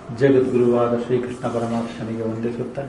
ಜಗದ್ಗುರುವಾದ ಶ್ರೀಕೃಷ್ಣ ಪರಮಾತ್ಮನಿಗೆ ವಂದಿಸುತ್ತಾ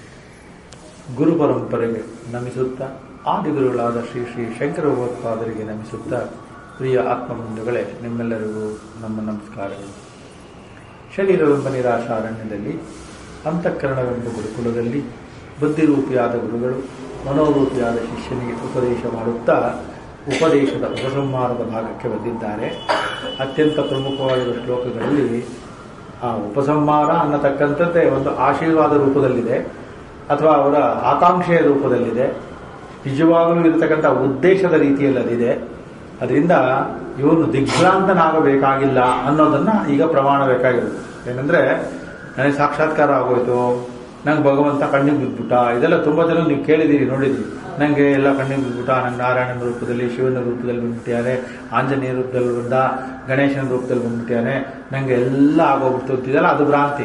ಗುರು ಪರಂಪರೆಗೆ ನಮಿಸುತ್ತಾ ಆದಿಗುರುಗಳಾದ ಶ್ರೀ ಶ್ರೀ ಶಂಕರ ಭಗವತ್ಪಾದರಿಗೆ ನಮಿಸುತ್ತಾ ಪ್ರಿಯ ಆತ್ಮಬಂಧುಗಳೇ ನಿಮ್ಮೆಲ್ಲರಿಗೂ ನಮ್ಮ ನಮಸ್ಕಾರಗಳು ಶರೀರವೆಂಬ ನಿರಾಶಾರಣ್ಯದಲ್ಲಿ ಅಂತಃಕರಣವೆಂಬ ಗುರುಕುಲದಲ್ಲಿ ಬುದ್ಧಿರೂಪಿಯಾದ ಗುರುಗಳು ಮನೋರೂಪಿಯಾದ ಶಿಷ್ಯನಿಗೆ ಉಪದೇಶ ಮಾಡುತ್ತಾ ಉಪದೇಶದ ಉಪಸಂಹಾರದ ಭಾಗಕ್ಕೆ ಬಂದಿದ್ದಾರೆ ಅತ್ಯಂತ ಪ್ರಮುಖವಾಗಿರುವ ಶ್ಲೋಕಗಳಲ್ಲಿ ಆ ಉಪಸಂಹಾರ ಅನ್ನತಕ್ಕಂಥದ್ದೇ ಒಂದು ಆಶೀರ್ವಾದ ರೂಪದಲ್ಲಿದೆ ಅಥವಾ ಅವರ ಆಕಾಂಕ್ಷೆಯ ರೂಪದಲ್ಲಿದೆ ನಿಜವಾಗಲೂ ಇರತಕ್ಕಂಥ ಉದ್ದೇಶದ ರೀತಿಯಲ್ಲಿ ಅದಿದೆ ಅದರಿಂದ ಇವನು ದಿಗ್ಭ್ರಾಂತನಾಗಬೇಕಾಗಿಲ್ಲ ಅನ್ನೋದನ್ನ ಈಗ ಪ್ರಮಾಣ ಬೇಕಾಗಿರುತ್ತೆ ಏನಂದ್ರೆ ನನಗೆ ಸಾಕ್ಷಾತ್ಕಾರ ಆಗೋಯ್ತು ನಂಗೆ ಭಗವಂತ ಕಣ್ಣಿಗೆ ಬಿದ್ಬಿಟ್ಟ ಇದೆಲ್ಲ ತುಂಬಾ ಜನ ನೀವು ಕೇಳಿದಿರಿ ನೋಡಿದ್ರಿ ನಂಗೆ ಎಲ್ಲ ಕಣ್ಣಿಗೆ ಬಿದ್ಬಿಟ್ಟ ನಂಗೆ ನಾರಾಯಣನ ರೂಪದಲ್ಲಿ ಶಿವನ ರೂಪದಲ್ಲಿ ಬಂದ್ಬಿಟ್ಟಿಯಾನೆ ಆಂಜನೇಯ ರೂಪದಲ್ಲಿ ಬಂದ ಗಣೇಶನ ರೂಪದಲ್ಲಿ ಬಂದ್ಬಿಟ್ಟಿಯಾನೆ ನಂಗೆ ಎಲ್ಲ ಆಗೋಗ್ಬಿಡ್ತು ಅಂತಿದೆಲ್ಲ ಅದು ಭ್ರಾಂತಿ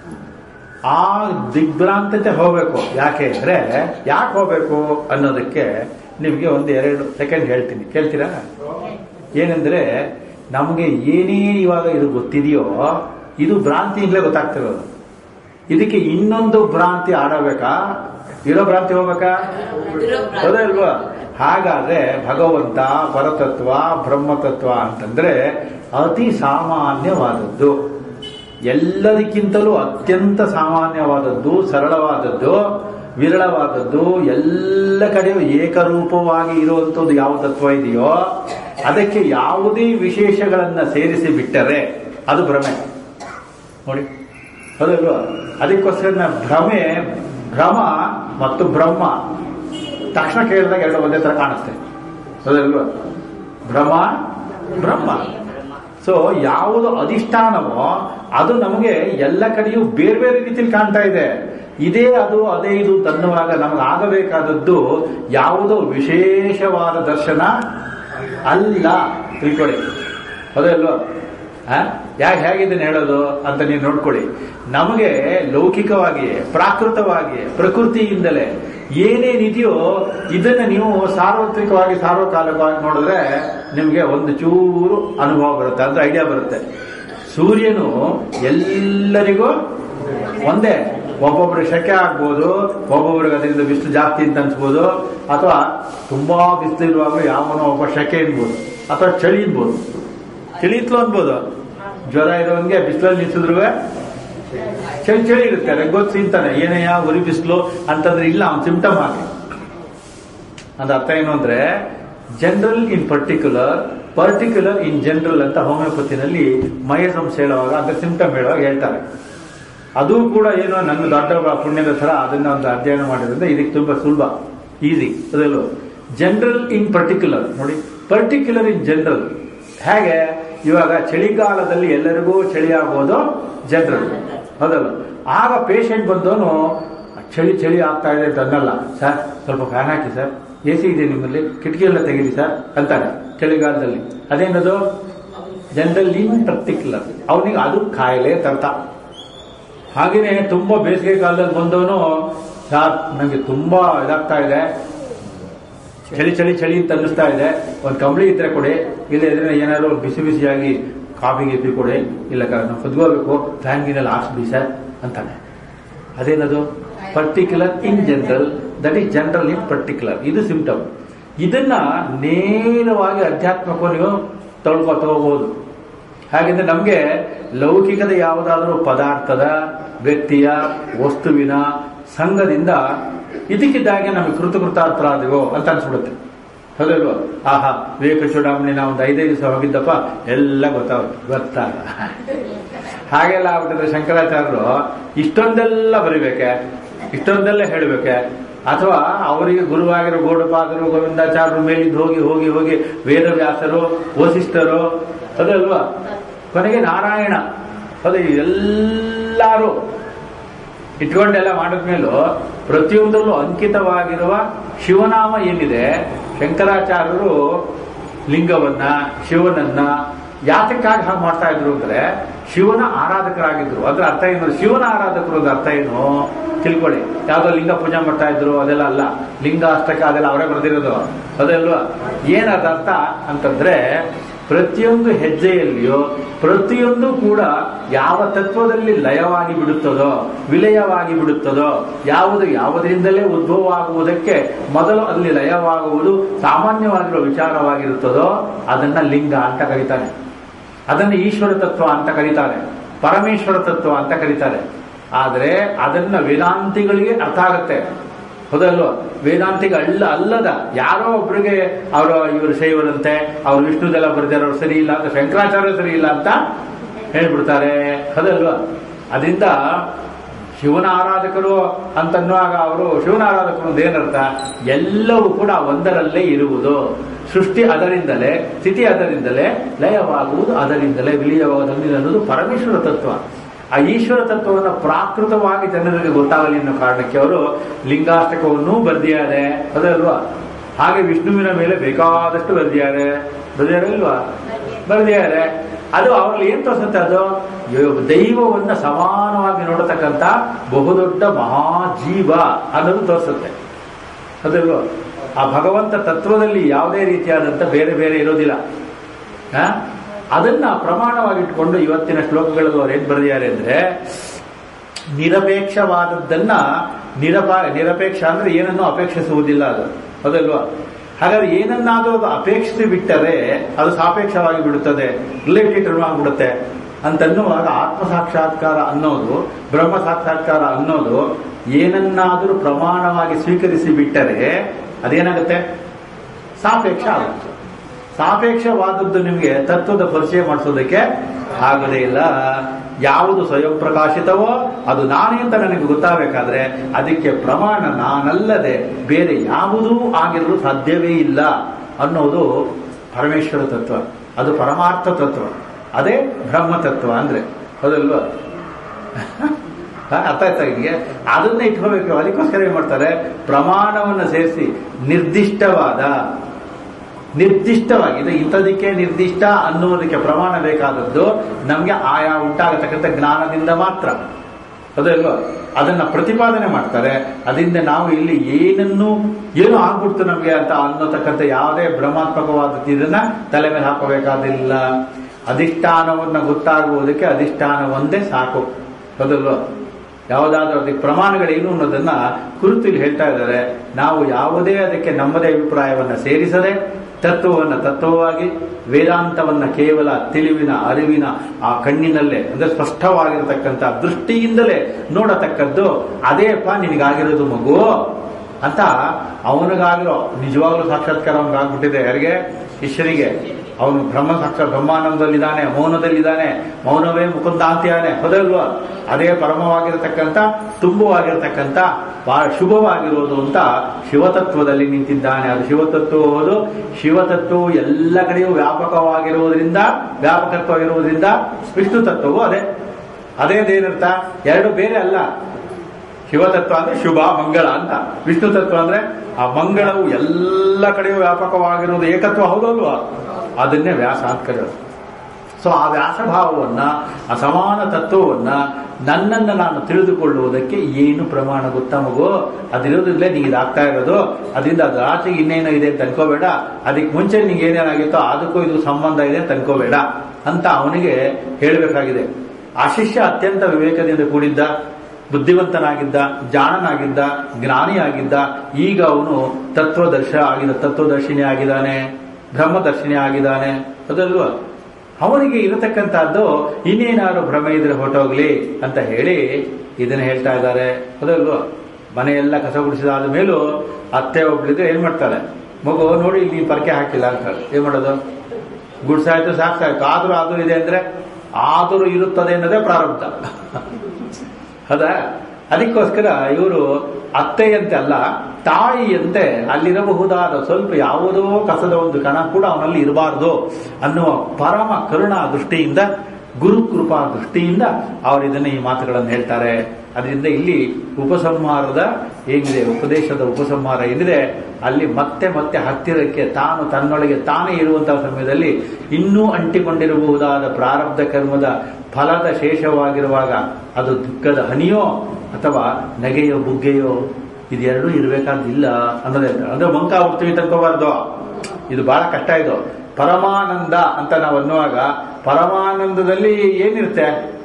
ಆ ದಿಗ್ಭ್ರಾಂತತೆ ಹೋಗ್ಬೇಕು ಯಾಕೆ ಅಂದ್ರೆ ಯಾಕೆ ಹೋಗ್ಬೇಕು ಅನ್ನೋದಕ್ಕೆ ನಿಮಗೆ ಒಂದು ಎರಡು ಸೆಕೆಂಡ್ ಹೇಳ್ತೀನಿ ಕೇಳ್ತೀರಾ ಏನಂದ್ರೆ ನಮಗೆ ಏನೇ ಇವಾಗ ಇದು ಗೊತ್ತಿದೆಯೋ ಇದು ಭ್ರಾಂತಿಯಿಂದಲೇ ಗೊತ್ತಾಗ್ತಿರೋದು ಇದಕ್ಕೆ ಇನ್ನೊಂದು ಭ್ರಾಂತಿ ಆಡಬೇಕಾ ಇರೋ ಭ್ರಾಂತಿ ಹೋಗ್ಬೇಕಾ ಹೌದಾ ಇಲ್ವಾ ಹಾಗಾದ್ರೆ ಭಗವಂತ ಪರತತ್ವ ಬ್ರಹ್ಮತತ್ವ ಅಂತಂದ್ರೆ ಅತಿ ಸಾಮಾನ್ಯವಾದದ್ದು ಎಲ್ಲದಕ್ಕಿಂತಲೂ ಅತ್ಯಂತ ಸಾಮಾನ್ಯವಾದದ್ದು ಸರಳವಾದದ್ದು ವಿರಳವಾದದ್ದು ಎಲ್ಲ ಕಡೆಯೂ ಏಕರೂಪವಾಗಿ ಇರುವಂಥದ್ದು ಯಾವ ತತ್ವ ಇದೆಯೋ ಅದಕ್ಕೆ ಯಾವುದೇ ವಿಶೇಷಗಳನ್ನ ಸೇರಿಸಿ ಬಿಟ್ಟರೆ ಅದು ಭ್ರಮೆ ನೋಡಿ ಹೌದಲ್ವಾ ಅದಕ್ಕೋಸ್ಕರ ನಾ ಭ್ರಮೆ ಭ್ರಮ ಮತ್ತು ಬ್ರಹ್ಮ ತಕ್ಷಣ ಕೇಳಿದಾಗ ಎರಡು ಒಂದೇ ತರ ಕಾಣಿಸ್ತೇವೆ ಹೌದಲ್ವಾ ಭ್ರಮ ಬ್ರಹ್ಮ ಸೊ ಯಾವುದು ಅಧಿಷ್ಠಾನವೋ ಅದು ನಮಗೆ ಎಲ್ಲ ಕಡೆಯೂ ಬೇರೆ ಬೇರೆ ರೀತಿಯಲ್ಲಿ ಕಾಣ್ತಾ ಇದೆ ಇದೇ ಅದು ಅದೇ ಇದು ತನ್ನುವಾಗ ನಮಗೆ ಆಗಬೇಕಾದದ್ದು ಯಾವುದೋ ವಿಶೇಷವಾದ ದರ್ಶನ ಅಲ್ಲ ತಿಳ್ಕೊಳ್ಳಿ ಹೌದಲ್ವಾ ಯಾಕೆ ಹೇಗಿದ್ದೇನೆ ಹೇಳೋದು ಅಂತ ನೀವು ನೋಡ್ಕೊಳ್ಳಿ ನಮಗೆ ಲೌಕಿಕವಾಗಿ ಪ್ರಾಕೃತವಾಗಿ ಪ್ರಕೃತಿಯಿಂದಲೇ ಏನೇನಿದೆಯೋ ಇದನ್ನ ನೀವು ಸಾರ್ವತ್ರಿಕವಾಗಿ ಸಾರ್ವಕಾಲಿಕವಾಗಿ ನೋಡಿದ್ರೆ ನಿಮಗೆ ಒಂದು ಚೂರು ಅನುಭವ ಬರುತ್ತೆ ಅಂದ್ರೆ ಐಡಿಯಾ ಬರುತ್ತೆ ಸೂರ್ಯನು ಎಲ್ಲರಿಗೂ ಒಂದೇ ಒಬ್ಬೊಬ್ಬರು ಶೆಕೆ ಆಗ್ಬೋದು ಒಬ್ಬೊಬ್ಬರಿಗೆ ಅದರಿಂದ ಬಿಸಿಲು ಜಾಸ್ತಿ ಅಂತ ಅನ್ಸ್ಬೋದು ಅಥವಾ ತುಂಬಾ ಬಿಸಿಲು ಇರುವಾಗಲೂ ಯಾವನೋ ಒಬ್ಬ ಶೆಕೆ ಇರ್ಬೋದು ಅಥವಾ ಚಳಿ ಇರ್ಬೋದು ಚಳಿ ಇತ್ಲು ಅನ್ಬೋದು ಜ್ವರ ಇರೋನ್ಗೆ ಬಿಸಿಲಲ್ಲಿ ನಿಲ್ಸಿದ್ರು ಚಳಿ ಚಳಿ ಇರುತ್ತೆ ಗೊತ್ತು ತಿಂತಾನೆ ಏನಯ್ಯ ಉರಿ ಬಿಸಿಲು ಅಂತಂದ್ರೆ ಇಲ್ಲ ಅವ್ನ ಸಿಂಪ್ಟಮ್ ಆಗಿ ಅದ ಅರ್ಥ ಏನು ಅಂದ್ರೆ general in particular particular in general ಅಂತ ಹೋಮಿಯೋಪತಿನಲ್ಲಿ ಮಯಸಂಶ ಹೇಳುವಾಗ ಅಂದ್ರೆ ಸಿಂಪ್ಟಮ್ ಹೇಳುವಾಗ ಹೇಳ್ತಾರೆ ಅದು ಕೂಡ ಏನೋ ನನ್ನ ದೊಡ್ಡ ಪುಣ್ಯದ ತರ ಅದನ್ನ ಒಂದು ಅಧ್ಯಯನ ಮಾಡಿದ್ರಿಂದ ಇದಕ್ಕೆ ತುಂಬಾ ಸುಲಭ ಈಸಿ ಅದಲ್ಲೂ ಜನರಲ್ ಇನ್ ಪರ್ಟಿಕ್ಯುಲರ್ ನೋಡಿ ಪರ್ಟಿಕ್ಯುಲರ್ ಇನ್ ಜನರಲ್ ಹೇಗೆ ಇವಾಗ ಚಳಿಗಾಲದಲ್ಲಿ ಎಲ್ಲರಿಗೂ ಚಳಿ ಆಗೋದು ಜನರಲ್ ಹೌದಲ್ಲ ಆಗ ಪೇಷಂಟ್ ಬಂದವನು ಚಳಿ ಚಳಿ ಆಗ್ತಾ ಇದೆ ಅಂತ ಅನ್ನಲ್ಲ ಸರ್ ಸ್ವಲ್ಪ ಫ್ಯಾನ್ ಹಾಕಿ ಸರ್ ಎ ಸಿ ಇದೆ ನಿಮ್ಮಲ್ಲಿ ಕಿಟಕಿ ಎಲ್ಲ ತೆಗೀರಿ ಸರ್ ಅಂತಾನೆ ಚಳಿಗಾಲದಲ್ಲಿ ಅದೇನದು ಜನರಲ್ ಇನ್ ಪರ್ಟಿಕ್ಯುಲರ್ ಅವನಿಗೆ ಅದು ಕಾಯಿಲೆ ತರ್ತ ಹಾಗೇನೆ ತುಂಬಾ ಬೇಸಿಗೆ ಕಾಲದಲ್ಲಿ ಬಂದವನು ಸರ್ ನನಗೆ ತುಂಬಾ ಇದಾಗ್ತಾ ಇದೆ ಚಳಿ ಚಳಿ ಚಳಿ ಅಂತ ಅನ್ನಿಸ್ತಾ ಇದೆ ಒಂದು ಕಂಬಳಿ ಇದ್ರೆ ಕೊಡಿ ಇಲ್ಲ ಇದ್ರೆ ಏನಾದ್ರು ಬಿಸಿ ಬಿಸಿಯಾಗಿ ಕಾಫಿ ಗೀಪಿ ಕೊಡಿ ಇಲ್ಲ ನಾವು ಕುದ್ಕೋಬೇಕು ಫ್ಯಾನ್ಗಿನೆಲ್ಲ ಹಾಕ್ಸ್ಬಿಡಿ ಸರ್ ಅಂತಾನೆ ಅದೇನದು particular in general that is general in particular ಇದು ಸಿಂಪ್ಟಮ್ ಇದನ್ನ ನೇರವಾಗಿ ಅಧ್ಯಾತ್ಮಕ್ಕೂ ನೀವು ತೊಳ್ಕೊತ ಹೋಗ್ಬೋದು ಹಾಗೆಂದ್ರೆ ನಮಗೆ ಲೌಕಿಕದ ಯಾವುದಾದ್ರೂ ಪದಾರ್ಥದ ವ್ಯಕ್ತಿಯ ವಸ್ತುವಿನ ಸಂಘದಿಂದ ಇದಕ್ಕಿದ್ದಾಗೆ ನಮಗೆ ಕೃತಕೃತಾರ್ಥರಾದೆವೋ ಅಂತ ಅನ್ಸ್ಬಿಡುತ್ತೆ ಹೌದಲ್ವಾ ಆಹಾ ವಿವೇಕ ಚೂಡಾಮಣಿ ನಾವು ಒಂದು ಐದೈದು ದಿವಸ ಹೋಗಿದ್ದಪ್ಪ ಎಲ್ಲ ಗೊತ್ತಾಗ ಗೊತ್ತಾಗ ಹಾಗೆಲ್ಲ ಆಗ್ಬಿಟ್ಟಿದ್ರೆ ಶಂಕರಾಚಾರ್ಯರು ಇಷ್ಟೊಂದೆಲ್ಲ ಬರಿಬೇಕೆ ಇಷ್ಟೊಂದೆಲ್ಲ ಹೇಳಬೇಕೆ ಅಥವಾ ಅವರಿಗೆ ಗುರುವಾಗಿರೋ ಗೌಡಪಾದರು ಗೋವಿಂದಾಚಾರ್ಯರು ಮೇಲಿದ್ದು ಹೋಗಿ ಹೋಗಿ ಹೋಗಿ ವೇದವ್ಯಾಸರು ವಸಿಷ್ಠರು ಅದಲ್ವಾ ಕೊನೆಗೆ ನಾರಾಯಣ ಅದು ಎಲ್ಲರೂ ಇಟ್ಕೊಂಡೆಲ್ಲ ಮಾಡಿದ್ಮೇಲೂ ಪ್ರತಿಯೊಂದರಲ್ಲೂ ಅಂಕಿತವಾಗಿರುವ ಶಿವನಾಮ ಏನಿದೆ ಶಂಕರಾಚಾರ್ಯರು ಲಿಂಗವನ್ನ ಶಿವನನ್ನ ಯಾತಕ್ಕಾಗಿ ಹಾಗೆ ಮಾಡ್ತಾ ಇದ್ರು ಅಂದ್ರೆ ಶಿವನ ಆರಾಧಕರಾಗಿದ್ರು ಅದ್ರ ಅರ್ಥ ಏನು ಶಿವನ ಆರಾಧಕರು ಅದ್ರ ಅರ್ಥ ಏನು ತಿಳ್ಕೊಳ್ಳಿ ಯಾವ್ದೋ ಲಿಂಗ ಪೂಜೆ ಮಾಡ್ತಾ ಇದ್ರು ಅದೆಲ್ಲ ಅಲ್ಲ ಲಿಂಗ ಅಷ್ಟಕ ಅದೆಲ್ಲ ಅವರೇ ಬರೆದಿರೋದು ಅದಲ್ವಾ ಏನದ ಅರ್ಥ ಅಂತಂದ್ರೆ ಪ್ರತಿಯೊಂದು ಹೆಜ್ಜೆಯಲ್ಲಿಯೂ ಪ್ರತಿಯೊಂದು ಕೂಡ ಯಾವ ತತ್ವದಲ್ಲಿ ಲಯವಾಗಿ ಬಿಡುತ್ತದೋ ವಿಲಯವಾಗಿ ಬಿಡುತ್ತದೋ ಯಾವುದು ಯಾವುದರಿಂದಲೇ ಉದ್ಭವ ಆಗುವುದಕ್ಕೆ ಮೊದಲು ಅಲ್ಲಿ ಲಯವಾಗುವುದು ಸಾಮಾನ್ಯವಾಗಿರುವ ವಿಚಾರವಾಗಿರುತ್ತದೋ ಅದನ್ನ ಲಿಂಗ ಅಂತ ಕರೀತಾನೆ ಅದನ್ನು ಈಶ್ವರ ತತ್ವ ಅಂತ ಕರೀತಾರೆ ಪರಮೇಶ್ವರ ತತ್ವ ಅಂತ ಕರೀತಾರೆ ಆದರೆ ಅದನ್ನ ವೇದಾಂತಿಗಳಿಗೆ ಅರ್ಥ ಆಗುತ್ತೆ ಹೌದಲ್ವ ವೇದಾಂತಿಗ ಅಲ್ಲ ಅಲ್ಲದ ಯಾರೋ ಒಬ್ರಿಗೆ ಅವರು ಇವರು ಶೈವರಂತೆ ಅವ್ರು ವಿಷ್ಣುದೆಲ್ಲ ಬರ್ದಿರೋರು ಸರಿ ಇಲ್ಲ ಅಂತ ಶಂಕರಾಚಾರ್ಯ ಸರಿ ಇಲ್ಲ ಅಂತ ಹೇಳ್ಬಿಡ್ತಾರೆ ಹೌದಲ್ವಾ ಅದರಿಂದ ಶಿವನ ಆರಾಧಕರು ಅಂತನ್ನುವಾಗ ಅವರು ಶಿವನ ಆರಾಧಕರು ಅಂತ ಏನರ್ಥ ಎಲ್ಲವೂ ಕೂಡ ಒಂದರಲ್ಲೇ ಇರುವುದು ಸೃಷ್ಟಿ ಅದರಿಂದಲೇ ಸ್ಥಿತಿ ಅದರಿಂದಲೇ ಲಯವಾಗುವುದು ಅದರಿಂದಲೇ ವಿಲಯವಾಗುವುದು ಅನ್ನೋದು ಪರಮೇಶ್ವರ ತತ್ವ ಆ ಈಶ್ವರ ತತ್ವವನ್ನು ಪ್ರಾಕೃತವಾಗಿ ಜನರಿಗೆ ಗೊತ್ತಾಗಲಿ ಅನ್ನೋ ಕಾರಣಕ್ಕೆ ಅವರು ಲಿಂಗಾಷ್ಟಕವನ್ನೂ ಬರ್ದಿದ್ದಾರೆ ಅದಲ್ವಾ ಹಾಗೆ ವಿಷ್ಣುವಿನ ಮೇಲೆ ಬೇಕಾದಷ್ಟು ಬರ್ದಿದ್ದಾರೆ ಬರ್ದಿದ್ದಾರೆ ಇಲ್ವಾ ಬರ್ದಿದ್ದಾರೆ ಅದು ಅವ್ರಲ್ಲಿ ಏನ್ ತೋರಿಸುತ್ತೆ ಅದು ಯೋ- ದೈವವನ್ನ ಸಮಾನವಾಗಿ ನೋಡತಕ್ಕಂತ ಬಹುದೊಡ್ಡ ಮಹಾಜೀವ ಅನ್ನೋದು ತೋರಿಸುತ್ತೆ ಅದಲ್ವ ಆ ಭಗವಂತ ತತ್ವದಲ್ಲಿ ಯಾವುದೇ ರೀತಿಯಾದಂತ ಬೇರೆ ಬೇರೆ ಇರೋದಿಲ್ಲ ಆ? ಅದನ್ನ ಪ್ರಮಾಣವಾಗಿಟ್ಕೊಂಡು ಇವತ್ತಿನ ಶ್ಲೋಕಗಳಲ್ಲಿ ಅವ್ರು ಏನ್ ಬರೆದಿದ್ದಾರೆ ಅಂದ್ರೆ ನಿರಪೇಕ್ಷವಾದದ್ದನ್ನ ನಿರಪ ನಿರಪೇಕ್ಷ ಅಂದ್ರೆ ಏನನ್ನೂ ಅಪೇಕ್ಷಿಸುವುದಿಲ್ಲ ಅದು ಹೌದಲ್ವಾ ಹಾಗಾದ್ರೆ ಏನನ್ನಾದ್ರೂ ಅದು ಅಪೇಕ್ಷಿಸಿ ಬಿಟ್ಟರೆ ಅದು ಸಾಪೇಕ್ಷವಾಗಿ ಬಿಡುತ್ತದೆ ರಿಲೇಟೆಡ್ ಆಗಿಬಿಡುತ್ತೆ ಅಂತನ್ನುವಾಗ ಆತ್ಮ ಸಾಕ್ಷಾತ್ಕಾರ ಅನ್ನೋದು ಬ್ರಹ್ಮ ಸಾಕ್ಷಾತ್ಕಾರ ಅನ್ನೋದು ಏನನ್ನಾದರೂ ಪ್ರಮಾಣವಾಗಿ ಸ್ವೀಕರಿಸಿ ಬಿಟ್ಟರೆ ಅದೇನಾಗುತ್ತೆ ಸಾಪೇಕ್ಷ ಆಗುತ್ತೆ ಸಾಪೇಕ್ಷವಾದದ್ದು ನಿಮಗೆ ತತ್ವದ ಪರಿಚಯ ಮಾಡಿಸೋದಕ್ಕೆ ಆಗೋದೇ ಇಲ್ಲ ಯಾವುದು ಸ್ವಯಂ ಪ್ರಕಾಶಿತವೋ ಅದು ನಾನೇ ಅಂತ ನನಗೆ ಗೊತ್ತಾಗಬೇಕಾದ್ರೆ ಅದಕ್ಕೆ ಪ್ರಮಾಣ ನಾನಲ್ಲದೆ ಬೇರೆ ಯಾವುದೂ ಆಗಿರಲು ಸಾಧ್ಯವೇ ಇಲ್ಲ ಅನ್ನೋದು ಪರಮೇಶ್ವರ ತತ್ವ ಅದು ಪರಮಾರ್ಥ ತತ್ವ ಅದೇ ಬ್ರಹ್ಮ ತತ್ವ ಅಂದ್ರೆ ಹೌದಲ್ವಾ ಹಾ, ಅರ್ಥ ಆಯ್ತಾ ನಿಮಗೆ ಅದನ್ನ ಇಟ್ಕೋಬೇಕು ಅದಕ್ಕೋಸ್ಕರ ಏನ್ ಮಾಡ್ತಾರೆ ಪ್ರಮಾಣವನ್ನು ಸೇರಿಸಿ ನಿರ್ದಿಷ್ಟವಾದ ನಿರ್ದಿಷ್ಟವಾಗಿ ಇದು ಇಂಥದಕ್ಕೆ ನಿರ್ದಿಷ್ಟ ಅನ್ನುವುದಕ್ಕೆ ಪ್ರಮಾಣ ಬೇಕಾದದ್ದು ನಮ್ಗೆ ಆಯಾ ಉಂಟಾಗತಕ್ಕಂಥ ಜ್ಞಾನದಿಂದ ಮಾತ್ರ ಅದಲ್ವಾ ಅದನ್ನ ಪ್ರತಿಪಾದನೆ ಮಾಡ್ತಾರೆ ಅದರಿಂದ ನಾವು ಇಲ್ಲಿ ಏನನ್ನು ಏನು ಆಗ್ಬಿಡ್ತು ನಮ್ಗೆ ಅಂತ ಅನ್ನೋತಕ್ಕಂಥ ಯಾವುದೇ ಭ್ರಮಾತ್ಮಕವಾದ ಇದನ್ನ ತಲೆ ಮೇಲೆ ಹಾಕಬೇಕಾದಿಲ್ಲ ಅಧಿಷ್ಠಾನವನ್ನ ಗೊತ್ತಾಗುವುದಕ್ಕೆ ಅಧಿಷ್ಠಾನ ಒಂದೇ ಸಾಕು ಹೌದಲ್ವಾ ಯಾವುದಾದ್ರೂ ಅದಕ್ಕೆ ಪ್ರಮಾಣಗಳೇನು ಅನ್ನೋದನ್ನ ಕುರಿತು ಇಲ್ಲಿ ಹೇಳ್ತಾ ಇದ್ದಾರೆ ನಾವು ಯಾವುದೇ ಅದಕ್ಕೆ ನಮ್ಮದೇ ಅಭಿಪ್ರಾಯವನ್ನ ಸೇರಿಸದೆ ತತ್ವವನ್ನ ತತ್ವವಾಗಿ ವೇದಾಂತವನ್ನ ಕೇವಲ ತಿಳಿವಿನ ಅರಿವಿನ ಆ ಕಣ್ಣಿನಲ್ಲೇ ಅಂದ್ರೆ ಸ್ಪಷ್ಟವಾಗಿರತಕ್ಕಂಥ ದೃಷ್ಟಿಯಿಂದಲೇ ನೋಡತಕ್ಕದ್ದು ಅದೇಪ್ಪ ನಿನಗಾಗಿರೋದು ಮಗು ಅಂತ ಅವನಿಗಾಗಿರೋ ನಿಜವಾಗ್ಲೂ ಸಾಕ್ಷಾತ್ಕಾರ ಅವನಿಗಾಗ್ಬಿಟ್ಟಿದೆ ಯಾರಿಗೆ ಶಿಷ್ಯರಿಗೆ ಅವನು ಬ್ರಹ್ಮ ಸಾಕ್ಷಾತ್ ಬ್ರಹ್ಮಾನಂದದಲ್ಲಿದ್ದಾನೆ ಮೌನದಲ್ಲಿದ್ದಾನೆ ಮೌನವೇ ಮುಕುಂದ ಅಂತಿಯಾನೆ ಹೌದಲ್ವಾ ಅದೇ ಪರಮವಾಗಿರತಕ್ಕಂಥ ತುಂಬವಾಗಿರತಕ್ಕಂಥ ಬಹಳ ಶುಭವಾಗಿರೋದು ಅಂತ ಶಿವತತ್ವದಲ್ಲಿ ನಿಂತಿದ್ದಾನೆ ಅದು ಶಿವತತ್ವ ಹೋದು ಶಿವತತ್ವವು ಎಲ್ಲ ಕಡೆಯೂ ವ್ಯಾಪಕವಾಗಿರುವುದರಿಂದ ವ್ಯಾಪಕತ್ವ ಇರುವುದರಿಂದ ವಿಷ್ಣು ತತ್ವವು ಅದೇ ಅದೇನೇನರ್ಥ ಎರಡು ಬೇರೆ ಅಲ್ಲ ಶಿವತತ್ವ ಅಂದ್ರೆ ಶುಭ ಮಂಗಳ ಅಂತ ವಿಷ್ಣು ತತ್ವ ಅಂದ್ರೆ ಆ ಮಂಗಳವು ಎಲ್ಲ ಕಡೆಯೂ ವ್ಯಾಪಕವಾಗಿರುವುದು ಏಕತ್ವ ಹೌದಲ್ವಾ ಅದನ್ನೇ ವ್ಯಾಸ ಅಂತ ಕರೆಯೋದು ಸೊ ಆ ವ್ಯಾಸಭಾವವನ್ನ ಆ ಸಮಾನ ತತ್ವವನ್ನ ನನ್ನನ್ನು ನಾನು ತಿಳಿದುಕೊಳ್ಳುವುದಕ್ಕೆ ಏನು ಪ್ರಮಾಣ ಗೊತ್ತಾ ಮಗು ಅದಿರೋದ್ರಿಂದಲೇ ನಿಂಗೆ ಇದಾಗ್ತಾ ಇರೋದು ಅದರಿಂದ ಅದು ಆಚೆಗೆ ಇನ್ನೇನೋ ಇದೆ ಅಂತ ಅನ್ಕೋಬೇಡ ಅದಕ್ಕೆ ಮುಂಚೆ ನಿಂಗೆ ಏನೇನಾಗಿತ್ತೋ ಅದಕ್ಕೂ ಇದು ಸಂಬಂಧ ಇದೆ ಅಂತ ಅನ್ಕೋಬೇಡ ಅಂತ ಅವನಿಗೆ ಹೇಳಬೇಕಾಗಿದೆ ಆ ಶಿಷ್ಯ ಅತ್ಯಂತ ವಿವೇಕದಿಂದ ಕೂಡಿದ್ದ ಬುದ್ಧಿವಂತನಾಗಿದ್ದ ಜಾಣನಾಗಿದ್ದ ಜ್ಞಾನಿಯಾಗಿದ್ದ ಈಗ ಅವನು ತತ್ವದರ್ಶ ಆಗಿದ ತತ್ವದರ್ಶಿನಿ ಆಗಿದ್ದಾನೆ ಬ್ರಹ್ಮದರ್ಶಿನಿ ಆಗಿದ್ದಾನೆ ಅದಲ್ವಾ ಅವನಿಗೆ ಇರತಕ್ಕಂತಹದ್ದು ಇನ್ನೇನಾದ್ರು ಭ್ರಮೆ ಇದ್ರೆ ಹೊರಟೋಗ್ಲಿ ಅಂತ ಹೇಳಿ ಇದನ್ನ ಹೇಳ್ತಾ ಇದ್ದಾರೆ ಅದಲ್ವಾ ಮನೆಯೆಲ್ಲ ಕಸ ಗುಡಿಸಿದಾದ ಮೇಲೂ ಅತ್ತೆ ಒಬ್ಳಿದ್ರೆ ಏನ್ ಮಾಡ್ತಾಳೆ ಮಗು ನೋಡಿ ನೀನ್ ಪರಕೆ ಹಾಕಿಲ್ಲ ಅಂತಾಳೆ ಏನ್ ಮಾಡೋದು ಗುಡ್ಸಾಯ್ತು ಸಾಕ್ಸಾಯ್ತು ಆದ್ರೂ ಅದು ಇದೆ ಅಂದ್ರೆ ಆದರೂ ಇರುತ್ತದೆ ಅನ್ನೋದೇ ಪ್ರಾರಂಭ ಹೌದಾ ಅದಕ್ಕೋಸ್ಕರ ಇವರು ಅತ್ತೆಯಂತೆ ಅಲ್ಲ ತಾಯಿಯಂತೆ ಅಲ್ಲಿರಬಹುದಾದ ಸ್ವಲ್ಪ ಯಾವುದೋ ಕಸದ ಒಂದು ಕಣ ಕೂಡ ಅವನಲ್ಲಿ ಇರಬಾರ್ದು ಅನ್ನುವ ಪರಮ ಕರುಣಾ ದೃಷ್ಟಿಯಿಂದ ಗುರುಕೃಪಾ ದೃಷ್ಟಿಯಿಂದ ಅವರು ಇದನ್ನ ಈ ಮಾತುಗಳನ್ನು ಹೇಳ್ತಾರೆ ಅದರಿಂದ ಇಲ್ಲಿ ಉಪಸಂಹಾರದ ಏನಿದೆ ಉಪದೇಶದ ಉಪಸಂಹಾರ ಏನಿದೆ ಅಲ್ಲಿ ಮತ್ತೆ ಮತ್ತೆ ಹತ್ತಿರಕ್ಕೆ ತಾನು ತನ್ನೊಳಗೆ ತಾನೇ ಇರುವಂತಹ ಸಮಯದಲ್ಲಿ ಇನ್ನೂ ಅಂಟಿಕೊಂಡಿರಬಹುದಾದ ಪ್ರಾರಬ್ಧ ಕರ್ಮದ ಫಲದ ಶೇಷವಾಗಿರುವಾಗ ಅದು ದುಃಖದ ಹನಿಯೋ ಅಥವಾ ನಗೆಯೋ ಬುಗ್ಗೆಯೋ ಇದೆರಡೂ ಇರಬೇಕಾದಿಲ್ಲ ಅನ್ನೋದೇ ಅಂದ್ರೆ ಮಂಕ ಹೋಗ್ತೀವಿ ತನ್ಕೋಬಾರ್ದು ಇದು ಬಹಳ ಕಷ್ಟ ಇದು ಪರಮಾನಂದ ಅಂತ ನಾವು ಅನ್ನುವಾಗ ಪರಮಾನಂದದಲ್ಲಿ ಏನಿರುತ್ತೆ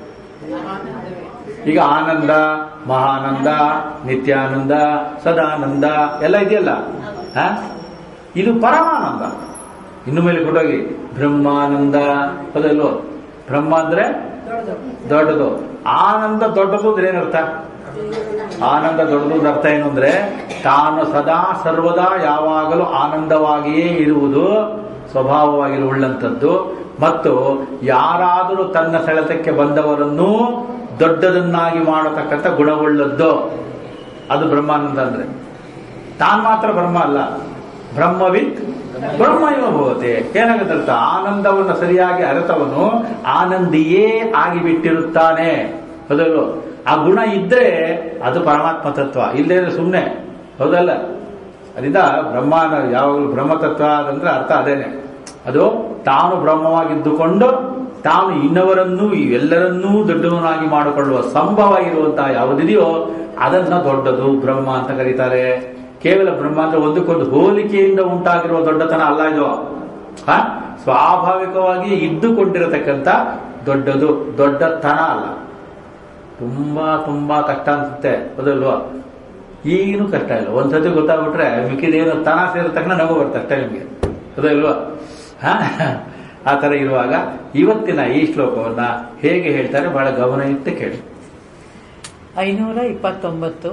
ಈಗ ಆನಂದ ಮಹಾನಂದ ನಿತ್ಯಾನಂದ ಸದಾನಂದ ಎಲ್ಲ ಇದೆಯಲ್ಲ ಹ? ಇದು ಪರಮಾನಂದ ಇನ್ನು ಮೇಲೆ ಕೊಟ್ಟೋಗಿ ಬ್ರಹ್ಮಾನಂದ ಅದಲ್ವೋ ಬ್ರಹ್ಮ ಅಂದ್ರೆ ದೊಡ್ಡದು ಆನಂದ ದೊಡ್ಡದು ಅಂದ್ರೆ ಏನರ್ಥ ಆನಂದ ದೊಡ್ಡದು ಅಂದ್ರೆ ಅರ್ಥ ಏನು ಅಂದ್ರೆ ತಾನು ಸದಾ ಸರ್ವದಾ ಯಾವಾಗಲೂ ಆನಂದವಾಗಿಯೇ ಇರುವುದು ಸ್ವಭಾವವಾಗಿರುವುಳ್ಳಂಥದ್ದು ಮತ್ತು ಯಾರಾದರೂ ತನ್ನ ಸೆಳೆತಕ್ಕೆ ಬಂದವರನ್ನು ದೊಡ್ಡದನ್ನಾಗಿ ಮಾಡತಕ್ಕಂಥ ಗುಣವುಳ್ಳದ್ದು ಅದು ಬ್ರಹ್ಮಾನಂದ ಅಂದ್ರೆ ತಾನ್ ಮಾತ್ರ ಬ್ರಹ್ಮ ಅಲ್ಲ ಬ್ರಹ್ಮವಿತ್ ಬ್ರಹ್ಮ ಇವ ಭವತೆ ಏನಾಗುತ್ತಂತ ಆನಂದವನ್ನು ಸರಿಯಾಗಿ ಅರಿತವನು ಆನಂದಿಯೇ ಆಗಿಬಿಟ್ಟಿರುತ್ತಾನೆ ಹೌದಲ್ವ ಆ ಗುಣ ಇದ್ರೆ ಅದು ಪರಮಾತ್ಮ ತತ್ವ ಇಲ್ಲೇ ಸುಮ್ಮನೆ ಹೌದಲ್ಲ ಅದರಿಂದ ಬ್ರಹ್ಮಾನ ಯಾವಾಗಲೂ ಬ್ರಹ್ಮತತ್ವ ಅದಂದ್ರೆ ಅರ್ಥ ಅದೇನೆ ಅದು ತಾನು ಬ್ರಹ್ಮವಾಗಿದ್ದುಕೊಂಡು ತಾನು ಇನ್ನವರನ್ನೂ ಎಲ್ಲರನ್ನೂ ದೊಡ್ಡವನಾಗಿ ಮಾಡಿಕೊಳ್ಳುವ ಸಂಭವ ಇರುವಂತಹ ಯಾವುದಿದೆಯೋ ಅದನ್ನ ದೊಡ್ಡದು ಬ್ರಹ್ಮ ಅಂತ ಕರೀತಾರೆ ಕೇವಲ ಬ್ರಹ್ಮ ಅಂದ್ರೆ ಒಂದಕ್ಕೊಂದು ಹೋಲಿಕೆಯಿಂದ ಉಂಟಾಗಿರುವ ದೊಡ್ಡತನ ಅಲ್ಲ ಇದು ಹ? ಸ್ವಾಭಾವಿಕವಾಗಿ ಇದ್ದುಕೊಂಡಿರತಕ್ಕಂಥ ದೊಡ್ಡದು ದೊಡ್ಡತನ ಅಲ್ಲ ತುಂಬಾ ತುಂಬಾ ಕಷ್ಟ ಅನ್ಸುತ್ತೆ ಹೌದಲ್ವಾ ಈಗಿನೂ ಕಷ್ಟ ಇಲ್ಲ ಒಂದ್ಸತಿ ಗೊತ್ತಾಗ್ಬಿಟ್ರೆ ಮಿಕ್ಕಿದೇನು ತನ ಸೇರಿದ ತಕ್ಷಣ ನಗು ಬರುತ್ತೆ ಅಷ್ಟೇ ನಿಮಗೆ ಹೌದಲ್ವಾ ಹ? ಆ ತರ ಇರುವಾಗ ಇವತ್ತಿನ ಈ ಶ್ಲೋಕವನ್ನ ಹೇಗೆ ಹೇಳ್ತಾರೆ ಬಹಳ ಗಮನ ಇಟ್ಟು ಕೇಳಿ ಐನೂರ ಇಪ್ಪತ್ತೊಂಬತ್ತು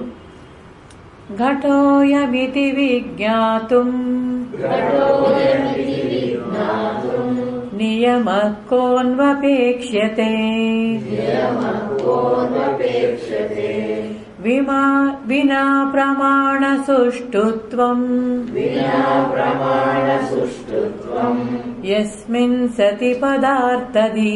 ಘಟೋಯಮಿತಿ ವಿಜ್ಞಾತುಂ ನಿಯಮ ಕೋನ್ವಪೇಕ್ಷ್ಯತೆ ವಿಮಾ ವಿನಾ ಪ್ರಮಾಣ ಸುಷ್ಟುತ್ವಂ ಯಸ್ಮಿನ್ ಸತಿ ಪದಾರ್ಥದಿ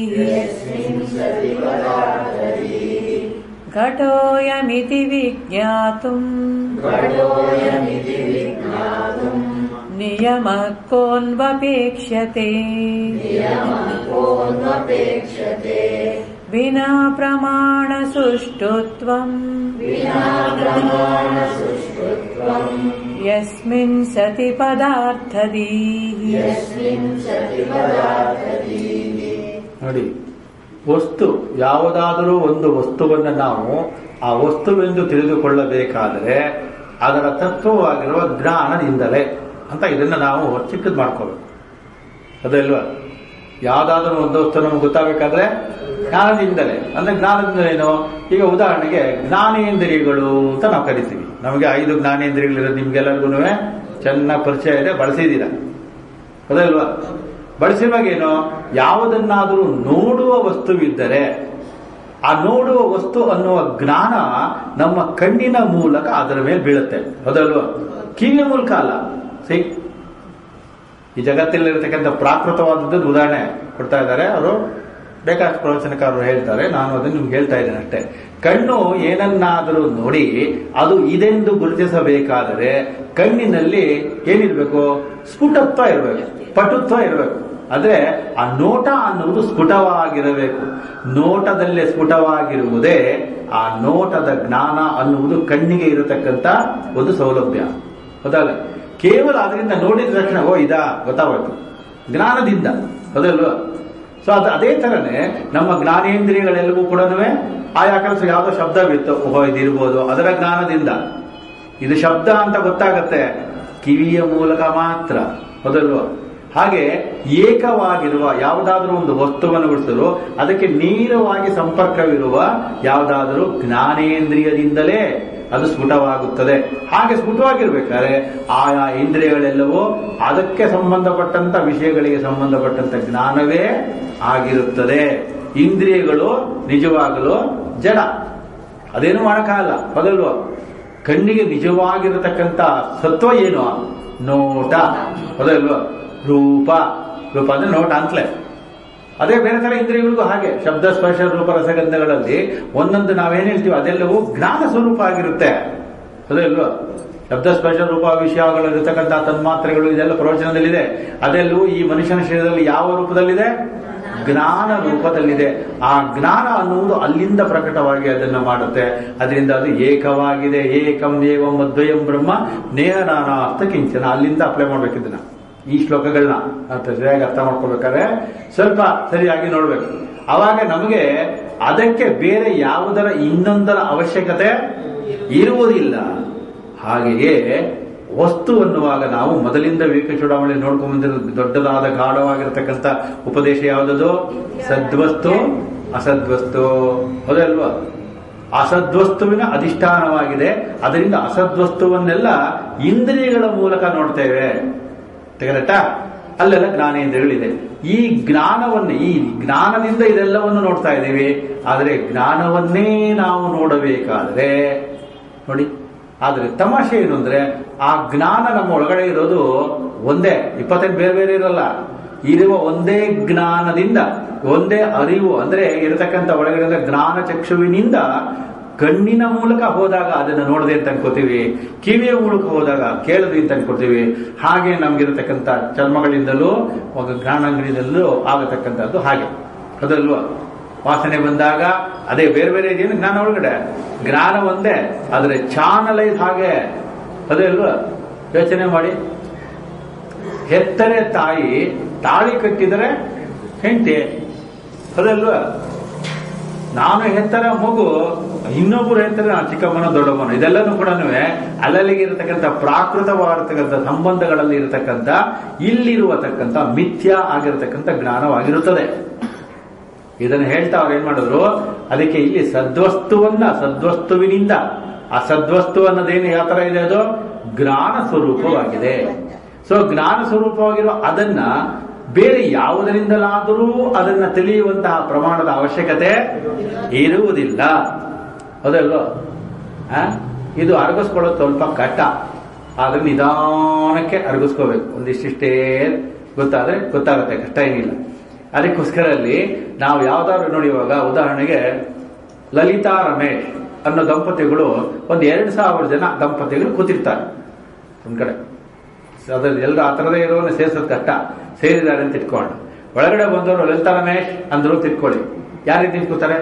घटोऽयमिति विज्ञातुम् नियमः कोऽन्वपेक्ष्यते विना प्रमाणसुष्ठुत्वम् यस्मिन् सति पदार्थदीः ನೋಡಿ ವಸ್ತು ಯಾವುದಾದರೂ ಒಂದು ವಸ್ತುವನ್ನು ನಾವು ಆ ವಸ್ತುವೆಂದು ತಿಳಿದುಕೊಳ್ಳಬೇಕಾದರೆ ಅದರ ತತ್ವವಾಗಿರುವ ಜ್ಞಾನದಿಂದಲೇ ಅಂತ ಇದನ್ನ ನಾವು ಚಿಕ್ಕದ್ ಮಾಡ್ಕೋಬೇಕು ಅದಲ್ವಾ ಯಾವ್ದಾದ್ರೂ ಒಂದು ವಸ್ತು ನಮ್ಗೆ ಗೊತ್ತಾಗಬೇಕಾದ್ರೆ ಜ್ಞಾನದಿಂದಲೇ ಅಂದ್ರೆ ಜ್ಞಾನದಿಂದ ಏನು ಈಗ ಉದಾಹರಣೆಗೆ ಜ್ಞಾನೇಂದ್ರಿಯಗಳು ಅಂತ ನಾವು ಕರಿತೀವಿ ನಮಗೆ ಐದು ಜ್ಞಾನೇಂದ್ರಿಯಗಳಿರೋದು ನಿಮ್ಗೆಲ್ಲರಿಗೂ ಚೆನ್ನಾಗಿ ಪರಿಚಯ ಇದೆ ಬಳಸಿದ್ದೀರಾ ಅದಲ್ವಾ ಬಳಸಿರುವಾಗ ಏನು ಯಾವುದನ್ನಾದರೂ ನೋಡುವ ವಸ್ತುವಿದ್ದರೆ ಆ ನೋಡುವ ವಸ್ತು ಅನ್ನುವ ಜ್ಞಾನ ನಮ್ಮ ಕಣ್ಣಿನ ಮೂಲಕ ಅದರ ಮೇಲೆ ಬೀಳುತ್ತೆ ಹೌದಲ್ವಾ ಕಿವಿಯ ಮೂಲಕ ಅಲ್ಲ ಸಿ ಈ ಜಗತ್ತಲ್ಲಿರತಕ್ಕಂಥ ಪ್ರಾಕೃತವಾದದ್ದು ಉದಾಹರಣೆ ಕೊಡ್ತಾ ಇದ್ದಾರೆ ಅವರು ಬೇಕಾದಷ್ಟು ಪ್ರವಚನಕಾರರು ಹೇಳ್ತಾರೆ ನಾನು ಅದನ್ನು ನಿಮ್ಗೆ ಹೇಳ್ತಾ ಇದ್ದೇನೆ ಅಷ್ಟೇ ಕಣ್ಣು ಏನನ್ನಾದರೂ ನೋಡಿ ಅದು ಇದೆಂದು ಗುರುತಿಸಬೇಕಾದರೆ ಕಣ್ಣಿನಲ್ಲಿ ಏನಿರ್ಬೇಕು ಸ್ಫುಟತ್ವ ಇರಬೇಕು ಪಟುತ್ವ ಇರಬೇಕು ಆದ್ರೆ ಆ ನೋಟ ಅನ್ನುವುದು ಸ್ಫುಟವಾಗಿರಬೇಕು ನೋಟದಲ್ಲೇ ಸ್ಫುಟವಾಗಿರುವುದೇ ಆ ನೋಟದ ಜ್ಞಾನ ಅನ್ನುವುದು ಕಣ್ಣಿಗೆ ಇರತಕ್ಕಂತ ಒಂದು ಸೌಲಭ್ಯ ಹೌದಲ್ಲ ಕೇವಲ ಅದರಿಂದ ನೋಡಿದ ತಕ್ಷಣ ಓ ಇದಾ ಗೊತ್ತಾಗೋಯ್ತು ಜ್ಞಾನದಿಂದ ಹೌದಲ್ವಾ ಸೊ ಅದು ಅದೇ ತರನೇ ನಮ್ಮ ಜ್ಞಾನೇಂದ್ರಿಯಗಳೆಲ್ಲವೂ ಕೂಡ ಆಯಾ ಕೆಲಸ ಯಾವುದೋ ಶಬ್ದವಿತ್ತು ಓಹೋ ಇದಿರ್ಬೋದು ಅದರ ಜ್ಞಾನದಿಂದ ಇದು ಶಬ್ದ ಅಂತ ಗೊತ್ತಾಗತ್ತೆ ಕಿವಿಯ ಮೂಲಕ ಮಾತ್ರ ಹೌದಲ್ವಾ ಹಾಗೆ ಏಕವಾಗಿರುವ ಯಾವುದಾದ್ರೂ ಒಂದು ವಸ್ತುವನ್ನು ಬಿಡಿಸಿದ್ರು ಅದಕ್ಕೆ ನೇರವಾಗಿ ಸಂಪರ್ಕವಿರುವ ಯಾವುದಾದರೂ ಜ್ಞಾನೇಂದ್ರಿಯದಿಂದಲೇ ಅದು ಸ್ಫುಟವಾಗುತ್ತದೆ ಹಾಗೆ ಸ್ಫುಟವಾಗಿರ್ಬೇಕಾದ್ರೆ ಆಯಾ ಇಂದ್ರಿಯಗಳೆಲ್ಲವೂ ಅದಕ್ಕೆ ಸಂಬಂಧಪಟ್ಟಂತ ವಿಷಯಗಳಿಗೆ ಸಂಬಂಧಪಟ್ಟಂತ ಜ್ಞಾನವೇ ಆಗಿರುತ್ತದೆ ಇಂದ್ರಿಯಗಳು ನಿಜವಾಗಲು ಜಡ ಅದೇನು ಮಾಡಕ್ಕಾಗಲ್ಲ ಹೌದಲ್ವಾ ಕಣ್ಣಿಗೆ ನಿಜವಾಗಿರತಕ್ಕಂತ ಸತ್ವ ಏನು ನೋಟ ಹೌದಲ್ವಾ ರೂಪ ರೂಪ ಅಂದ್ರೆ ನೋಟ ಅಂತಲೇ ಅದೇ ಬೇರೆ ತರ ಇಂದ್ರಿಯಗಳಿಗೂ ಹಾಗೆ ಶಬ್ದ ಸ್ಪರ್ಶ ರೂಪ ರಸಗಂಧಗಳಲ್ಲಿ ಒಂದೊಂದು ನಾವೇನ್ ಹೇಳ್ತೀವಿ ಅದೆಲ್ಲವೂ ಜ್ಞಾನ ಸ್ವರೂಪ ಆಗಿರುತ್ತೆ ಅದಲ್ವಾ ಶಬ್ದ ಸ್ಪರ್ಶ ರೂಪ ವಿಷಯಗಳಿರತಕ್ಕಂಥ ತನ್ಮಾತ್ರೆಗಳು ಇದೆಲ್ಲ ಪ್ರವಚನದಲ್ಲಿದೆ ಅದೆಲ್ಲವೂ ಈ ಮನುಷ್ಯನ ಶರೀರದಲ್ಲಿ ಯಾವ ರೂಪದಲ್ಲಿದೆ ಜ್ಞಾನ ರೂಪದಲ್ಲಿದೆ ಆ ಜ್ಞಾನ ಅನ್ನುವುದು ಅಲ್ಲಿಂದ ಪ್ರಕಟವಾಗಿ ಅದನ್ನ ಮಾಡುತ್ತೆ ಅದರಿಂದ ಅದು ಏಕವಾಗಿದೆ ಏಕಂ ಏವಂ ಅದ್ವಯಂ ಬ್ರಹ್ಮ ನೇಹ ನಾನಾರ್ಥ ಕಿಂಚನ ಅಲ್ಲಿಂದ ಅಪ್ಲೈ ಮಾಡ್ಬೇಕಿದ್ದನ್ನ ಈ ಶ್ಲೋಕಗಳನ್ನ ಅಂತ ಸರಿಯಾಗಿ ಅರ್ಥ ಮಾಡ್ಕೋಬೇಕಾದ್ರೆ ಸ್ವಲ್ಪ ಸರಿಯಾಗಿ ನೋಡ್ಬೇಕು ಅವಾಗ ನಮಗೆ ಅದಕ್ಕೆ ಬೇರೆ ಯಾವುದರ ಇನ್ನೊಂದರ ಅವಶ್ಯಕತೆ ಇರುವುದಿಲ್ಲ ಹಾಗೆಯೇ ವಸ್ತು ಅನ್ನುವಾಗ ನಾವು ಮೊದಲಿಂದ ವಿವೇಕ ಚೂಡಾವಣಿ ನೋಡ್ಕೊಂಡ್ ಬಂದಿರೋ ದೊಡ್ಡದಾದ ಗಾಢವಾಗಿರತಕ್ಕಂಥ ಉಪದೇಶ ಯಾವುದದು ಸದ್ವಸ್ತು ಅಸದ್ವಸ್ತು ಹೌದಲ್ವಾ ಅಸದ್ವಸ್ತುವಿನ ಅಧಿಷ್ಠಾನವಾಗಿದೆ ಅದರಿಂದ ಅಸದ್ವಸ್ತುವನ್ನೆಲ್ಲ ಇಂದ್ರಿಯಗಳ ಮೂಲಕ ನೋಡ್ತೇವೆ ಕರೆಕ್ಟಾ ಅಲ್ಲೆಲ್ಲ ಜ್ಞಾನೇಂದ್ರಿಯಗಳಿದೆ ಈ ಜ್ಞಾನವನ್ನೇ ಈ ಜ್ಞಾನದಿಂದ ಇದೆಲ್ಲವನ್ನು ನೋಡ್ತಾ ಇದ್ದೀವಿ ಆದರೆ ಜ್ಞಾನವನ್ನೇ ನಾವು ನೋಡಬೇಕಾದ್ರೆ ನೋಡಿ ಆದ್ರೆ ತಮಾಷೆ ಏನು ಅಂದ್ರೆ ಆ ಜ್ಞಾನ ನಮ್ಮ ಒಳಗಡೆ ಇರೋದು ಒಂದೇ ಇಪ್ಪತ್ತೈದು ಬೇರೆ ಬೇರೆ ಇರಲ್ಲ ಇರುವ ಒಂದೇ ಜ್ಞಾನದಿಂದ ಒಂದೇ ಅರಿವು ಅಂದ್ರೆ ಇರತಕ್ಕಂಥ ಒಳಗಡೆ ಜ್ಞಾನ ಚಕ್ಷುವಿನಿಂದ ಕಣ್ಣಿನ ಮೂಲಕ ಹೋದಾಗ ಅದನ್ನು ನೋಡದೆ ಅಂತ ಅನ್ಕೋತೀವಿ ಕಿವಿಯ ಮೂಲಕ ಹೋದಾಗ ಕೇಳದೆ ಅಂತ ಅನ್ಕೋತೀವಿ ಹಾಗೆ ನಮ್ಗಿರತಕ್ಕಂಥ ಚರ್ಮಗಳಿಂದಲೂ ಒಂದು ಜ್ಞಾನಾಂಗಡಿಯಿಂದಲೂ ಆಗತಕ್ಕಂಥದ್ದು ಹಾಗೆ ಅದಲ್ವಾ ವಾಸನೆ ಬಂದಾಗ ಅದೇ ಬೇರೆ ಬೇರೆ ಇದೇನು ಜ್ಞಾನ ಒಳಗಡೆ ಜ್ಞಾನ ಒಂದೇ ಆದ್ರೆ ಚಾನಲ್ ಇದು ಹಾಗೆ ಅದೇ ಅಲ್ವಾ ಯೋಚನೆ ಮಾಡಿ ಹೆತ್ತರೆ ತಾಯಿ ತಾಳಿ ಕಟ್ಟಿದರೆ ಹೆಂಡತಿ ಅದಲ್ವಾ ನಾನು ಹೆತ್ತರ ಮಗು ಇನ್ನೊಬ್ಬರು ಹೆತ್ತರ ನಾನು ಚಿಕ್ಕಮ್ಮನ ದೊಡ್ಡಮ್ಮನ ಇದೆಲ್ಲನೂ ಕೂಡ ಅಲ್ಲಲ್ಲಿಗೆ ಇರತಕ್ಕಂಥ ಪ್ರಾಕೃತವಾಗಿರತಕ್ಕಂಥ ಸಂಬಂಧಗಳಲ್ಲಿ ಇರತಕ್ಕಂಥ ಇಲ್ಲಿರುವತಕ್ಕಂಥ ಮಿಥ್ಯ ಆಗಿರತಕ್ಕಂಥ ಜ್ಞಾನವಾಗಿರುತ್ತದೆ ಇದನ್ನು ಹೇಳ್ತಾ ಅವ್ರು ಏನ್ ಮಾಡಿದ್ರು ಅದಕ್ಕೆ ಇಲ್ಲಿ ಸದ್ವಸ್ತುವನ್ನ ಸದ್ವಸ್ತುವಿನಿಂದ ಆ ಸದ್ವಸ್ತು ಅನ್ನೋದೇನು ಯಾವ ತರ ಇದೆ ಅದು ಜ್ಞಾನ ಸ್ವರೂಪವಾಗಿದೆ ಸೊ ಜ್ಞಾನ ಸ್ವರೂಪವಾಗಿರುವ ಅದನ್ನ ಬೇರೆ ಯಾವುದರಿಂದಲಾದರೂ ಅದನ್ನ ತಿಳಿಯುವಂತಹ ಪ್ರಮಾಣದ ಅವಶ್ಯಕತೆ ಇರುವುದಿಲ್ಲ ಹೌದಲ್ವೋ ಆ? ಇದು ಅರಗಿಸ್ಕೊಳ್ಳೋದು ಸ್ವಲ್ಪ ಕಷ್ಟ ಆದ್ರೆ ನಿಧಾನಕ್ಕೆ ಅರಗಿಸ್ಕೋಬೇಕು ಒಂದಿಷ್ಟಿಷ್ಟೇ ಗೊತ್ತಾದ್ರೆ ಗೊತ್ತಾಗುತ್ತೆ ಕಷ್ಟ ಏನಿಲ್ಲ ಅದಕ್ಕೋಸ್ಕರ ಅಲ್ಲಿ ನಾವು ಯಾವ್ದಾದ್ರು ನೋಡಿ ಇವಾಗ ಉದಾಹರಣೆಗೆ ಲಲಿತಾ ರಮೇಶ್ ಅನ್ನೋ ದಂಪತಿಗಳು ಒಂದು ಎರಡು ಸಾವಿರ ಜನ ದಂಪತಿಗಳು ಕೂತಿರ್ತಾರೆ ಒಂದ್ ಕಡೆ ಅದ್ರಲ್ಲಿ ಎಲ್ಲರೂ ಆ ಥರದೇ ಇರೋನ ಸೇರ್ಸೋದು ಕಷ್ಟ ಸೇರಿದ್ದಾರೆ ಅಂತ ಇಟ್ಕೊಂಡು ಒಳಗಡೆ ಬಂದವರು ಲಲಿತಾ ರಮೇಶ್ ಅಂದ್ರು ತಿಳ್ಕೊಳ್ಳಿ ಯಾರಿಗೆ ನಿಂತ್ಕೋತಾರೆ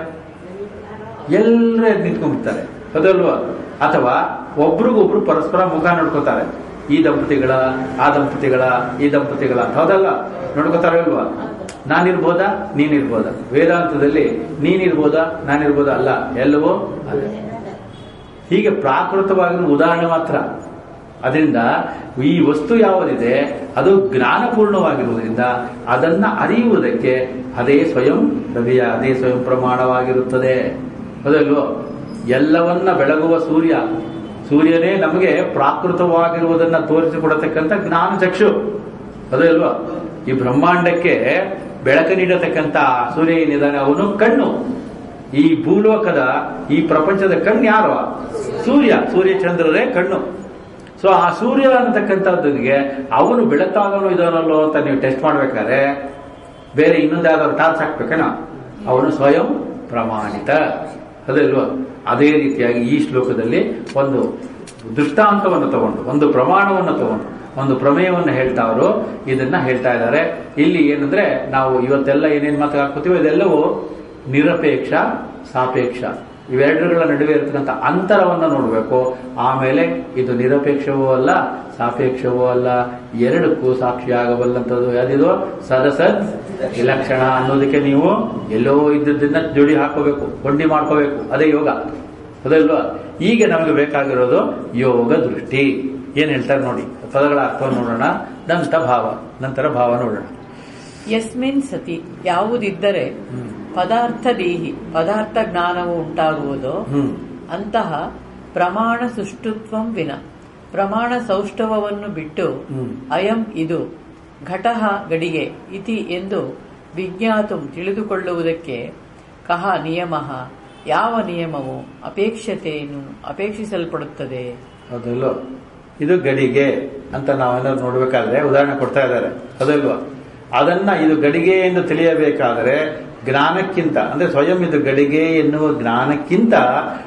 ಎಲ್ಲರೂ ಎದ್ದು ನಿಂತ್ಕೊಂಡ್ಬಿಡ್ತಾರೆ ಅದಲ್ವಾ ಅಥವಾ ಒಬ್ರಿಗೊಬ್ರು ಪರಸ್ಪರ ಮುಖ ನೋಡ್ಕೋತಾರೆ ಈ ದಂಪತಿಗಳ ಆ ದಂಪತಿಗಳ ಈ ದಂಪತಿಗಳ ಅಂತ ಹೌದಲ್ಲ ನೋಡ್ಕೋತಾರೆ ಅಲ್ವಾ ನಾನಿರ್ಬೋದಾ ನೀನಿರ್ಬೋದಾ ವೇದಾಂತದಲ್ಲಿ ನೀನಿರ್ಬೋದಾ ನಾನಿರ್ಬೋದಾ ಅಲ್ಲ ಎಲ್ಲವೂ ಅದೇ ಹೀಗೆ ಪ್ರಾಕೃತವಾಗಿರುವ ಉದಾಹರಣೆ ಮಾತ್ರ ಅದರಿಂದ ಈ ವಸ್ತು ಯಾವುದಿದೆ ಅದು ಜ್ಞಾನಪೂರ್ಣವಾಗಿರುವುದರಿಂದ ಅದನ್ನ ಅರಿಯುವುದಕ್ಕೆ ಅದೇ ಸ್ವಯಂ ಹೃದಯ ಅದೇ ಸ್ವಯಂ ಪ್ರಮಾಣವಾಗಿರುತ್ತದೆ ಅದಲ್ವೋ ಎಲ್ಲವನ್ನ ಬೆಳಗುವ ಸೂರ್ಯ ಸೂರ್ಯನೇ ನಮಗೆ ಪ್ರಾಕೃತವಾಗಿರುವುದನ್ನ ತೋರಿಸಿಕೊಡತಕ್ಕಂಥ ಜ್ಞಾನ ಚಕ್ಷು ಅದೇ ಅಲ್ವಾ ಈ ಬ್ರಹ್ಮಾಂಡಕ್ಕೆ ಬೆಳಕು ನೀಡತಕ್ಕಂಥ ಸೂರ್ಯ ಏನಿದ್ದಾನೆ ಅವನು ಕಣ್ಣು ಈ ಭೂಲೋಕದ ಈ ಪ್ರಪಂಚದ ಕಣ್ಣು ಯಾರು ಸೂರ್ಯ ಸೂರ್ಯ ಚಂದ್ರರೇ ಕಣ್ಣು ಸೊ ಆ ಸೂರ್ಯ ಅನ್ನತಕ್ಕಂಥದ್ದಿಗೆ ಅವನು ಬೆಳಕಾಗನೋ ಇದಾನಲ್ಲೋ ಅಂತ ನೀವು ಟೆಸ್ಟ್ ಮಾಡ್ಬೇಕಾದ್ರೆ ಬೇರೆ ಇನ್ನೊಂದು ಯಾವ್ದಾದ್ರು ಟಾರ್ಚ್ ಹಾಕ್ಬೇಕೇನೋ ಅವನು ಸ್ವಯಂ ಪ್ರಮಾಣಿತ ಅದಲ್ವಾ ಅದೇ ರೀತಿಯಾಗಿ ಈ ಶ್ಲೋಕದಲ್ಲಿ ಒಂದು ದೃಷ್ಟಾಂತವನ್ನು ತಗೊಂಡು ಒಂದು ಪ್ರಮಾಣವನ್ನು ತಗೊಂಡು ಒಂದು ಪ್ರಮೇಯವನ್ನು ಹೇಳ್ತಾ ಅವರು ಇದನ್ನ ಹೇಳ್ತಾ ಇದ್ದಾರೆ ಇಲ್ಲಿ ಏನಂದ್ರೆ ನಾವು ಇವತ್ತೆಲ್ಲ ಏನೇನ್ ಮಾತಾಡ್ಕೋತೀವೋ ಇದೆಲ್ಲವೂ ನಿರಪೇಕ್ಷ ಸಾಪೇಕ್ಷ ಇವೆರಡರ ನಡುವೆ ಇರತಕ್ಕಂಥ ಅಂತರವನ್ನು ನೋಡಬೇಕು ಆಮೇಲೆ ಇದು ನಿರಪೇಕ್ಷವೂ ಅಲ್ಲ ಸಾಪೇಕ್ಷವೂ ಅಲ್ಲ ಎರಡಕ್ಕೂ ಸಾಕ್ಷಿಯಾಗಬಲ್ಲಂಥದ್ದು ಯಾವ್ದಿದು ಸದಸದ್ ವಿಲಕ್ಷಣ ಅನ್ನೋದಕ್ಕೆ ನೀವು ಎಲ್ಲೋ ಇದ್ದದನ್ನ ಜೋಡಿ ಹಾಕೋಬೇಕು ಕೊಂಡಿ ಮಾಡ್ಕೋಬೇಕು ಅದೇ ಯೋಗ ಅದಲ್ವಾ ಈಗ ನಮಗೆ ಬೇಕಾಗಿರೋದು ಯೋಗ ದೃಷ್ಟಿ ಏನ್ ಹೇಳ್ತಾರೆ ನೋಡಿ ಪದಗಳ ಅರ್ಥವನ್ನು ನೋಡೋಣ ನಂತರ ಭಾವ ನಂತರ ಭಾವ ನೋಡೋಣ ಯಸ್ಮಿನ್ ಸತಿ ಯಾವುದಿದ್ದರೆ ಹ್ಮ್. ಪದಾರ್ಥ ದೇಹಿ ಪದಾರ್ಥ ಜ್ಞಾನವು ಉಂಟಾಗುವುದೋ ಹ್ಮ್ ಅಂತಹ ಪ್ರಮಾಣ ಸುಷ್ಟುತ್ವಂ ವಿನ ಪ್ರಮಾಣ ಸೌಷ್ಠವವನ್ನು ಬಿಟ್ಟು ಹ್ಮ್. ಅಯಂ ಇದು ಘಟಃ ಗಡಿಗೆ ಇತಿ ಎಂದು ವಿಜ್ಞಾತು ತಿಳಿದುಕೊಳ್ಳುವುದಕ್ಕೆ ಕಹ ನಿಯಮ ಯಾವ ನಿಯಮವು ಅಪೇಕ್ಷತೆಯನ್ನು ಅಪೇಕ್ಷಿಸಲ್ಪಡುತ್ತದೆ ಅದಲ್ವ ಇದು ಗಡಿಗೆ ಅಂತ ನಾವೇನಾದ್ರು ನೋಡ್ಬೇಕಾದ್ರೆ ಉದಾಹರಣೆ ಕೊಡ್ತಾ ಇದ್ದಾರೆ ಅದಲ್ವಾ ಅದನ್ನ ಇದು ಗಡಿಗೆ ಎಂದು ತಿಳಿಯಬೇಕಾದರೆ ಜ್ಞಾನಕ್ಕಿಂತ ಅಂದ್ರೆ ಸ್ವಯಂ ಇದು ಗಡಿಗೆ ಎನ್ನುವ ಜ್ಞಾನಕ್ಕಿಂತ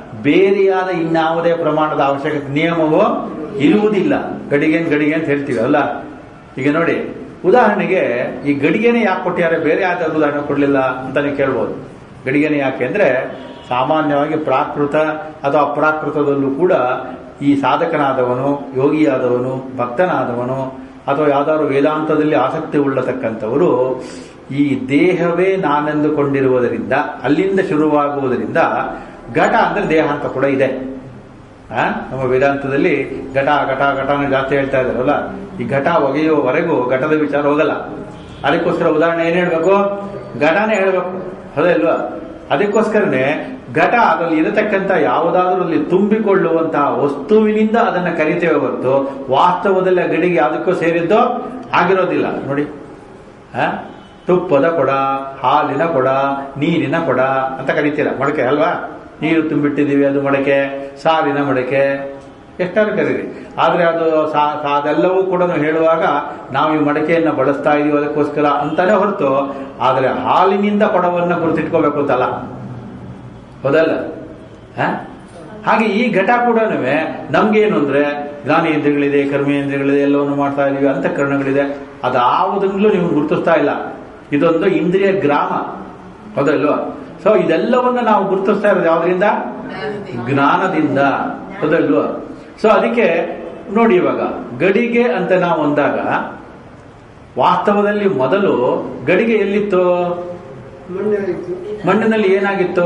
ಬೇರೆಯಾದ ಇನ್ಯಾವುದೇ ಪ್ರಮಾಣದ ಅವಶ್ಯಕತೆ ನಿಯಮವೋ ಇರುವುದಿಲ್ಲ ಗಡಿಗೆ ಗಡಿಗೆ ಅಂತ ಹೇಳ್ತೀವಿ ಅಲ್ಲ ಈಗ ನೋಡಿ ಉದಾಹರಣೆಗೆ ಈ ಗಡಿಗೆನೆ ಯಾಕೆ ಕೊಟ್ಟಿದ್ದಾರೆ ಬೇರೆ ಯಾವ್ದಾದ್ರು ಉದಾಹರಣೆ ಕೊಡ್ಲಿಲ್ಲ ಅಂತ ನೀವು ಕೇಳ್ಬೋದು ಗಡಿಗೆನೆ ಯಾಕೆ ಅಂದ್ರೆ ಸಾಮಾನ್ಯವಾಗಿ ಪ್ರಾಕೃತ ಅಥವಾ ಅಪ್ರಾಕೃತದಲ್ಲೂ ಕೂಡ ಈ ಸಾಧಕನಾದವನು ಯೋಗಿಯಾದವನು ಭಕ್ತನಾದವನು ಅಥವಾ ಯಾವ್ದಾದ್ರು ವೇದಾಂತದಲ್ಲಿ ಆಸಕ್ತಿ ಉಳ್ಳತಕ್ಕಂಥವರು ಈ ದೇಹವೇ ನಾನೆಂದುಕೊಂಡಿರುವುದರಿಂದ ಅಲ್ಲಿಂದ ಶುರುವಾಗುವುದರಿಂದ ಘಟ ಅಂದ್ರೆ ದೇಹ ಅಂತ ಕೂಡ ಇದೆ ಆ? ನಮ್ಮ ವೇದಾಂತದಲ್ಲಿ ಘಟ ಘಟ ಘಟನ ಜಾಸ್ತಿ ಹೇಳ್ತಾ ಇದಾರಲ್ಲ ಈ ಘಟ ಒಗೆಯುವವರೆಗೂ ಘಟದ ವಿಚಾರ ಹೋಗಲ್ಲ ಅದಕ್ಕೋಸ್ಕರ ಉದಾಹರಣೆ ಏನ್ ಹೇಳ್ಬೇಕು ಘಟನೆ ಹೇಳ್ಬೇಕು ಅದೇ ಅಲ್ವಾ ಅದಕ್ಕೋಸ್ಕರನೇ ಘಟ ಅದರಲ್ಲಿ ಇರತಕ್ಕಂತ ಯಾವುದಾದ್ರೂ ಅಲ್ಲಿ ತುಂಬಿಕೊಳ್ಳುವಂತಹ ವಸ್ತುವಿನಿಂದ ಅದನ್ನ ಕರಿತೇವೆ ಹೊರತು ವಾಸ್ತವದಲ್ಲಿ ಆ ಗಡಿಗೆ ಅದಕ್ಕೂ ಸೇರಿದ್ದೋ ಆಗಿರೋದಿಲ್ಲ ನೋಡಿ ಆ? ತುಪ್ಪದ ಕೊಡ ಹಾಲಿನ ಕೊಡ ನೀರಿನ ಕೊಡ ಅಂತ ಕರಿತೀರ ಮಡಕೆ ಅಲ್ವಾ ನೀರು ತುಂಬಿಟ್ಟಿದ್ದೀವಿ ಅದು ಮಡಕೆ ಸಾರಿನ ಮಡಕೆ ಎಷ್ಟಾದ್ರು ಕರೀರಿ ಆದ್ರೆ ಅದು ಸಾ- ಸಾ- ಅದೆಲ್ಲವೂ ಕೂಡ ಹೇಳುವಾಗ ನಾವು ಈ ಮಡಕೆಯನ್ನ ಬಳಸ್ತಾ ಇದೀವಿ ಅದಕ್ಕೋಸ್ಕರ ಅಂತಾನೆ ಹೊರತು ಆದ್ರೆ ಹಾಲಿನಿಂದ ಕೊಡವನ್ನ ಗುರುತಿಟ್ಕೋಬೇಕು ಅಂತಲ್ಲ ಹೌದಲ್ಲ ಹ? ಹಾಗೆ ಈ ಘಟ ಕೂಡ ನಮ್ಗೇನು ಅಂದ್ರೆ ಜ್ಞಾನೇಂದ್ರಿಯಗಳಿದೆ ಕರ್ಮೇಂದ್ರಿಯಗಳಿದೆ ಎಲ್ಲವನ್ನು ಮಾಡ್ತಾ ಇದೀವಿ ಅಂತಃಕರಣಗಳಿದೆ ಅದಾವುದರಿಂದಲೂ ನೀವು ಗುರುತಿಸ್ತಾ ಇಲ್ಲ ಇದೊಂದು ಇಂದ್ರಿಯ ಗ್ರಾಮ ಹೌದಲ್ವಾ ಸೊ ಇದೆಲ್ಲವನ್ನ ನಾವು ಗುರುತಿಸ್ತಾ ಇರೋದು ಯಾವ್ದ್ರಿಂದ ಜ್ಞಾನದಿಂದ ಹೌದಲ್ವಾ ಸೊ ಅದಕ್ಕೆ ನೋಡಿ ಇವಾಗ ಗಡಿಗೆ ಅಂತ ನಾವು ಅಂದಾಗ ವಾಸ್ತವದಲ್ಲಿ ಮೊದಲು ಗಡಿಗೆ ಎಲ್ಲಿತ್ತು ಮಣ್ಣಿನಲ್ಲಿ ಏನಾಗಿತ್ತು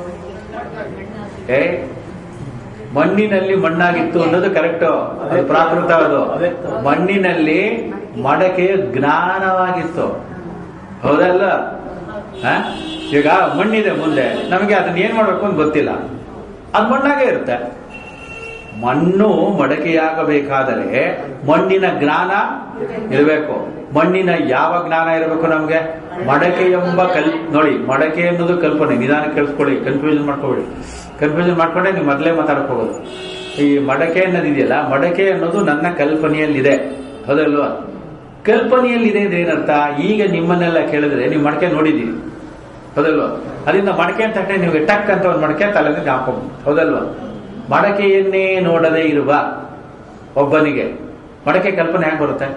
ಏ ಮಣ್ಣಿನಲ್ಲಿ ಮಣ್ಣಾಗಿತ್ತು ಅನ್ನೋದು ಕರೆಕ್ಟ್ ಅದು ಪ್ರಾಕೃತ ಅದು ಮಣ್ಣಿನಲ್ಲಿ ಮಡಕೆ ಜ್ಞಾನವಾಗಿತ್ತು ಹೌದಲ್ಲ ಹ? ಈಗ ಮಣ್ಣಿದೆ ಮುಂದೆ ನಮಗೆ ಅದನ್ನ ಏನ್ ಮಾಡ್ಬೇಕು ಅಂತ ಗೊತ್ತಿಲ್ಲ ಅದು ಮಣ್ಣಾಗೆ ಇರುತ್ತೆ ಮಣ್ಣು ಮಡಕೆಯಾಗಬೇಕಾದರೆ ಮಣ್ಣಿನ ಜ್ಞಾನ ಇರಬೇಕು ಮಣ್ಣಿನ ಯಾವ ಜ್ಞಾನ ಇರಬೇಕು ನಮ್ಗೆ ಮಡಕೆ ಎಂಬ ಕಲ್ ನೋಡಿ ಮಡಕೆ ಅನ್ನೋದು ಕಲ್ಪನೆ ನಿಧಾನ ಕೇಳಿಸ್ಕೊಳ್ಳಿ ಕನ್ಫ್ಯೂಷನ್ ಮಾಡ್ಕೊಬೇಡಿ ಕನ್ಫ್ಯೂಷನ್ ಮಾಡ್ಕೊಂಡೆ ನೀವು ಮೊದಲೇ ಮಾತಾಡಕ್ ಹೋಗೋದು ಈ ಮಡಕೆ ಅನ್ನೋದಿದೆಯಲ್ಲ ಮಡಕೆ ಅನ್ನೋದು ನನ್ನ ಕಲ್ಪನೆಯಲ್ಲಿದೆ ಹೌದಲ್ವಾ ಕಲ್ಪನೆಯಲ್ಲಿದೆ ಅಂದ್ರೆ ಏನರ್ಥ ಈಗ ನಿಮ್ಮನ್ನೆಲ್ಲ ಕೇಳಿದ್ರೆ ನೀವು ಮಡಕೆ ನೋಡಿದೀವಿ ಹೌದಲ್ವಾ ಅದರಿಂದ ಮಡಕೆ ಅಂತ ತಕ್ಷಣ ನಿಮಗೆ ಟಕ್ ಅಂತ ಒಂದು ಮಡಕೆ ತಲೆಗೆ ಜ್ಞಾಪಕ ಬಂತು. ಹೌದಲ್ವಾ ಮಡಕೆಯನ್ನೇ ನೋಡದೆ ಇರುವ ಒಬ್ಬನಿಗೆ ಮಡಕೆ ಕಲ್ಪನೆ ಹೇಗೆ ಬರುತ್ತೆ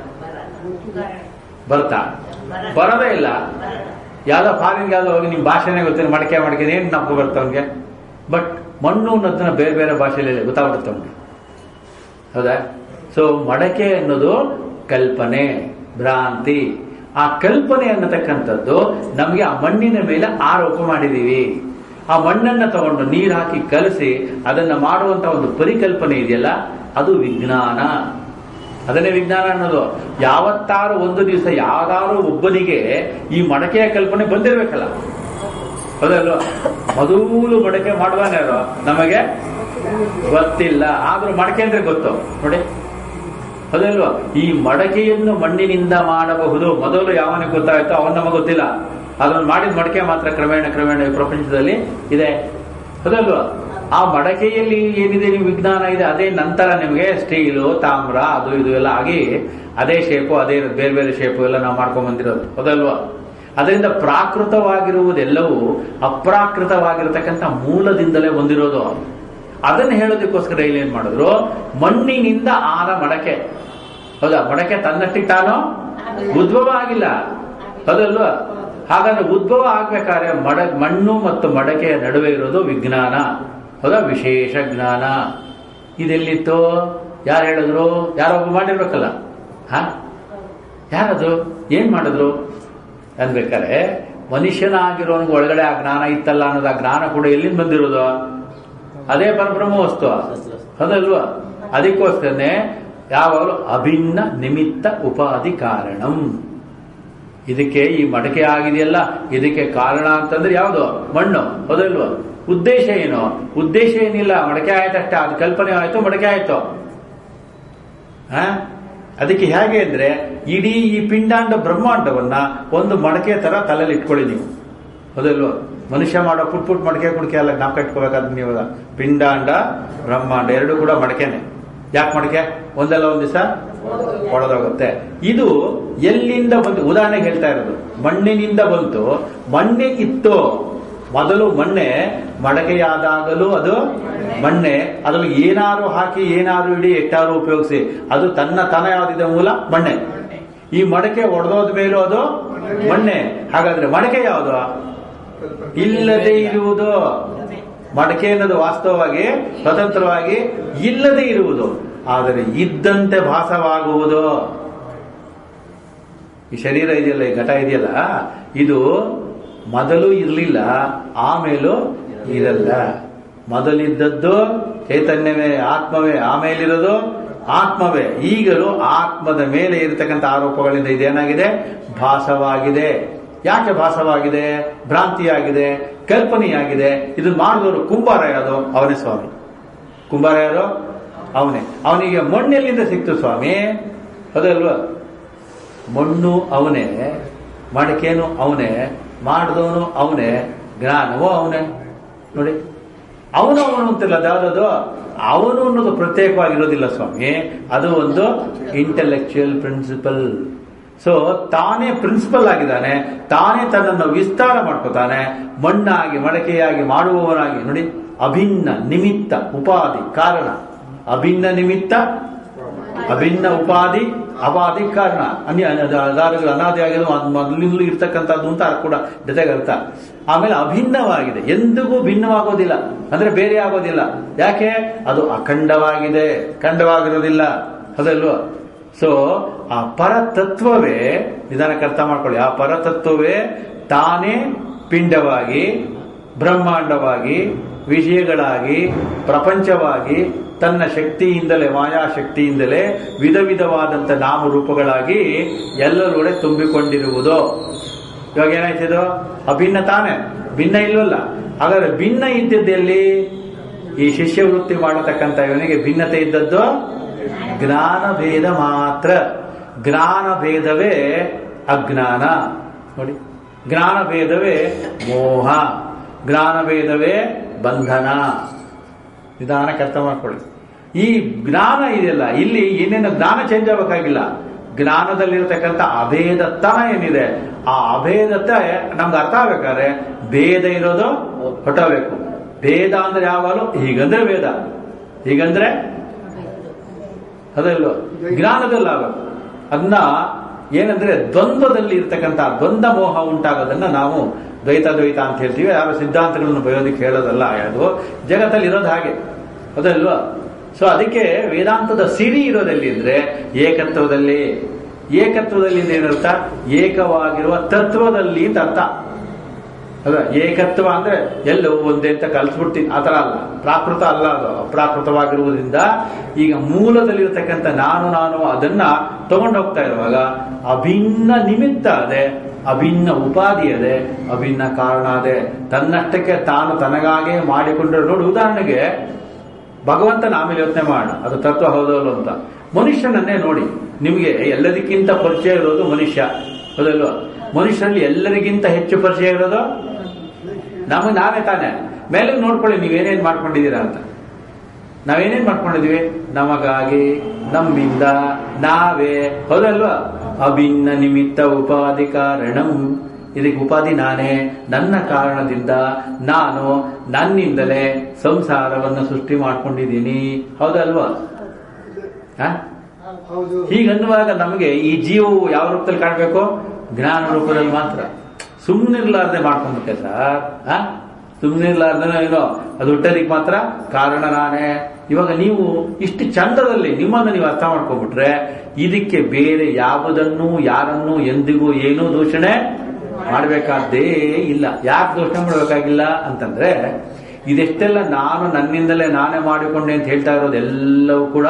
ಬರ್ತಾ ಬರೋದೇ ಇಲ್ಲ ಯಾವ್ದೋ ಫಾರಿನ್ಗೆ ಯಾವ್ದೋ ಹೋಗಿ ನಿಮ್ ಭಾಷೆನೇ ಗೊತ್ತಿಲ್ಲ ಮಡಕೆ ಮಡಕೆ ಏನ್ ನಮ್ಗೆ ಬರುತ್ತೆ ಅವ್ನಿಗೆ ಬಟ್ ಮಣ್ಣು ಅನ್ನೋದನ್ನ ಬೇರೆ ಬೇರೆ ಭಾಷೆಯಲ್ಲಿ ಗೊತ್ತಾಗ್ಬಿಡುತ್ತೆ ಅವ್ನಿಗೆ ಹೌದಾ ಸೊ ಮಡಕೆ ಅನ್ನೋದು ಕಲ್ಪನೆ ಭ್ರಾಂತಿ ಆ ಕಲ್ಪನೆ ಅನ್ನತಕ್ಕಂಥದ್ದು ನಮಗೆ ಆ ಮಣ್ಣಿನ ಮೇಲೆ ಆರೋಪ ಮಾಡಿದೀವಿ ಆ ಮಣ್ಣನ್ನ ತಗೊಂಡು ನೀರು ಹಾಕಿ ಕಲಸಿ ಅದನ್ನ ಮಾಡುವಂತ ಒಂದು ಪರಿಕಲ್ಪನೆ ಇದೆಯಲ್ಲ ಅದು ವಿಜ್ಞಾನ ಅದನ್ನೇ ವಿಜ್ಞಾನ ಅನ್ನೋದು ಯಾವತ್ತಾರು ಒಂದು ದಿವಸ ಯಾವ್ದಾರು ಒಬ್ಬನಿಗೆ ಈ ಮಡಕೆಯ ಕಲ್ಪನೆ ಬಂದಿರ್ಬೇಕಲ್ಲ ಹೌದಲ್ವಾ ಮೊದಲು ಮಡಕೆ ಮಾಡುವಾನ ಯಾರು ನಮಗೆ ಗೊತ್ತಿಲ್ಲ ಆದ್ರೂ ಮಡಕೆ ಅಂದ್ರೆ ಗೊತ್ತು ನೋಡಿ ಹೌದಲ್ವಾ ಈ ಮಡಕೆಯನ್ನು ಮಣ್ಣಿನಿಂದ ಮಾಡಬಹುದು ಮೊದಲು ಯಾವನಿಗೆ ಗೊತ್ತಾಯ್ತೋ ಅವನ್ ನಮಗೆ ಗೊತ್ತಿಲ್ಲ ಅದನ್ನು ಮಾಡಿದ ಮಡಕೆ ಮಾತ್ರ ಕ್ರಮೇಣ ಕ್ರಮೇಣ ಈ ಪ್ರಪಂಚದಲ್ಲಿ ಇದೆ ಹೌದಲ್ವಾ ಆ ಮಡಕೆಯಲ್ಲಿ ಏನಿದೆ ನೀವು ವಿಜ್ಞಾನ ಇದೆ ಅದೇ ನಂತರ ನಿಮಗೆ ಸ್ಟೀಲು ತಾಮ್ರ ಅದು ಇದು ಎಲ್ಲ ಆಗಿ ಅದೇ ಶೇಪು ಅದೇ ಬೇರೆ ಬೇರೆ ಶೇಪು ಎಲ್ಲ ನಾವು ಮಾಡ್ಕೊಂಡ್ ಬಂದಿರೋದು ಹೌದಲ್ವಾ ಅದರಿಂದ ಪ್ರಾಕೃತವಾಗಿರುವುದೆಲ್ಲವೂ ಅಪ್ರಾಕೃತವಾಗಿರತಕ್ಕಂಥ ಮೂಲದಿಂದಲೇ ಹೊಂದಿರೋದು ಅದನ್ನು ಹೇಳೋದಕ್ಕೋಸ್ಕರ ಇಲ್ಲಿ ಏನ್ ಮಾಡಿದ್ರು ಮಣ್ಣಿನಿಂದ ಆದ ಮಡಕೆ ಹೌದಾ ಮಡಕೆ ತನ್ನಷ್ಟಿಗೆ ತಾನು ಉದ್ಭವ ಆಗಿಲ್ಲ ಹೌದಲ್ವಾ ಹಾಗಾದ್ರೆ ಉದ್ಭವ ಆಗ್ಬೇಕಾದ್ರೆ ಮಡ ಮಣ್ಣು ಮತ್ತು ಮಡಕೆಯ ನಡುವೆ ಇರೋದು ವಿಜ್ಞಾನ ಹೌದಾ ವಿಶೇಷ ಜ್ಞಾನ ಇದೆಲ್ಲಿತ್ತು ಯಾರು ಹೇಳಿದ್ರು ಯಾರೊಬ್ಬ ಮಾಡಿರ್ಬೇಕಲ್ಲ ಹ ಯಾರದು ಏನ್ ಮಾಡಿದ್ರು ಅನ್ಬೇಕಾರೆ ಮನುಷ್ಯನಾಗಿರೋನ್ಗೆ ಒಳಗಡೆ ಆ ಜ್ಞಾನ ಇತ್ತಲ್ಲ ಅನ್ನೋದು ಆ ಜ್ಞಾನ ಕೂಡ ಎಲ್ಲಿಂದ ಬಂದಿರೋದು ಅದೇ ಪರಬ್ರಹ್ಮ ವಸ್ತು ಹೌದಲ್ವಾ ಅದಕ್ಕೋಸ್ಕರನೇ ಯಾವಾಗಲೂ ಅಭಿನ್ನ ನಿಮಿತ್ತ ಉಪಾಧಿ ಕಾರಣಂ ಇದಕ್ಕೆ ಈ ಮಡಕೆ ಆಗಿದೆಯಲ್ಲ ಇದಕ್ಕೆ ಕಾರಣ ಅಂತಂದ್ರೆ ಯಾವುದು ಮಣ್ಣು ಹೌದಲ್ವಾ ಉದ್ದೇಶ ಏನು ಉದ್ದೇಶ ಏನಿಲ್ಲ ಮಡಕೆ ಆಯ್ತಷ್ಟೇ ಅದು ಕಲ್ಪನೆ ಆಯ್ತು ಮಡಕೆ ಆಯ್ತು ಆ? ಅದಕ್ಕೆ ಹೇಗೆ ಅಂದ್ರೆ ಇಡೀ ಈ ಪಿಂಡಾಂಡ ಬ್ರಹ್ಮಾಂಡವನ್ನ ಒಂದು ಮಡಕೆ ತರ ತಲೆಯಲ್ಲಿ ಇಟ್ಕೊಳ್ಳಿ ನೀವು ಹೌದಲ್ವಾ ಮನುಷ್ಯ ಮಾಡೋ ಪುಟ್ ಪುಟ್ ಮಡಕೆ ಕುಡಿಕೆ ಅಲ್ಲ ನಾವು ಕಟ್ಕೋಬೇಕಾದ್ರೆ ನೀವು ಪಿಂಡಾಂಡ ಬ್ರಹ್ಮಾಂಡ ಎರಡು ಕೂಡ ಮಡಕೆನೆ ಯಾಕೆ ಮಡಕೆ ಒಂದಲ್ಲ ಒಂದ್ ದಿವಸ ಒಡೆದೋಗುತ್ತೆ ಇದು ಎಲ್ಲಿಂದ ಬಂತು ಉದಾಹರಣೆಗೆ ಹೇಳ್ತಾ ಇರೋದು ಮಣ್ಣಿನಿಂದ ಬಂತು ಮಣ್ಣೆ ಇತ್ತು ಮೊದಲು ಮಣ್ಣೆ ಮಡಕೆಯಾದಾಗಲೂ ಅದು ಮಣ್ಣೆ ಅದ್ರಲ್ಲಿ ಏನಾರು ಹಾಕಿ ಏನಾರು ಇಡಿ ಎಟ್ಟಾರು ಉಪಯೋಗಿಸಿ ಅದು ತನ್ನ ತನ ಯಾವ್ದಿದೆ ಮೂಲ ಮಣ್ಣೆ ಈ ಮಡಕೆ ಒಡೆದೋದ ಮೇಲೂ ಅದು ಮಣ್ಣೆ ಹಾಗಾದ್ರೆ ಮಡಕೆ ಯಾವುದು ಇಲ್ಲದೆ ಇರುವುದು ಮಡಕೆ ಅನ್ನೋದು ವಾಸ್ತವವಾಗಿ ಸ್ವತಂತ್ರವಾಗಿ ಇಲ್ಲದೆ ಇರುವುದು ಆದರೆ ಇದ್ದಂತೆ ಭಾಸವಾಗುವುದು ಈ ಶರೀರ ಇದೆಯಲ್ಲ ಈ ಘಟ ಇದೆಯಲ್ಲ ಇದು ಮೊದಲು ಇರಲಿಲ್ಲ ಆಮೇಲೂ ಇರಲ್ಲ ಮೊದಲಿದ್ದದ್ದು ಚೈತನ್ಯವೇ ಆತ್ಮವೇ ಆಮೇಲಿರೋದು ಆತ್ಮವೇ ಈಗಲೂ ಆತ್ಮದ ಮೇಲೆ ಇರತಕ್ಕಂಥ ಆರೋಪಗಳಿಂದ ಇದೇನಾಗಿದೆ ಭಾಸವಾಗಿದೆ ಯಾಕೆ ಭಾಸವಾಗಿದೆ ಭ್ರಾಂತಿಯಾಗಿದೆ ಕಲ್ಪನೆಯಾಗಿದೆ ಇದು ಮಾಡಿದವರು ಕುಂಬಾರ ಯಾರು ಅವನೇ ಸ್ವಾಮಿ ಕುಂಬಾರ ಯಾರು ಅವನೇ ಅವನಿಗೆ ಮಣ್ಣೆಲ್ಲಿಂದ ಸಿಕ್ತು ಸ್ವಾಮಿ ಅದಲ್ವಾ ಮಣ್ಣು ಅವನೇ ಮಡಕೇನು ಅವನೇ ಮಾಡಿದವನು ಅವನೇ ಜ್ಞಾನವೂ ಅವನೇ ನೋಡಿ ಅವನು ಅವನು ಅಂತಿಲ್ಲ ಯಾವ್ದದು ಅವನು ಅನ್ನೋದು ಪ್ರತ್ಯೇಕವಾಗಿರೋದಿಲ್ಲ ಸ್ವಾಮಿ ಅದು ಒಂದು ಇಂಟೆಲೆಕ್ಚುಯಲ್ ಪ್ರಿನ್ಸಿಪಲ್ ಸೊ ತಾನೇ ಪ್ರಿನ್ಸಿಪಲ್ ಆಗಿದ್ದಾನೆ ತಾನೇ ತನ್ನನ್ನು ವಿಸ್ತಾರ ಮಾಡ್ಕೋತಾನೆ ಮಣ್ಣಾಗಿ ಮಡಕೆಯಾಗಿ ಮಾಡುವವನಾಗಿ ನೋಡಿ ಅಭಿನ್ನ ನಿಮಿತ್ತ ಉಪಾಧಿ ಕಾರಣ ಅಭಿನ್ನ ನಿಮಿತ್ತ ಅಭಿನ್ನ ಉಪಾಧಿ ಅಪಾಧಿ ಕಾರಣ ಅನ್ಯ ದಾರಿಗಳು ಅನಾದಿ ಆಗಿರೋ ಮೊದಲಿಂದಲೂ ಇರ್ತಕ್ಕಂಥದ್ದು ಅಂತ ಕೂಡ ಜೊತೆಗೆ ಅರ್ಥ ಆಮೇಲೆ ಅಭಿನ್ನವಾಗಿದೆ ಎಂದಿಗೂ ಭಿನ್ನವಾಗೋದಿಲ್ಲ ಅಂದ್ರೆ ಬೇರೆ ಆಗೋದಿಲ್ಲ ಯಾಕೆ ಅದು ಅಖಂಡವಾಗಿದೆ ಖಂಡವಾಗಿರೋದಿಲ್ಲ ಅದಲ್ವ ಸೊ ಆ ಪರತತ್ವವೇ ನಿಧಾನಕ್ಕೆ ಅರ್ಥ ಮಾಡ್ಕೊಳ್ಳಿ ಆ ಪರತತ್ವವೇ ತಾನೇ ಪಿಂಡವಾಗಿ ಬ್ರಹ್ಮಾಂಡವಾಗಿ ವಿಷಯಗಳಾಗಿ ಪ್ರಪಂಚವಾಗಿ ತನ್ನ ಶಕ್ತಿಯಿಂದಲೇ ಮಾಯಾಶಕ್ತಿಯಿಂದಲೇ ವಿಧ ವಿಧವಾದಂಥ ನಾಮರೂಪಗಳಾಗಿ ಎಲ್ಲರೂಡೆ ತುಂಬಿಕೊಂಡಿರುವುದು ಇವಾಗ ಏನಾಯ್ತಿದು ಅಭಿನ್ನ ತಾನೆ ಭಿನ್ನ ಇಲ್ವಲ್ಲ ಹಾಗಾದ್ರೆ ಭಿನ್ನ ಇದ್ದದ್ದೆಲ್ಲಿ ಈ ಶಿಷ್ಯವೃತ್ತಿ ಮಾಡತಕ್ಕಂಥ ಇವನಿಗೆ ಭಿನ್ನತೆ ಇದ್ದದ್ದು ಜ್ಞಾನ ಭೇದ ಮಾತ್ರ ಜ್ಞಾನ ಭೇದವೇ ಅಜ್ಞಾನ ನೋಡಿ ಜ್ಞಾನ ಭೇದವೇ ಮೋಹ ಜ್ಞಾನ ಭೇದವೇ ಬಂಧನ ನಿಧಾನಕ್ಕೆ ಅರ್ಥ ಮಾಡ್ಕೊಳ್ಳಿ ಈ ಜ್ಞಾನ ಇದೆಯಲ್ಲ ಇಲ್ಲಿ ಏನೇನು ಜ್ಞಾನ ಚೇಂಜ್ ಆಗಬೇಕಾಗಿಲ್ಲ ಜ್ಞಾನದಲ್ಲಿರತಕ್ಕಂಥ ಅಭೇದತನ ಏನಿದೆ ಆ ಅಭೇದತೆ ನಮ್ಗೆ ಅರ್ಥ ಆಗ್ಬೇಕಾದ್ರೆ ಭೇದ ಇರೋದು ಹೊಟ್ಟಬೇಕು ಭೇದ ಅಂದ್ರೆ ಯಾವಾಗಲೂ ಹೀಗಂದ್ರೆ ವೇದ ಹೀಗಂದ್ರೆ ಅದಲ್ವ ಜ್ಞಾನದಲ್ಲಿ ಆಗಬೇಕು ಅದನ್ನ ಏನಂದ್ರೆ ದ್ವಂದ್ವದಲ್ಲಿ ಇರ್ತಕ್ಕಂಥ ದ್ವಂದ್ವ ಮೋಹ ಉಂಟಾಗೋದನ್ನ ನಾವು ದ್ವೈತ ದ್ವೈತ ಅಂತ ಹೇಳ್ತೀವಿ ಯಾರು ಸಿದ್ಧಾಂತಗಳನ್ನು ಬಯೋದಕ್ಕೆ ಹೇಳೋದಲ್ಲ ಅದು ಜಗತ್ತಲ್ಲಿ ಇರೋದು ಹಾಗೆ ಅದಲ್ವಾ ಸೊ ಅದಕ್ಕೆ ವೇದಾಂತದ ಸಿರಿ ಇರೋದಲ್ಲಿ ಅಂದ್ರೆ ಏಕತ್ವದಲ್ಲಿ ಏಕತ್ವದಲ್ಲಿ ಏನರ್ಥ ಏಕವಾಗಿರುವ ತತ್ವದಲ್ಲಿ ಅಂತ ಅರ್ಥ ಅದ ಏಕತ್ವ ಅಂದ್ರೆ ಎಲ್ಲವೂ ಒಂದೇ ಅಂತ ಕಲ್ಸ್ಬಿಡ್ತೀನಿ ಆತರ ಅಲ್ಲ ಪ್ರಾಕೃತ ಅಲ್ಲ ಅದು ಅಪ್ರಾಕೃತವಾಗಿರುವುದರಿಂದ ಈಗ ಮೂಲದಲ್ಲಿರತಕ್ಕಂಥ ನಾನು ನಾನು ಅದನ್ನ ತಗೊಂಡು ಹೋಗ್ತಾ ಇರುವಾಗ ಅಭಿನ್ನ ನಿಮಿತ್ತ ಅದೇ ಅಭಿನ್ನ ಉಪಾಧಿ ಅದೇ ಅಭಿನ್ನ ಕಾರಣ ಅದೇ ತನ್ನಷ್ಟಕ್ಕೆ ತಾನು ತನಗಾಗೆ ಮಾಡಿಕೊಂಡಿರೋ ನೋಡಿ ಉದಾಹರಣೆಗೆ ಭಗವಂತನ ಆಮೇಲೆ ಯೋಚನೆ ಮಾಡೋಣ ಅದು ತತ್ವ ಹೌದಲ್ಲ ಅಂತ ಮನುಷ್ಯನನ್ನೇ ನೋಡಿ ನಿಮಗೆ ಎಲ್ಲದಕ್ಕಿಂತ ಪರಿಚಯ ಇರೋದು ಮನುಷ್ಯ ಹೌದಲ್ವಾ ಮನುಷ್ಯರಲ್ಲಿ ಎಲ್ಲರಿಗಿಂತ ಹೆಚ್ಚು ಪರಿಚಯ ಇರೋದು ನಮಗೆ ನಾವೇ ತಾನೇ ಮೇಲೆ ನೋಡ್ಕೊಳ್ಳಿ ನೀವೇನೇನ್ ಮಾಡ್ಕೊಂಡಿದ್ದೀರಾ ಅಂತ ನಾವೇನೇನ್ ಮಾಡ್ಕೊಂಡಿದೀವಿ ನಮಗಾಗಿ ನಮ್ಮಿಂದ ನಾವೇ ಹೌದಲ್ವಾ ಅಭಿನ್ನ ನಿಮಿತ್ತ ಉಪಾಧಿ ಕಾರಣಂ ಇದಕ್ಕೆ ಉಪಾಧಿ ನಾನೇ ನನ್ನ ಕಾರಣದಿಂದ ನಾನು ನನ್ನಿಂದಲೇ ಸಂಸಾರವನ್ನು ಸೃಷ್ಟಿ ಮಾಡ್ಕೊಂಡಿದ್ದೀನಿ ಹೌದಲ್ವಾ ಹ? ಹೌದು ಹೀಗನ್ನುವಾಗ ನಮಗೆ ಈ ಜೀವವು ಯಾವ ರೂಪದಲ್ಲಿ ಕಾಣಬೇಕು ಜ್ಞಾನ ರೂಪದಲ್ಲಿ ಮಾತ್ರ ಸುಮ್ಮನಿರ್ಲಾರ್ದೆ ಮಾಡ್ಕೊಂಡ್ಬಿಟ್ಟೆ ಸರ್ ಆ ಸುಮ್ಮನಿರ್ಲಾರ್ದೆ ಏನೋ ಅದು ಹುಟ್ಟೋದಿಕ್ ಮಾತ್ರ ಕಾರಣ ನಾನೇ ಇವಾಗ ನೀವು ಇಷ್ಟು ಚಂದದಲ್ಲಿ ನಿಮ್ಮನ್ನು ನೀವು ಅರ್ಥ ಮಾಡ್ಕೊಂಡ್ಬಿಟ್ರೆ ಇದಕ್ಕೆ ಬೇರೆ ಯಾವುದನ್ನು ಯಾರನ್ನು ಎಂದಿಗೂ ಏನೂ ದೂಷಣೆ ಮಾಡಬೇಕಾದ್ದೇ ಇಲ್ಲ ಯಾಕೆ ದೂಷಣೆ ಮಾಡಬೇಕಾಗಿಲ್ಲ ಅಂತಂದ್ರೆ ಇದೆಷ್ಟೆಲ್ಲ ನಾನು ನನ್ನಿಂದಲೇ ನಾನೇ ಮಾಡಿಕೊಂಡೆ ಅಂತ ಹೇಳ್ತಾ ಇರೋದೆಲ್ಲವೂ ಕೂಡ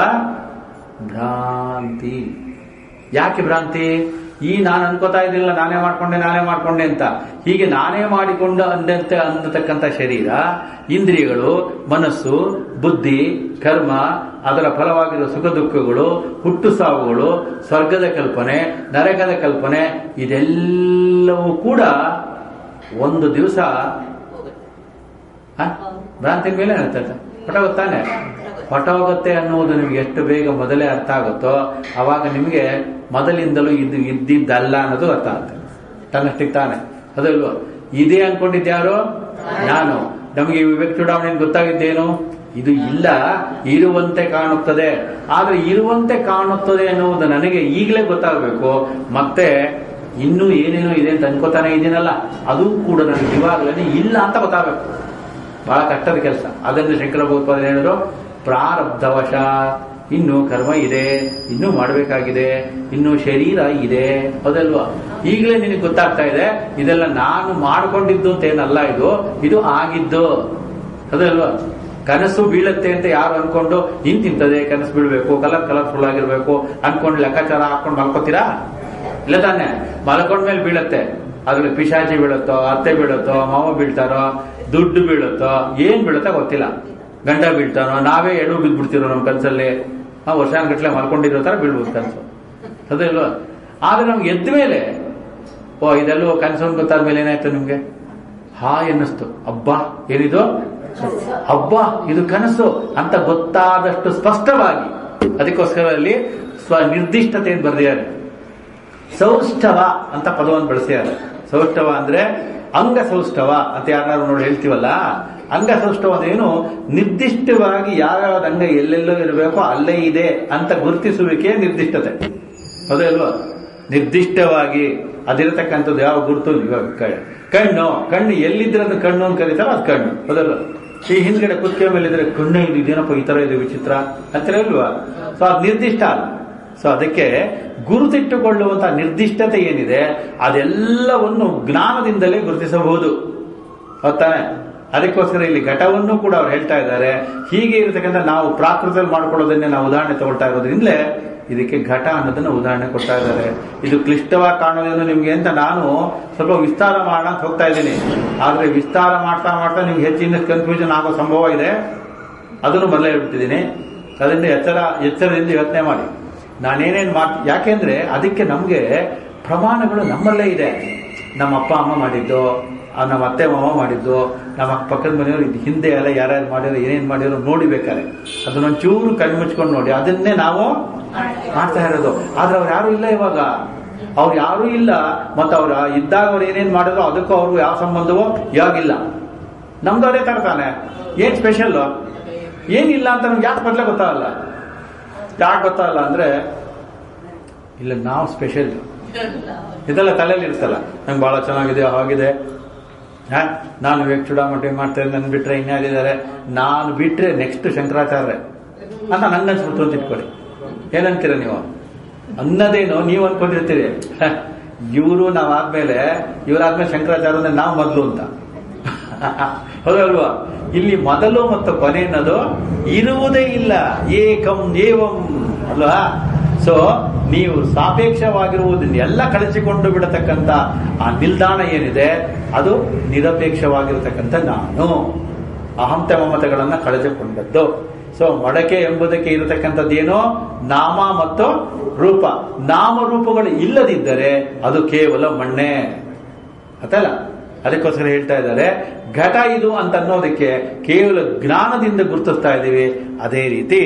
ಭ್ರಾಂತಿ ಯಾಕೆ ಭ್ರಾಂತಿ ಈ ನಾನು ಅನ್ಕೋತಾ ಇದ್ದಿಲ್ಲ ನಾನೇ ಮಾಡ್ಕೊಂಡೆ ನಾನೇ ಮಾಡ್ಕೊಂಡೆ ಅಂತ ಹೀಗೆ ನಾನೇ ಮಾಡಿಕೊಂಡ ಅಂದಂತೆ ಅಂದತಕ್ಕಂಥ ಶರೀರ ಇಂದ್ರಿಯಗಳು ಮನಸ್ಸು ಬುದ್ಧಿ ಕರ್ಮ ಅದರ ಫಲವಾಗಿರುವ ಸುಖ ದುಃಖಗಳು ಹುಟ್ಟು ಸಾವುಗಳು ಸ್ವರ್ಗದ ಕಲ್ಪನೆ ನರಕದ ಕಲ್ಪನೆ ಇದೆಲ್ಲವೂ ಕೂಡ ಒಂದು ದಿವಸ ಭ್ರಾಂತಿ ಮೇಲೆ ಇರ್ತದೆ ಹೊಟ್ಟೋಗುತ್ತಾನೆ ಹೊಟ್ಟೋಗುತ್ತೆ ಅನ್ನುವುದು ನಿಮ್ಗೆ ಎಷ್ಟು ಬೇಗ ಮೊದಲೇ ಅರ್ಥ ಆಗುತ್ತೋ ಅವಾಗ ನಿಮಗೆ ಮೊದಲಿಂದಲೂ ಇದು ಇದ್ದಿದ್ದಲ್ಲ ಅನ್ನೋದು ಅರ್ಥ ಆಗುತ್ತೆ ತನ್ನಷ್ಟಿಗೆ ತಾನೆ ಅದಲ್ವ ಇದೇ ಅನ್ಕೊಂಡಿದ್ಯಾರು ನಾನು ನಮಗೆ ಈ ವಿವೇಕ ಚೂಡಾವಣೆ ಗೊತ್ತಾಗಿದ್ದೇನು ಇದು ಇಲ್ಲ ಇರುವಂತೆ ಕಾಣುತ್ತದೆ ಆದ್ರೆ ಇರುವಂತೆ ಕಾಣುತ್ತದೆ ಅನ್ನುವುದು ನನಗೆ ಈಗಲೇ ಗೊತ್ತಾಗಬೇಕು ಮತ್ತೆ ಇನ್ನೂ ಏನೇನೋ ಇದೆ ಅಂತ ಅನ್ಕೋತಾನೆ ಇದೀನಲ್ಲ ಅದು ಕೂಡ ನನಗೆ ಇವಾಗಲೇ ಇಲ್ಲ ಅಂತ ಗೊತ್ತಾಗಬೇಕು ಬಹಳ ಕಷ್ಟದ ಕೆಲಸ ಅದನ್ನು ಶಂಕರ ಭಗವತ್ಪಾದರು ಹೇಳಿದ್ರು ಪ್ರಾರಬ್ಧವಶ ಇನ್ನು ಕರ್ಮ ಇದೆ ಇನ್ನೂ ಮಾಡಬೇಕಾಗಿದೆ ಇನ್ನು ಶರೀರ ಇದೆ ಹೌದಲ್ವಾ ಈಗಲೇ ನಿನಗೆ ಗೊತ್ತಾಗ್ತಾ ಇದೆ ಇದೆಲ್ಲ ನಾನು ಮಾಡ್ಕೊಂಡಿದ್ದು ಅಂತ ಏನಲ್ಲ ಇದು ಇದು ಆಗಿದ್ದು ಹೌದಲ್ವಾ ಕನಸು ಬೀಳುತ್ತೆ ಅಂತ ಯಾರು ಅನ್ಕೊಂಡು ಇಂತಿಂತದೆ ಕನಸು ಬೀಳ್ಬೇಕು ಕಲರ್ ಕಲರ್ಫುಲ್ ಆಗಿರ್ಬೇಕು ಅನ್ಕೊಂಡು ಲೆಕ್ಕಾಚಾರ ಹಾಕೊಂಡು ಮಲ್ಕೋತೀರಾ ಇಲ್ಲ ತಾನೆ ಮಲ್ಕೊಂಡ್ಮೇಲೆ ಬೀಳತ್ತೆ ಅದ್ರಲ್ಲಿ ಪಿಶಾಚಿ ಬೀಳುತ್ತೋ ಅತ್ತೆ ಬೀಳುತ್ತೋ ಮಾವ ಬೀಳ್ತಾರೋ ದುಡ್ಡು ಬೀಳುತ್ತೋ ಏನ್ ಬೀಳುತ್ತೋ ಗೊತ್ತಿಲ್ಲ ಗಂಡ ಬೀಳ್ತಾನೋ ನಾವೇ ಎಡು ಬಿದ್ಬಿಡ್ತಿರೋ ನಮ್ಮ ಕನ್ಸಲ್ಲಿ ಆ ವರ್ಷಾನ್ಗಟ್ಲೆ ಮಲ್ಕೊಂಡಿರೋ ತರ ಬೀಳ್ಬೋದು ಕನ್ಸು ಅದಿಲ್ವಾ ಆದ್ರೆ ನಮ್ಗೆ ಎದ್ದ ಮೇಲೆ ಓ ಇದೆಲ್ಲೋ ಕನಸು ಅಂತ ಗೊತ್ತಾದ ಮೇಲೆ ಏನಾಯ್ತು ನಿಮ್ಗೆ ಹಾ ಎನ್ನಿಸ್ತು ಅಬ್ಬಾ ಏನಿದು ಹಬ್ಬ ಇದು ಕನಸು ಅಂತ ಗೊತ್ತಾದಷ್ಟು ಸ್ಪಷ್ಟವಾಗಿ ಅದಕ್ಕೋಸ್ಕರ ಅಲ್ಲಿ ಸ್ವ ನಿರ್ದಿಷ್ಟತೆಯನ್ನು ಬರೆದಿದ್ದಾರೆ ಸೌಷ್ಠವ ಅಂತ ಪದವನ್ನು ಬಳಸಿದ್ದಾರೆ ಸೌಷ್ಠವ ಅಂದ್ರೆ ಅಂಗ ಸೌಷ್ಠವ ಅಂತ ಯಾರು ನೋಡಿ ಹೇಳ್ತೀವಲ್ಲ ಅಂಗ ಸೌಷ್ಠವ ಅಂದ್ರೆ ಏನು ನಿರ್ದಿಷ್ಟವಾಗಿ ಯಾವ್ಯಾವ ಅಂಗ ಎಲ್ಲೆಲ್ಲೋ ಇರಬೇಕೋ ಅಲ್ಲೇ ಇದೆ ಅಂತ ಗುರುತಿಸುವಿಕೆ ನಿರ್ದಿಷ್ಟತೆ ಹೌದೇ ಅಲ್ವಾ ನಿರ್ದಿಷ್ಟವಾಗಿ ಅದಿರತಕ್ಕಂಥದ್ದು ಯಾವ ಗುರುತು ಇವಾಗ ಕ- ಕಣ್ಣು ಕಣ್ಣು ಎಲ್ಲಿದ್ರೆ ಅದು ಕಣ್ಣು ಅಂತ ಕರೀತಾರೋ ಅದು ಕಣ್ಣು ಹೌದಲ್ವ ಈ ಹಿಂದ್ಗಡೆ ಕುತ್ತಿಗೆ ಮೇಲೆ ಇದ್ರೆ ಕಣ್ಣು ಇದು ಇದೇನಪ್ಪ ಈ ತರ ಇದೆ ವಿಚಿತ್ರ ಅಂತಾರೆ ಅಲ್ವಾ ಸೊ ಅದು ನಿರ್ದಿಷ್ಟ ಅಲ್ಲ ಸೊ ಅದಕ್ಕೆ ಗುರುತಿಟ್ಟುಕೊಳ್ಳುವಂತ ನಿರ್ದಿಷ್ಟತೆ ಏನಿದೆ ಅದೆಲ್ಲವನ್ನು ಜ್ಞಾನದಿಂದಲೇ ಗುರುತಿಸಬಹುದು ಗೊತ್ತಾನೆ ಅದಕ್ಕೋಸ್ಕರ ಇಲ್ಲಿ ಘಟವನ್ನು ಕೂಡ ಅವ್ರು ಹೇಳ್ತಾ ಇದ್ದಾರೆ ಹೀಗೆ ಇರತಕ್ಕಂಥ ನಾವು ಪ್ರಾಕೃತದಲ್ಲಿ ಮಾಡ್ಕೊಳ್ಳೋದನ್ನೇ ನಾವು ಉದಾಹರಣೆ ತಗೊಳ್ತಾ ಇರೋದ್ರಿಂದಲೇ ಇದಕ್ಕೆ ಘಟ ಅನ್ನೋದನ್ನ ಉದಾಹರಣೆ ಕೊಡ್ತಾ ಇದ್ದಾರೆ ಇದು ಕ್ಲಿಷ್ಟವಾಗಿ ಕಾಣೋದೇನು ನಿಮ್ಗೆ ಅಂತ ನಾನು ಸ್ವಲ್ಪ ವಿಸ್ತಾರ ಮಾಡೋಣ ಅಂತ ಹೋಗ್ತಾ ಇದ್ದೀನಿ ಆದ್ರೆ ವಿಸ್ತಾರ ಮಾಡ್ತಾ ಮಾಡ್ತಾ ನಿಮ್ಗೆ ಹೆಚ್ಚಿನ ಕನ್ಫ್ಯೂಷನ್ ಆಗೋ ಸಂಭವ ಇದೆ ಅದನ್ನು ಮೊದಲೇ ಹೇಳ್ಬಿಟ್ಟಿದ್ದೀನಿ ಅದರಿಂದ ಎಚ್ಚರ ಎಚ್ಚರದಿಂದ ಯೋಚನೆ ಮಾಡಿ ನಾನೇನೇನು ಮಾಡ್ ಯಾಕೆಂದ್ರೆ ಅದಕ್ಕೆ ನಮಗೆ ಪ್ರಮಾಣಗಳು ನಮ್ಮಲ್ಲೇ ಇದೆ ನಮ್ಮ ಅಪ್ಪ ಅಮ್ಮ ಮಾಡಿದ್ದು ಆ ನಮ್ಮ ಅತ್ತೆ ಮಾವ ಮಾಡಿದ್ದು ನಮ್ಮ ಪಕ್ಕದ ಮನೆಯವರು ಇದು ಹಿಂದೆ ಎಲ್ಲ ಯಾರ್ಯಾರು ಮಾಡಿರೋ ಏನೇನು ಮಾಡಿರೋ ನೋಡಿ ಬೇಕಾದ್ರೆ ಅದನ್ನೊಂಚೂರು ಕಣ್ಣು ಮುಚ್ಕೊಂಡು ನೋಡಿ ಅದನ್ನೇ ನಾವು ಮಾಡ್ತಾ ಇರೋದು ಆದ್ರೆ ಅವ್ರು ಯಾರು ಇಲ್ಲ ಇವಾಗ ಅವ್ರು ಯಾರು ಇಲ್ಲ ಮತ್ತೆ ಅವ್ರ ಇದ್ದಾಗ ಅವ್ರು ಏನೇನ್ ಮಾಡಿದ್ರು ಅದಕ್ಕೂ ಅವ್ರಿಗೂ ಯಾವ ಸಂಬಂಧವೋ ಯಾವಾಗಿಲ್ಲ ನಮ್ದು ಅದೇ ತರ ತಾನೆ ಏನ್ ಸ್ಪೆಷಲ್ ಏನಿಲ್ಲ ಅಂತ ನಮ್ಗೆ ಯಾಕೆ ಮೊದಲೇ ಗೊತ್ತಾಗಲ್ಲ ಯಾಕೆ ಗೊತ್ತಾಗಲ್ಲ ಅಂದ್ರೆ ಇಲ್ಲ ನಾವು ಸ್ಪೆಷಲ್ ಇದೆಲ್ಲ ತಲೆಯಲ್ಲಿ ಇರ್ತಲ್ಲ ನಂಗೆ ಬಹಳ ಚೆನ್ನಾಗಿದೆ ಹಾಗಿದೆ ಹಾ ನಾನು ವಿವೇಕ್ ಚೂಡಾಮಣಿ ಮಾಡ್ತಾ ನನ್ ಬಿಟ್ರೆ ಇನ್ಯಾರಿದ್ದಾರೆ ನಾನು ಬಿಟ್ರೆ ನೆಕ್ಸ್ಟ್ ಶಂಕರಾಚಾರ್ಯ ಅಂತ ನಂಗೆ ಅನ್ಸ್ಬಿಡ್ತು ಅಂತ ಇಟ್ಕೊಳ್ಳಿ ಏನಂತೀರ ನೀವು ಅನ್ನೋದೇನು ನೀವು ಅನ್ಕೊಂಡಿರ್ತೀರಿ ಇವರು ನಾವಾದ್ಮೇಲೆ ಇವರಾದ್ಮೇಲೆ ಶಂಕರಾಚಾರ್ಯ ಅಂದ್ರೆ ನಾವು ಮೊದಲು ಅಂತ ಹೌದಲ್ವಾ ಇಲ್ಲಿ ಮೊದಲು ಮತ್ತು ಕೊನೆ ಅನ್ನೋದು ಇರುವುದೇ ಇಲ್ಲ ಏಕಂ ಏವಂ ಅಲ್ವಾ ಸೊ ನೀವು ಸಾಪೇಕ್ಷವಾಗಿರುವುದನ್ನೆಲ್ಲ ಕಳಚಿಕೊಂಡು ಬಿಡತಕ್ಕಂತ ಆ ನಿಲ್ದಾಣ ಏನಿದೆ ಅದು ನಿರಪೇಕ್ಷವಾಗಿರತಕ್ಕಂಥ ನಾನು ಅಹಂತ ಮಮತೆಗಳನ್ನ ಕಳೆದುಕೊಂಡದ್ದು ಸೊ ಮಡಕೆ ಎಂಬುದಕ್ಕೆ ಇರತಕ್ಕಂಥದ್ದೇನೋ ನಾಮ ಮತ್ತು ರೂಪ ನಾಮರೂಪಗಳು ಇಲ್ಲದಿದ್ದರೆ ಅದು ಕೇವಲ ಮಣ್ಣೆ ಅದಲ್ಲ ಅದಕ್ಕೋಸ್ಕರ ಹೇಳ್ತಾ ಇದ್ದಾರೆ ಘಟ ಇದು ಅಂತ ಅನ್ನೋದಕ್ಕೆ ಕೇವಲ ಜ್ಞಾನದಿಂದ ಗುರುತಿಸ್ತಾ ಇದ್ದೀವಿ ಅದೇ ರೀತಿ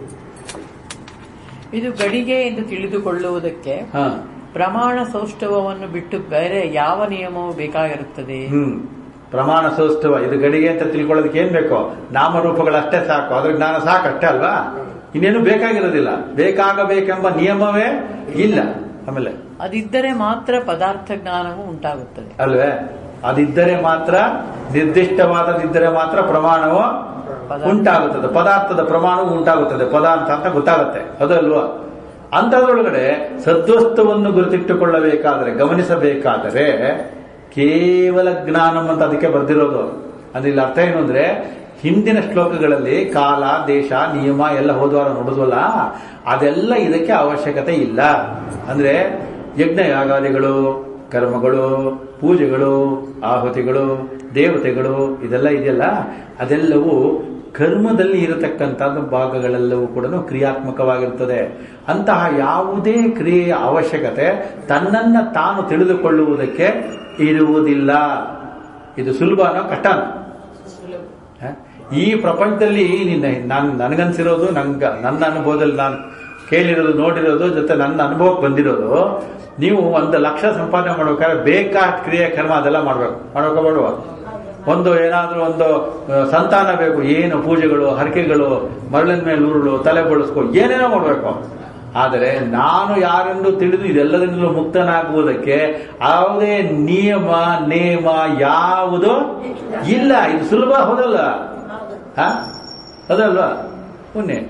ಇದು ಗಡಿಗೆ ಎಂದು ತಿಳಿದುಕೊಳ್ಳುವುದಕ್ಕೆ ಹ, ಪ್ರಮಾಣ ಸೌಷ್ಠವವನ್ನು ಬಿಟ್ಟು ಬೇರೆ ಯಾವ ನಿಯಮವು ಬೇಕಾಗಿರುತ್ತದೆ ಹ್ಮ್ ಪ್ರಮಾಣ ಸೌಷ್ಠವ ಇದು ಗಡಿಗೆ ಅಂತ ತಿಳ್ಕೊಳ್ಳೋದಕ್ಕೆ ಏನ್ ಬೇಕು ನಾಮರೂಪಗಳಷ್ಟೇ ಸಾಕು ಅದ್ರ ಜ್ಞಾನ ಸಾಕಷ್ಟೇ ಅಲ್ವಾ ಇನ್ನೇನು ಬೇಕಾಗಿರೋದಿಲ್ಲ ಬೇಕಾಗಬೇಕೆಂಬ ನಿಯಮವೇ ಇಲ್ಲ ಆಮೇಲೆ ಅದಿದ್ದರೆ ಮಾತ್ರ ಪದಾರ್ಥ ಜ್ಞಾನವು ಉಂಟಾಗುತ್ತದೆ ಅಲ್ವೇ ಅದಿದ್ದರೆ ಮಾತ್ರ ನಿರ್ದಿಷ್ಟವಾದದಿದ್ದರೆ ಮಾತ್ರ ಪ್ರಮಾಣವು ಪದಾರ್ಥ. ಉಂಟಾಗುತ್ತದೆ ಪದಾರ್ಥದ ಪ್ರಮಾಣವು ಉಂಟಾಗುತ್ತದೆ ಪದಾರ್ಥ ಅಂತ ಗೊತ್ತಾಗುತ್ತೆ ಅದಲ್ವಾ ಅಂತದ್ರೊಳಗಡೆ ಸದ್ವಸ್ತುವನ್ನು ಗುರುತಿಟ್ಟುಕೊಳ್ಳಬೇಕಾದರೆ ಗಮನಿಸಬೇಕಾದರೆ ಕೇವಲ ಜ್ಞಾನಂ ಅಂತ ಅದಕ್ಕೆ ಬರ್ದಿರೋದು ಅಂದ್ರೆ ಇಲ್ಲಿ ಅರ್ಥ ಏನು ಅಂದ್ರೆ ಹಿಂದಿನ ಶ್ಲೋಕಗಳಲ್ಲಿ ಕಾಲ ದೇಶ ನಿಯಮ ಎಲ್ಲ ಹೋದ್ವಾರ ನೋಡಿದ್ವಲ್ಲ ಅದೆಲ್ಲ ಇದಕ್ಕೆ ಅವಶ್ಯಕತೆ ಇಲ್ಲ ಅಂದ್ರೆ ಯಜ್ಞ ಯಾಗಾದಿಗಳು ಕರ್ಮಗಳು ಪೂಜೆಗಳು ಆಹುತಿಗಳು ದೇವತೆಗಳು ಇದೆಲ್ಲ ಇದೆಯಲ್ಲ ಅದೆಲ್ಲವೂ ಕರ್ಮದಲ್ಲಿ ಇರತಕ್ಕಂಥದ್ದು ಭಾಗಗಳೆಲ್ಲವೂ ಕೂಡ ಕ್ರಿಯಾತ್ಮಕವಾಗಿರುತ್ತದೆ ಅಂತಹ ಯಾವುದೇ ಕ್ರಿಯೆಯ ಅವಶ್ಯಕತೆ ತನ್ನನ್ನ ತಾನು ತಿಳಿದುಕೊಳ್ಳುವುದಕ್ಕೆ ಇರುವುದಿಲ್ಲ ಇದು ಸುಲಭನೋ ಕಷ್ಟನೋ ಹ? ಈ ಪ್ರಪಂಚದಲ್ಲಿ ನಿನ್ನ ನಾನು ನನಗನ್ಸಿರೋದು ನಂಗ ನನ್ನ ಅನುಭವದಲ್ಲಿ ನಾನು ಕೇಳಿರೋದು ನೋಡಿರೋದು ಜೊತೆ ನನ್ನ ಅನುಭವಕ್ಕೆ ಬಂದಿರೋದು ನೀವು ಒಂದು ಲಕ್ಷ ಸಂಪಾದನೆ ಮಾಡ್ಬೇಕಾದ್ರೆ ಬೇಕಾದ ಕ್ರಿಯೆ ಕರ್ಮ ಅದೆಲ್ಲ ಮಾಡ್ಬೇಕು ಮಾಡ್ಬೇಕ ಬೇಡವಾ ಒಂದು ಏನಾದ್ರೂ ಒಂದು ಆ, ಸಂತಾನ ಬೇಕು ಏನು ಪೂಜೆಗಳು ಹರಕೆಗಳು ಮರಳಿನ ಮೇಲೆ ಉರುಳು ತಲೆ ಬಳಸ್ಕೊ ಏನೇನೋ ಮಾಡ್ಬೇಕು ಆದರೆ ನಾನು ಯಾರೆಂದು ತಿಳಿದು ಇದೆಲ್ಲದಿಂದಲೂ ಮುಕ್ತನಾಗುವುದಕ್ಕೆ ಯಾವುದೇ ನಿಯಮ ನೇಮ ಯಾವುದು ಇಲ್ಲ ಇದು ಸುಲಭ ಹೌದಲ್ಲ ಹ? ಹೌದಲ್ವಾ ಪುಣ್ಯ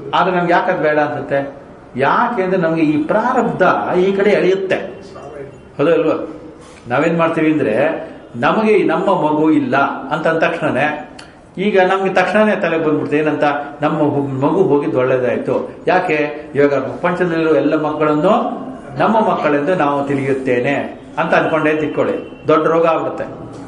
ಆದ್ರೆ ನಮ್ಗೆ ಯಾಕದ್ ಬೇಡ ಅನ್ಸುತ್ತೆ ಯಾಕೆ ಅಂದ್ರೆ ನಮ್ಗೆ ಈ ಪ್ರಾರಬ್ಧ ಈ ಕಡೆ ಎಳೆಯುತ್ತೆ ಹೌದಾ ಇಲ್ವಾ ನಾವೇನ್ ಮಾಡ್ತೀವಿ ಅಂದ್ರೆ ನಮಗೆ ನಮ್ಮ ಮಗು ಇಲ್ಲ ಅಂತ ಅಂದ ತಕ್ಷಣನೇ ಈಗ ನಮ್ಗೆ ತಕ್ಷಣನೇ ತಲೆಗೆ ಬಂದ್ಬಿಡ್ತು ಏನಂತ ನಮ್ಮ ಹು- ಮಗು ಹೋಗಿದ್ದು ಒಳ್ಳೇದಾಯ್ತು ಯಾಕೆ ಇವಾಗ ಪ್ರಪಂಚದಲ್ಲಿರೋ ಎಲ್ಲ ಮಕ್ಕಳನ್ನು ನಮ್ಮ ಮಕ್ಕಳೆಂದು ನಾವು ತಿಳಿಯುತ್ತೇನೆ ಅಂತ ಅನ್ಕೊಂಡೇ ತಿಳ್ಕೊಳ್ಳಿ ದೊಡ್ಡ ರೋಗ ಆಗ್ಬಿಡುತ್ತೆ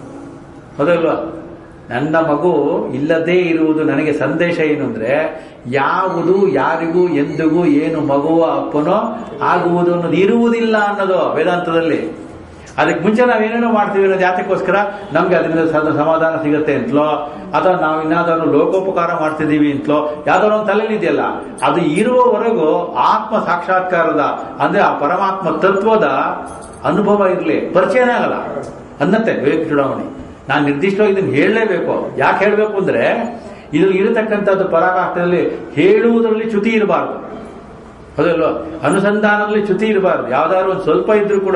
ಹೌದಲ್ವಾ ನನ್ನ ಮಗು ಇಲ್ಲದೇ ಇರುವುದು ನನಗೆ ಸಂದೇಶ ಏನು ಅಂದ್ರೆ ಯಾವುದು ಯಾರಿಗೂ ಎಂದಿಗೂ ಏನು ಮಗುವ ಅಪ್ಪನೋ ಆಗುವುದು ಅನ್ನೋದು ಇರುವುದಿಲ್ಲ ಅನ್ನೋದು ವೇದಾಂತದಲ್ಲಿ ಅದಕ್ಕೆ ಮುಂಚೆ ನಾವೇನೇನೋ ಮಾಡ್ತೀವಿ ಅನ್ನೋದು ಯಾತಕ್ಕೋಸ್ಕರ ನಮ್ಗೆ ಅದರಿಂದ ಸದ- ಸಮಾಧಾನ ಸಿಗುತ್ತೆ ಅಂತಲೋ ಅಥವಾ ನಾವು ಇನ್ನಾದರೂ ಲೋಕೋಪಕಾರ ಮಾಡ್ತಿದ್ದೀವಿ ಅಂತಲೋ ಯಾವ್ದಾದ್ರು ಒಂದು ತಲೆಯಲ್ಲಿ ಇದೆಯಲ್ಲ ಅದು ಇರುವವರೆಗೂ ಆತ್ಮ ಸಾಕ್ಷಾತ್ಕಾರದ ಅಂದ್ರೆ ಆ ಪರಮಾತ್ಮ ತತ್ವದ ಅನುಭವ ಇರಲಿ ಪರಿಚಯನೇ ಆಗಲ್ಲ ಅನ್ನತ್ತೆ ವಿವೇಕ ಚೂಡಾವಣೆ ನಾನು ನಿರ್ದಿಷ್ಟವಾಗಿ ಇದನ್ನು ಹೇಳಲೇಬೇಕು ಯಾಕೆ ಹೇಳಬೇಕು ಅಂದ್ರೆ ಇದ್ರಲ್ಲಿ ಇರತಕ್ಕಂಥದ್ದು ಪರಾಕಾಷ್ಠದಲ್ಲಿ ಹೇಳುವುದರಲ್ಲಿ ಚ್ಯುತಿ ಇರಬಾರ್ದು ಹೌದಲ್ವ ಅನುಸಂಧಾನದಲ್ಲಿ ಚ್ಯುತಿ ಇರಬಾರ್ದು ಯಾವ್ದಾದ್ರು ಒಂದು ಸ್ವಲ್ಪ ಇದ್ರೂ ಕೂಡ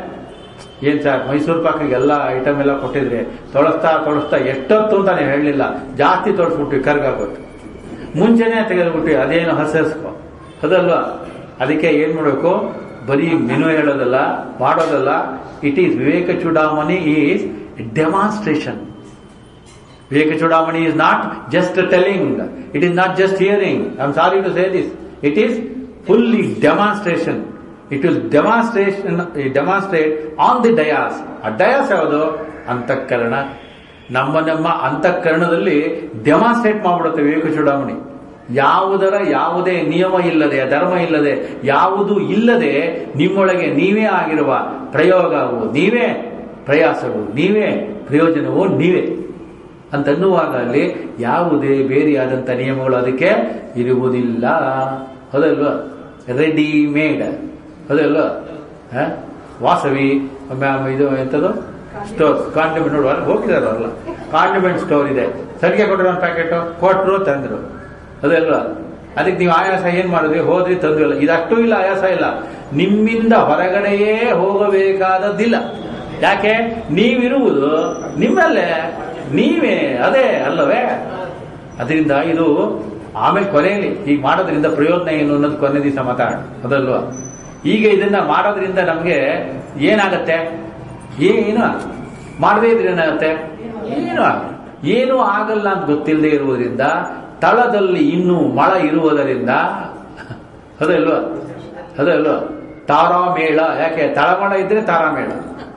ಏನ್ ಸರ್ ಮೈಸೂರು ಪಾಕಿಗೆ ಎಲ್ಲ ಐಟಮ್ ಎಲ್ಲ ಕೊಟ್ಟಿದ್ರೆ ತೊಳಸ್ತಾ ತೊಳಸ್ತಾ ಎಷ್ಟೊತ್ತು ಅಂತ ನೀವು ಹೇಳಲಿಲ್ಲ ಜಾಸ್ತಿ ತೊಳಸ್ಬಿಟ್ವಿ ಕರ್ಗಾಗೋಯ್ತು ಮುಂಚೆನೆ ತೆಗೆದ್ಬಿಟ್ವಿ ಅದೇನು ಹಸರ್ಸ್ಕೊ ಅದಲ್ವಾ ಅದಕ್ಕೆ ಏನ್ ಮಾಡಬೇಕು ಬರೀ ಮೆನು ಹೇಳೋದಲ್ಲ ಮಾಡೋದಲ್ಲ it is Viveka Chudamani is demonstration Viveka Chudamani is not just telling, it is not just hearing. I'm sorry to say this. It is fully demonstration. It will demonstration, demonstrate on the dayas. ಆ ಡಯಾಸ್ ಯಾವುದು ಅಂತಃಕರಣ ನಮ್ಮ ನಮ್ಮ ಅಂತಃಕರಣದಲ್ಲಿ ಡೆಮಾನ್ಸ್ಟ್ರೇಟ್ ಮಾಡ್ಬಿಡುತ್ತೆ ವಿವೇಕ ಚೂಡಾಮಣಿ ಯಾವುದರ ಯಾವುದೇ ನಿಯಮ ಇಲ್ಲದೆ ಧರ್ಮ ಇಲ್ಲದೆ ಯಾವುದು ಇಲ್ಲದೆ ನಿಮ್ಮೊಳಗೆ ನೀವೇ ಆಗಿರುವ ಪ್ರಯೋಗವು ನೀವೇ ಪ್ರಯಾಸವು ನೀವೇ ಪ್ರಯೋಜನವು ನೀವೇ ಅಂತನ್ನುವಾಗ ಅಲ್ಲಿ ಯಾವುದೇ ಬೇರೆಯಾದಂಥ ನಿಯಮಗಳು ಅದಕ್ಕೆ ಇರುವುದಿಲ್ಲ ಹೌದಲ್ವಾ ರೆಡಿಮೇಡ್ ಹೌದಲ್ವಾ ಹ? ವಾಸವಿ ಮ್ಯಾಮ್ ಇದು ಎಂಥದ್ದು ಸ್ಟೋರ್ ಕಾಂಟಿಮೆಂಟ್ ನೋಡುವ ಹೋಗಿದಾರಲ್ಲ ಕಾಂಟಿಮೆಂಟ್ ಸ್ಟೋರ್ ಇದೆ ಸರಿಗೆ ಕೊಟ್ಟರು ಒಂದು ಪ್ಯಾಕೆಟ್ ಕೊಟ್ಟರು ತಂದ್ರು ಅದಲ್ವಾ ಅದಕ್ಕೆ ನೀವು ಆಯಾಸ ಏನ್ ಮಾಡಿದ್ರಿ ಹೋದ್ರಿ ತಂದು ಇಲ್ಲ ಇದಷ್ಟು ಇಲ್ಲ ಆಯಾಸ ಇಲ್ಲ ನಿಮ್ಮಿಂದ ಹೊರಗಡೆಯೇ ಹೋಗಬೇಕಾದದ್ದಿಲ್ಲ ಯಾಕೆ ನೀವಿರುವುದು ನಿಮ್ಮಲ್ಲೇ ನೀವೇ ಅದೇ ಅಲ್ಲವೇ ಅದರಿಂದ ಇದು ಆಮೇಲೆ ಕೊನೆಯಲ್ಲಿ ಈಗ ಮಾಡೋದ್ರಿಂದ ಪ್ರಯೋಜನ ಏನು ಅನ್ನೋದು ಕೊನೆ ದಿವಸ ಮಾತಾಡ ಅದಲ್ವಾ ಈಗ ಇದನ್ನ ಮಾಡೋದ್ರಿಂದ ನಮ್ಗೆ ಏನಾಗತ್ತೆ ಏನು ಮಾಡದೇ ಇದ್ರೆ ಏನಾಗತ್ತೆ ಏನು ಆಗಲ್ಲ. ಏನೂ ಆಗಲ್ಲ ಅಂತ ಗೊತ್ತಿಲ್ಲದೆ ಇರುವುದರಿಂದ ತಳದಲ್ಲಿ ಇನ್ನೂ ಮಳ ಇರುವುದರಿಂದ ಅದಲ್ವಾ ಅದಲ್ವಾ ತಾರಾಮೇಳ ಯಾಕೆ ತಳಮಳ ಇದ್ರೆ ತಾರಾಮೇಳ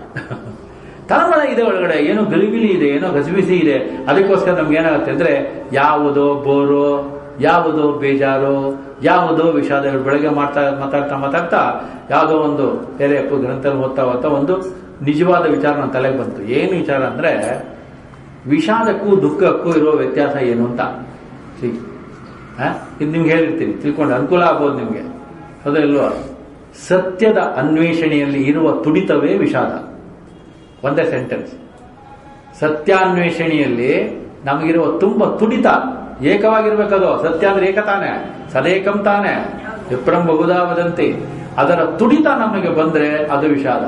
ತಳಮಳ ಇದೆ ಒಳಗಡೆ ಏನೋ ಗಲಿಬಿಲಿ ಇದೆ ಏನೋ ಗಸಿಬಿಸಿ ಇದೆ ಅದಕ್ಕೋಸ್ಕರ ನಮ್ಗೆ ಏನಾಗುತ್ತೆ ಅಂದ್ರೆ ಯಾವುದೋ ಬೋರು ಯಾವುದೋ ಬೇಜಾರು ಯಾವುದೋ ವಿಷಾದ ಬೆಳಗ್ಗೆ ಮಾಡ್ತಾ ಮಾತಾಡ್ತಾ ಮಾತಾಡ್ತಾ ಯಾವುದೋ ಒಂದು ಬೇರೆ ಗ್ರಂಥ ಓದ್ತಾ ಓದ್ತಾ ಒಂದು ನಿಜವಾದ ವಿಚಾರ ನನ್ನ ತಲೆಗೆ ಬಂತು ಏನು ವಿಚಾರ ಅಂದ್ರೆ ವಿಷಾದಕ್ಕೂ ದುಃಖಕ್ಕೂ ಇರುವ ವ್ಯತ್ಯಾಸ ಏನು ಅಂತ ಸಿ ಇದು ನಿಮ್ಗೆ ಹೇಳಿರ್ತೀನಿ ತಿಳ್ಕೊಂಡು ಅನುಕೂಲ ಆಗ್ಬೋದು ನಿಮ್ಗೆ ಹೌದಲ್ವಾ ಸತ್ಯದ ಅನ್ವೇಷಣೆಯಲ್ಲಿ ಇರುವ ತುಡಿತವೇ ವಿಷಾದ ಒಂದೇ ಸೆಂಟೆನ್ಸ್ ಸತ್ಯಾನ್ವೇಷಣೆಯಲ್ಲಿ ನಮಗಿರುವ ತುಂಬ ತುಡಿತ ಏಕವಾಗಿರ್ಬೇಕದು ಸತ್ಯ ಅಂದ್ರೆ ಏಕ ತಾನೆ ಸದೇಕಂ ತಾನೆ ವಿಪ್ರಂ ಬಹುದಾ ವದಂತಿ ಅದರ ತುಡಿತ ನಮಗೆ ಬಂದ್ರೆ ಅದು ವಿಷಾದ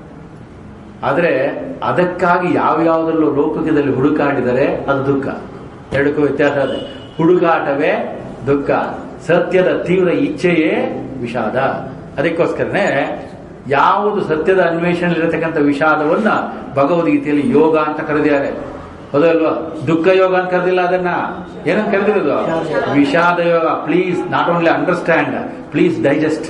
ಆದ್ರೆ ಅದಕ್ಕಾಗಿ ಯಾವ್ಯಾವುದರಲ್ಲೂ ಲೌಕಿಕದಲ್ಲಿ ಹುಡುಕಾಡಿದರೆ ಅದು ದುಃಖ ಎರಡಕ್ಕೂ ವ್ಯತ್ಯಾಸ ಇದೆ ಹುಡುಕಾಟವೇ ದುಃಖ ಸತ್ಯದ ತೀವ್ರ ಇಚ್ಛೆಯೇ ವಿಷಾದ ಅದಕ್ಕೋಸ್ಕರನೇ ಯಾವುದು ಸತ್ಯದ ಅನ್ವೇಷಣೆಯಲ್ಲಿರತಕ್ಕಂಥ ವಿಷಾದವನ್ನ ಭಗವದ್ಗೀತೆಯಲ್ಲಿ ಯೋಗ ಅಂತ ಕರೆದಿದ್ದಾರೆ ಹೌದಲ್ವಾ ದುಃಖ ಯೋಗ ಅಂತ ಕರೆದಿಲ್ಲ ಅದನ್ನ ಏನಂತ ಕರೆದಿರೋದು Vishada Yoga please not only understand please digest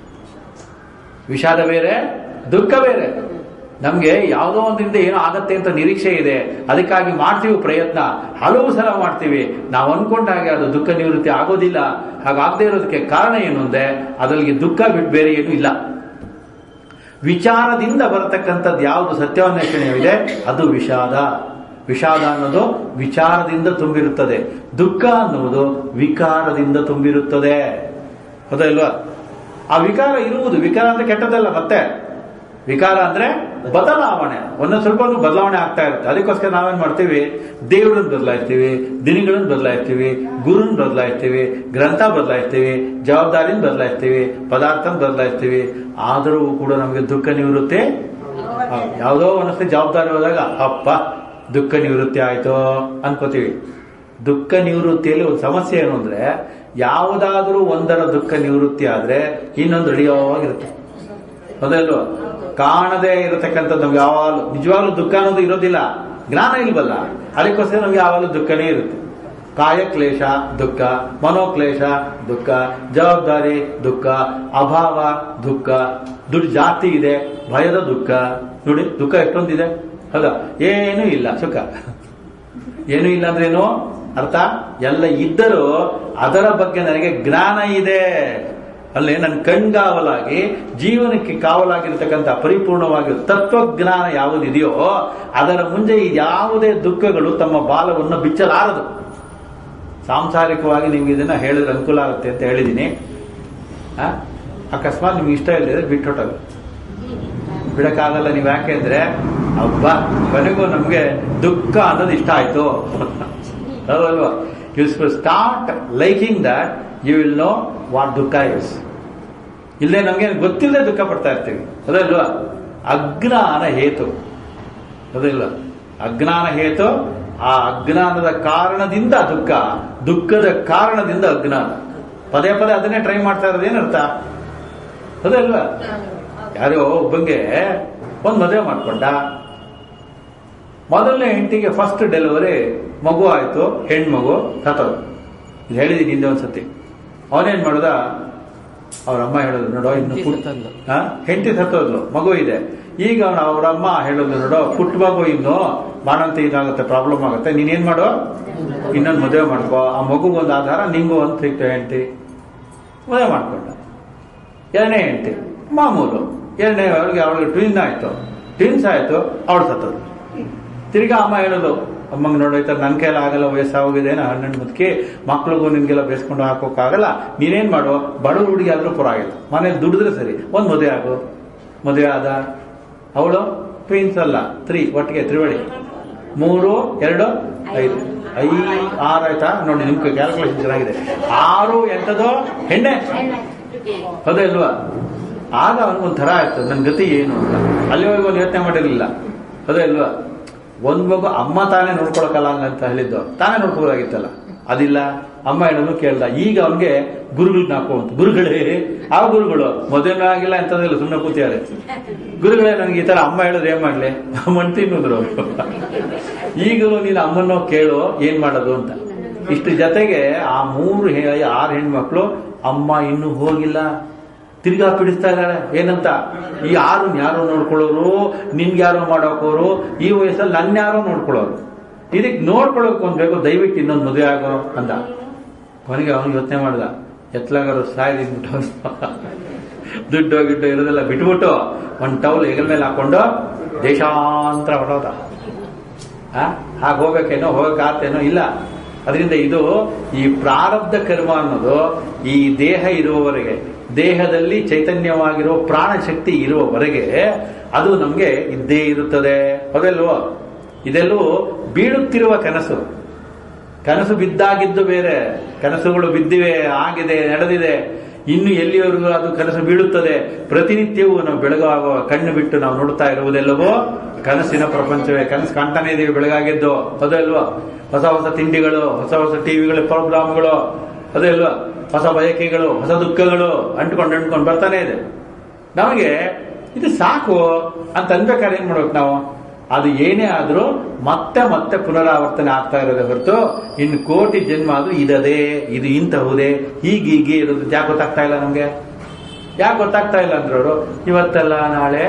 ವಿಷಾದ ಬೇರೆ ದುಃಖ ಬೇರೆ ನಮ್ಗೆ ಯಾವುದೋ ಒಂದ್ರಿಂದ ಏನೋ ಆಗತ್ತೆ ಅಂತ ನಿರೀಕ್ಷೆ ಇದೆ ಅದಕ್ಕಾಗಿ ಮಾಡ್ತೀವಿ ಪ್ರಯತ್ನ ಹಲವು ಸಲ ಮಾಡ್ತೀವಿ ನಾವು ಅನ್ಕೊಂಡ ಹಾಗೆ ಅದು ದುಃಖ ನಿವೃತ್ತಿ ಆಗೋದಿಲ್ಲ ಹಾಗಾಗದೇ ಇರೋದಕ್ಕೆ ಕಾರಣ ಏನು ಅಂದ್ರೆ ಅದರಲ್ಲಿ ದುಃಖ ಬಿಟ್ಟು ಬೇರೆ ಏನೂ ಇಲ್ಲ ವಿಚಾರದಿಂದ ಬರತಕ್ಕಂಥದ್ದು ಯಾವುದು ಸತ್ಯಾನ್ವೇಷಣೆಯಿದೆ ಅದು ವಿಷಾದ ವಿಷಾದ ಅನ್ನೋದು ವಿಚಾರದಿಂದ ತುಂಬಿರುತ್ತದೆ ದುಃಖ ಅನ್ನುವುದು ವಿಕಾರದಿಂದ ತುಂಬಿರುತ್ತದೆ ಹೌದಾ ಇಲ್ವಾ ಆ ವಿಕಾರ ಇರುವುದು ವಿಕಾರ ಅಂದ್ರೆ ಕೆಟ್ಟದಲ್ಲ ಮತ್ತೆ ವಿಕಾರ ಅಂದ್ರೆ ಬದಲಾವಣೆ ಒಂದೊಂದು ಸ್ವಲ್ಪ ಒಂದು ಬದಲಾವಣೆ ಆಗ್ತಾ ಇರುತ್ತೆ ಅದಕ್ಕೋಸ್ಕರ ನಾವೇನ್ ಮಾಡ್ತೀವಿ ದೇವರನ್ನ ಬದಲಾಯಿಸ್ತೀವಿ ದಿನಗಳನ್ನ ಬದಲಾಯಿಸ್ತೀವಿ ಗುರುನ್ ಬದಲಾಯಿಸ್ತೀವಿ ಗ್ರಂಥ ಬದಲಾಯಿಸ್ತೀವಿ ಜವಾಬ್ದಾರಿನ ಬದಲಾಯಿಸ್ತೀವಿ ಪದಾರ್ಥನ ಬದಲಾಯಿಸ್ತೀವಿ ಆದರೂ ಕೂಡ ನಮಗೆ ದುಃಖ ನಿವೃತ್ತಿ ಹೌದು. ಯಾವುದೋ ಒಂದೊಂದ್ಸತಿ ಜವಾಬ್ದಾರಿ ಹೋದಾಗ ಅಪ್ಪ ದುಃಖ ನಿವೃತ್ತಿ ಆಯ್ತು ಅನ್ಕೋತೀವಿ ದುಃಖ ನಿವೃತ್ತಿಯಲ್ಲಿ ಒಂದು ಸಮಸ್ಯೆ ಏನು ಅಂದ್ರೆ ಯಾವುದಾದ್ರೂ ಒಂದರ ದುಃಖ ನಿವೃತ್ತಿ ಆದ್ರೆ ಇನ್ನೊಂದು ರೆಡಿಯಾಗಿರುತ್ತೆ ಹೌದಲ್ವ ಕಾಣದೇ ಇರತಕ್ಕಂಥದ್ದು ನಮ್ಗೆ ಯಾವಾಗಲೂ ನಿಜವಾಗ್ಲೂ ದುಃಖ ಅನ್ನೋದು ಇರೋದಿಲ್ಲ ಜ್ಞಾನ ಇಲ್ವಲ್ಲ ಅದಕ್ಕೋಸ್ಕರ ನಮ್ಗೆ ಯಾವಾಗಲೂ ದುಃಖನೇ ಇರುತ್ತೆ ಕಾಯ ಕ್ಲೇಶ ದುಃಖ ಮನೋಕ್ಲೇಶ ದುಃಖ ಜವಾಬ್ದಾರಿ ದುಃಖ ಅಭಾವ ದುಃಖ ದುಡ್ಡು ಜಾಸ್ತಿ ಇದೆ ಭಯದ ದುಃಖ ನೋಡಿ ದುಃಖ ಎಷ್ಟೊಂದಿದೆ ಹೌದಾ ಏನೂ ಇಲ್ಲ ಸುಖ ಏನೂ ಇಲ್ಲ ಅಂದ್ರೇನು ಅರ್ಥ ಎಲ್ಲ ಇದ್ದರೂ ಅದರ ಬಗ್ಗೆ ನನಗೆ ಜ್ಞಾನ ಇದೆ ಅಲ್ಲೇ ನನ್ನ ಕಣ್ಗಾವಲಾಗಿ ಜೀವನಕ್ಕೆ ಕಾವಲಾಗಿರ್ತಕ್ಕಂಥ ಪರಿಪೂರ್ಣವಾಗಿ ತತ್ವಜ್ಞಾನ ಯಾವುದಿದೆಯೋ ಅದರ ಮುಂದೆ ಯಾವುದೇ ದುಃಖಗಳು ತಮ್ಮ ಬಾಲವನ್ನು ಬಿಚ್ಚಲಾರದು ಸಾಂಸಾರಿಕವಾಗಿ ನಿಮ್ಗೆ ಇದನ್ನ ಹೇಳಿದ್ರೆ ಅನುಕೂಲ ಆಗುತ್ತೆ ಅಂತ ಹೇಳಿದ್ದೀನಿ ಆ? ಅಕಸ್ಮಾತ್ ನಿಮ್ಗೆ ಇಷ್ಟ ಇಲ್ಲದ್ರೆ ಬಿಟ್ಟು ಹೊಟ್ಟೋಗಿ ಬಿಡಕ್ಕಾಗಲ್ಲ ನೀವು ಯಾಕೆ ಅಂದ್ರೆ ಹಬ್ಬ ಕೊನೆಗೂ ನಮ್ಗೆ ದುಃಖ ಅನ್ನೋದು ಇಷ್ಟ ಆಯ್ತು ಹೌದಲ್ವಾ you start liking that you will know what ದುಃಖ ಇಸ್ ಇಲ್ಲೇ ನಮ್ಗೆ ಗೊತ್ತಿಲ್ಲದೆ ದುಃಖ ಪಡ್ತಾ ಇರ್ತೀವಿ ಅದಲ್ವಾ ಅಜ್ಞಾನ ಹೇತು ಅದಿಲ್ಲ ಅಜ್ಞಾನ ಹೇತು ಆ ಅಜ್ಞಾನದ ಕಾರಣದಿಂದ ದುಃಖ ದುಃಖದ ಕಾರಣದಿಂದ ಅಜ್ಞಾನ ಪದೇ ಪದೇ ಅದನ್ನೇ ಟ್ರೈ ಮಾಡ್ತಾ ಇರೋದು ಏನರ್ಥ ಅದಲ್ವಾ ಯಾರೋ ಒಬ್ಬಂಗೆ ಒಂದು ಮದುವೆ ಮಾಡ್ಕೊಂಡ ಮೊದಲನೇ ಹೆಂಡತಿಗೆ ಫಸ್ಟ್ ಡೆಲಿವರಿ ಮಗು ಆಯ್ತು ಹೆಣ್ಮಗು ಸತ್ತೋದು ಇದು ಹೇಳಿದೀನಿ ಹಿಂದೆ ಒಂದ್ಸತಿ ಅವನೇನ್ ಮಾಡ್ದ ಅವ್ರ ಅಮ್ಮ ಹೇಳೋದು ನೋಡೋ ಇನ್ನು ಹೆಂಡ್ತಿ ಪುಟ್- ಸತ್ತೋದ್ಲು. ಆ? ಹೆಂಡತಿ ಸತ್ತೋದ್ಲು ಮಗು ಇದೆ ಈಗ ಅವ್ನ ಅವ್ರ ಅಮ್ಮ ಹೇಳೋದು ನೋಡೋ ಪುಟ್ಟ ಮಗು ಇನ್ನು ಬಾಣಂತಿ ಇದಾಗುತ್ತೆ ಪ್ರಾಬ್ಲಮ್ ಆಗುತ್ತೆ ನೀನೇನ್ ಮಾಡೋ ಇನ್ನೊಂದು ಮದುವೆ ಮಾಡ್ಕೋ ಆ ಮಗುಗೊಂದು ಆಧಾರ ನಿಂಗೂ ಒಂದು ಸಿಕ್ತು ಹೆಂಡತಿ ಮದುವೆ ಮಾಡ್ಕೊಂಡ ಎರಡನೇ ಹೆಂಡತಿ ಮಾಮೂಲು ಎರಡನೇ ಅವಳಿಗೆ ಅವಳಿಗೆ ಟ್ವಿನ್ ಆಯ್ತು ಟ್ವಿನ್ಸ್ ಆಯ್ತು ಅವಳು ಸತ್ತೋದು ತಿರ್ಗಾ ಅಮ್ಮ ಹೇಳೋದು ಅಮ್ಮಂಗೆ ನೋಡೋಯ್ತ ನನ್ನ ಕೈಲ ಆಗಲ್ಲ ವಯಸ್ಸಾಗೋಗಿದೆ ನಾ ಹಣ್ಣು ಮುದುಕಿ ಮಕ್ಳಿಗೂ ನಿನ್ಗೆಲ್ಲ ಬೇಸ್ಕೊಂಡು ಹಾಕೋಕ್ಕಾಗಲ್ಲ ನೀನೇನ್ ಮಾಡು ಬಡವ ಹುಡುಗಿ ಆದ್ರೂ ಪರವಾಗಿಲ್ಲ ಮನೇಲಿ ದುಡಿದ್ರೆ ಸರಿ ಒಂದ್ ಮದುವೆ ಆಗು ಮದುವೆ ಆದ ಅವಳು ಟ್ವಿನ್ಸ್ ಅಲ್ಲ ತ್ರೀ ಒಟ್ಟಿಗೆ ತ್ರಿವಳಿ ಮೂರು ಎರಡು ಐದು ಐ ಆರು ಆಯ್ತಾ ನೋಡಿ ನಿಮ್ಗೆ ಕ್ಯಾಲ್ಕುಲೇಷನ್ ಚೆನ್ನಾಗಿದೆ ಆರು ಎಂಟದು ಹೆಣ್ಣೆ ಹೌದಾ ಇಲ್ವಾ ಆಗ ಅವನಿಗೊಂದು ಥರ ಆಯ್ತು ನನ್ನ ಗತಿ ಏನು ಅಂತ ಅಲ್ಲಿವರೆಗೂ ಅವನು ಯೋಚನೆ ಮಾಡಿರಲಿಲ್ಲ ಹೌದಾ ಇಲ್ವಾ ಒಂದ್ ಮಗು ಅಮ್ಮ ತಾನೇ ನೋಡ್ಕೊಳಕಲ್ಲ ಅಂತ ಹೇಳಿದ್ದು ತಾನೇ ನೋಡ್ಕೋಬೋದಾಗಿತ್ತಲ್ಲ ಅದಿಲ್ಲ ಅಮ್ಮ ಹೇಳೋನು ಕೇಳ್ದ ಈಗ ಅವನ್ಗೆ ಗುರುಗಳನ್ನ ಹಾಕುವಂತ ಗುರುಗಳೇ ಆ ಗುರುಗಳು ಮದುವೆ ಆಗಿಲ್ಲ ಅಂತದಿಲ್ಲ ಸುಮ್ಮನೆ ಕೂತಿಯಾರೆ ಗುರುಗಳೇ ನನಗೆ ಈ ತರ ಅಮ್ಮ ಹೇಳಿದ್ರೆ ಏನ್ ಮಾಡ್ಲಿ ಮಣ್ ತಿನ್ನುದ್ರು ಅವ್ರು. ಈಗಲೂ ನೀನು ಅಮ್ಮನೋ ಕೇಳು ಏನ್ ಮಾಡೋದು ಅಂತ ಇಷ್ಟು ಜೊತೆಗೆ ಆ ಮೂರು ಹೆ- ಆರು ಹೆಣ್ಮಕ್ಳು ಅಮ್ಮ ಇನ್ನೂ ಹೋಗಿಲ್ಲ ತಿರ್ಗಾ ಪಿಡಿಸ್ತಾ ಇದ್ದಾಳೆ ಏನಂತ ಈ ಯಾರು ಯಾರು ನೋಡ್ಕೊಳ್ಳೋರು ನಿನ್ಗೆ ಯಾರೋ ಮಾಡೋಕೋರು ಈ ವಯಸ್ಸಲ್ಲಿ ನನ್ನ ಯಾರೋ ನೋಡ್ಕೊಳ್ಳೋರು ಇದಕ್ಕೆ ನೋಡ್ಕೊಳ್ಳೋಕೆ ಒಂದ್ ಬೇಕು ದಯವಿಟ್ಟು ಇನ್ನೊಂದು ಮದುವೆ ಆಗೋ ಅಂದ ಕೊನೆಗೆ ಅವನು ಯೋಚನೆ ಮಾಡ್ದ ಎತ್ಲಾಗಾರು ಸಾಯ್ದಿದ್ಬಿಟ್ಟು ದುಡ್ಡು ಗಿಡ್ಡು ಇರೋದೆಲ್ಲ ಬಿಟ್ಬಿಟ್ಟು ಒಂದ್ ಟೌಲ್ ಹೆಗಲ ಮೇಲೆ ಹಾಕೊಂಡು ದೇಶಾಂತರ ಹೊರೋದ ಹಾಗೆ ಹೋಗ್ಬೇಕೇನೋ ಹೋಗಕ್ಕಾಗ್ತೇನೋ ಇಲ್ಲ ಅದರಿಂದ ಇದು ಈ ಪ್ರಾರಬ್ಧ ಕರ್ಮ ಅನ್ನೋದು ಈ ದೇಹ ಇರುವವರೆಗೆ ದೇಹದಲ್ಲಿ ಚೈತನ್ಯವಾಗಿರೋ ಪ್ರಾಣ ಶಕ್ತಿ ಇರುವವರೆಗೆ ಅದು ನಮ್ಗೆ ಇದ್ದೇ ಇರುತ್ತದೆ ಹೌದಲ್ವೋ ಇದೆಲ್ಲೂ ಬೀಳುತ್ತಿರುವ ಕನಸು ಕನಸು ಬಿದ್ದಾಗಿದ್ದು ಬೇರೆ ಕನಸುಗಳು ಬಿದ್ದಿವೆ ಆಗಿದೆ ನಡೆದಿದೆ ಇನ್ನು ಎಲ್ಲಿವರೆಗೂ ಅದು ಕನಸು ಬೀಳುತ್ತದೆ ಪ್ರತಿನಿತ್ಯವೂ ನಾವು ಬೆಳಗಾಗುವ ಕಣ್ಣು ಬಿಟ್ಟು ನಾವು ನೋಡ್ತಾ ಇರುವುದೆಲ್ಲವೋ ಕನಸಿನ ಪ್ರಪಂಚವೇ ಕನಸು ಕಾಣ್ತಾನೆ ಇದೀವಿ ಬೆಳಗಾಗಿದ್ದು ಅದಲ್ವಾ ಹೊಸ ಹೊಸ ತಿಂಡಿಗಳು ಹೊಸ ಹೊಸ ಟಿವಿಗಳ ಪ್ರೋಗ್ರಾಮ್ಗಳು ಅದಲ್ವಾ ಹೊಸ ಬಯಕೆಗಳು ಹೊಸ ದುಃಖಗಳು ಅಂಟ್ಕೊಂಡು ಅಂಟ್ಕೊಂಡು ಬರ್ತಾನೆ ಇದೆ ನಮಗೆ ಇದು ಸಾಕು ಅಂತ ಅನ್ಬೇಕಾದ್ರೆ ಏನ್ ಮಾಡ್ಬೇಕು ನಾವು ಅದು ಏನೇ ಆದ್ರೂ ಮತ್ತೆ ಮತ್ತೆ ಪುನರಾವರ್ತನೆ ಆಗ್ತಾ ಇರೋದೇ ಹೊರತು ಇನ್ನು ಕೋಟಿ ಜನ್ಮ ಆದ್ರೂ ಇದದೇ ಇದು ಇಂತಹುದೇ ಹೀಗೆ ಹೀಗೆ ಇರೋದು ಯಾಕೆ ಗೊತ್ತಾಗ್ತಾ ಇಲ್ಲ ನಮ್ಗೆ ಯಾಕೆ ಗೊತ್ತಾಗ್ತಾ ಇಲ್ಲ ಅಂದ್ರೆ ಅವರು ಇವತ್ತಲ್ಲ ನಾಳೆ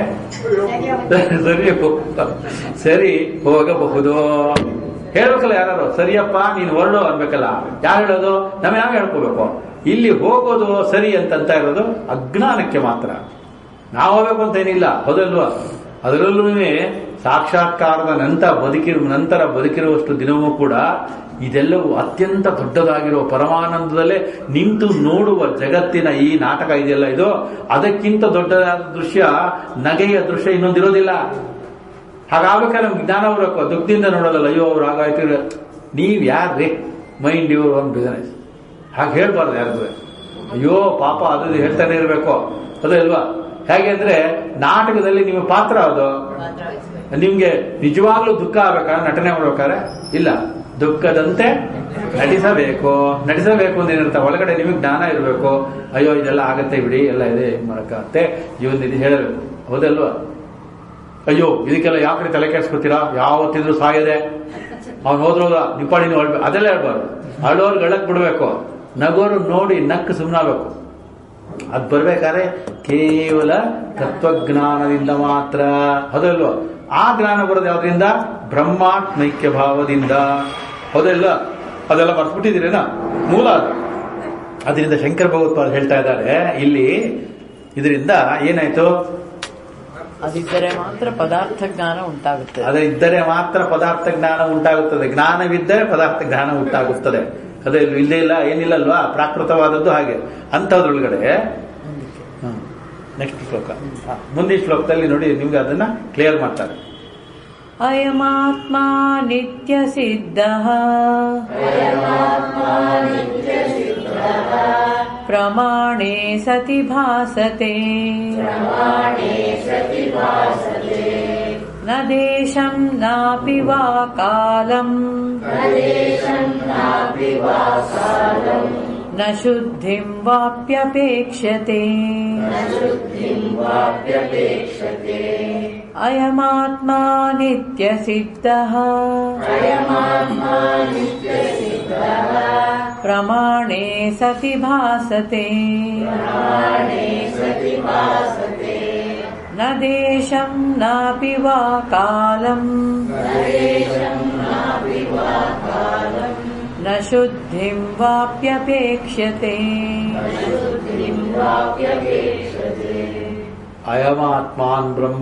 ಸರಿ ಹೋಗ್ತಾ- ಸರಿ ಹೋಗಬಹುದು ಹೇಳ್ಬೇಕಲ್ಲ ಯಾರು ಸರಿಯಪ್ಪ ನೀನು ಹೊರಡು ಅನ್ಬೇಕಲ್ಲ ಯಾರು ಹೇಳೋದು ನಾವ್ ಯಾವ ಹೇಳ್ಕೋಬೇಕು ಇಲ್ಲಿ ಹೋಗೋದು ಸರಿ ಅಂತಂತ ಇರೋದು ಅಜ್ಞಾನಕ್ಕೆ ಮಾತ್ರ ನಾವು ಹೋಗ್ಬೇಕು ಅಂತ ಏನಿಲ್ಲ ಹೌದಲ್ವಾ ಅದರಲ್ಲೂ ಸಾಕ್ಷಾತ್ಕಾರದ ನಂತರ ಬದುಕಿರುವ ನಂತರ ಬದುಕಿರುವಷ್ಟು ದಿನವೂ ಕೂಡ ಇದೆಲ್ಲವೂ ಅತ್ಯಂತ ದೊಡ್ಡದಾಗಿರುವ ಪರಮಾನಂದದಲ್ಲೇ ನಿಂತು ನೋಡುವ ಜಗತ್ತಿನ ಈ ನಾಟಕ ಇದೆಯಲ್ಲ ಇದು ಅದಕ್ಕಿಂತ ದೊಡ್ಡದಾದ ದೃಶ್ಯ ನಗೆಯ ದೃಶ್ಯ ಇನ್ನೊಂದಿರೋದಿಲ್ಲ ಹಾಗಾಗಬೇಕಾದ್ರೆ ನಮ್ಗೆ ಜ್ಞಾನ ಬರಬೇಕು ದುಃಖದಿಂದ ನೋಡೋದಲ್ಲ ಅಯ್ಯೋ ಅವ್ರು ಹಾಗಾಯ್ತು ಇವ್ರು- ನೀವ್ ಯಾರ್ರಿ ಮೈಂಡ್ ಯುವರ್ ಒನ್ ಬಿಸಿನೆಸ್ ಹಾಗೆ ಹೇಳ್ಬಾರ್ದು ಯಾರಿಗೂ ಅಯ್ಯೋ ಪಾಪ ಅದು ಇದು ಹೇಳ್ತಾನೆ ಇರಬೇಕು ಅದು ಅಲ್ವಾ ಹೇಗೆ ಅಂದ್ರೆ ನಾಟಕದಲ್ಲಿ ನಿಮ್ಮ ಪಾತ್ರ ಅದು ನಿಮ್ಗೆ ನಿಜವಾಗ್ಲೂ ದುಃಖ ಆಗ್ಬೇಕಾದ್ರೆ ನಟನೆ ಮಾಡ್ಬೇಕಾದ್ರೆ ಇಲ್ಲ ದುಃಖದಂತೆ ನಟಿಸಬೇಕು ನಟಿಸಬೇಕು ಅಂತ ಏನಿರುತ್ತೆ ಒಳಗಡೆ ನಿಮಗೆ ಜ್ಞಾನ ಇರಬೇಕು ಅಯ್ಯೋ ಇದೆಲ್ಲ ಆಗತ್ತೆ ಬಿಡಿ ಎಲ್ಲ ಇದೆ ಏನ್ ಮಾಡಕ್ಕಾಗತ್ತೆ ಇವನ್ ಇದು ಹೇಳಬೇಕು ಹೌದಲ್ವಾ ಅಯ್ಯೋ ಇದಕ್ಕೆಲ್ಲ ಯಾವ ಕಡೆ ತಲೆ ಕೆಡಿಸ್ಕೊತೀರಾ ಯಾವತ್ತಿದ್ರು ಸಾಯದೆ ಅವ್ನು ಹೋದ್ರೋದ ನಿಪ್ಪಾಣಿನ ಹೊಳ್ಬೇಕು ಅದೆಲ್ಲ ಹೇಳ್ಬಾರ್ದು ಅಳೋರ್ಗೆ ಅಳಕ್ ಬಿಡ್ಬೇಕು ನಗೋರು ನೋಡಿ ನಕ್ಕು ಸುಮ್ಮನಾಗಬೇಕು ಅದ್ ಬರ್ಬೇಕಾದ್ರೆ ಕೇವಲ ತತ್ವಜ್ಞಾನದಿಂದ ಮಾತ್ರ ಹೌದಲ್ವ ಆ ಜ್ಞಾನ ಬರೋದು ಯಾವ್ದ್ರಿಂದ ಬ್ರಹ್ಮಾತ್ಮೈಕ್ಯ ಭಾವದಿಂದ ಹೌದಲ್ಲ ಅದೆಲ್ಲ ಬರ್ಸ್ಬಿಟ್ಟಿದ್ದೀರೇನ ಮೂಲ ಅದು ಅದರಿಂದ ಶಂಕರ ಭಗವತ್ಪಾದ ಹೇಳ್ತಾ ಇದ್ದಾರೆ ಇಲ್ಲಿ ಇದರಿಂದ ಏನಾಯ್ತು ಅದಿದ್ದರೆ ಮಾತ್ರ ಪದಾರ್ಥ ಜ್ಞಾನ ಉಂಟಾಗುತ್ತದೆ ಅದೇ ಇದ್ದರೆ ಮಾತ್ರ ಪದಾರ್ಥ ಜ್ಞಾನ ಉಂಟಾಗುತ್ತದೆ ಜ್ಞಾನವಿದ್ದರೆ ಪದಾರ್ಥ ಜ್ಞಾನ ಉಂಟಾಗುತ್ತದೆ ಅದೇ ಇಲ್ಲೇ ಇಲ್ಲ ಏನಿಲ್ಲ ಅಲ್ವಾ ಪ್ರಾಕೃತವಾದದ್ದು ಹಾಗೆ ಅಂಥದ್ರೊಳಗಡೆ ನೆಕ್ಸ್ಟ್ ಶ್ಲೋಕ ಹ, ಮುಂದಿನ ಶ್ಲೋಕದಲ್ಲಿ ನೋಡಿ ನಿಮ್ಗೆ ಅದನ್ನ ಕ್ಲಿಯರ್ ಮಾಡ್ತಾರೆ ಅಯಮಾತ್ಮ ನಿತ್ಯ ಸಿದ್ಧ ಪ್ರಮಾಣೇ ಸತಿ ಭಾಸತೆ ನ ದೇಶಂ ನಾಪಿ ವಾ ಕಾಲಂ ನ ಶುದ್ಧಿಂ ವಾಪ್ಯಪೇಕ್ಷತೆ अयमात्मा नित्यसिद्धः प्रमाणे सति भासते न देशं नापि वा कालम् न शुद्धिं वाप्यपेक्ष्यते ಅಯಮಾತ್ಮಾನ್ ಬ್ರಹ್ಮ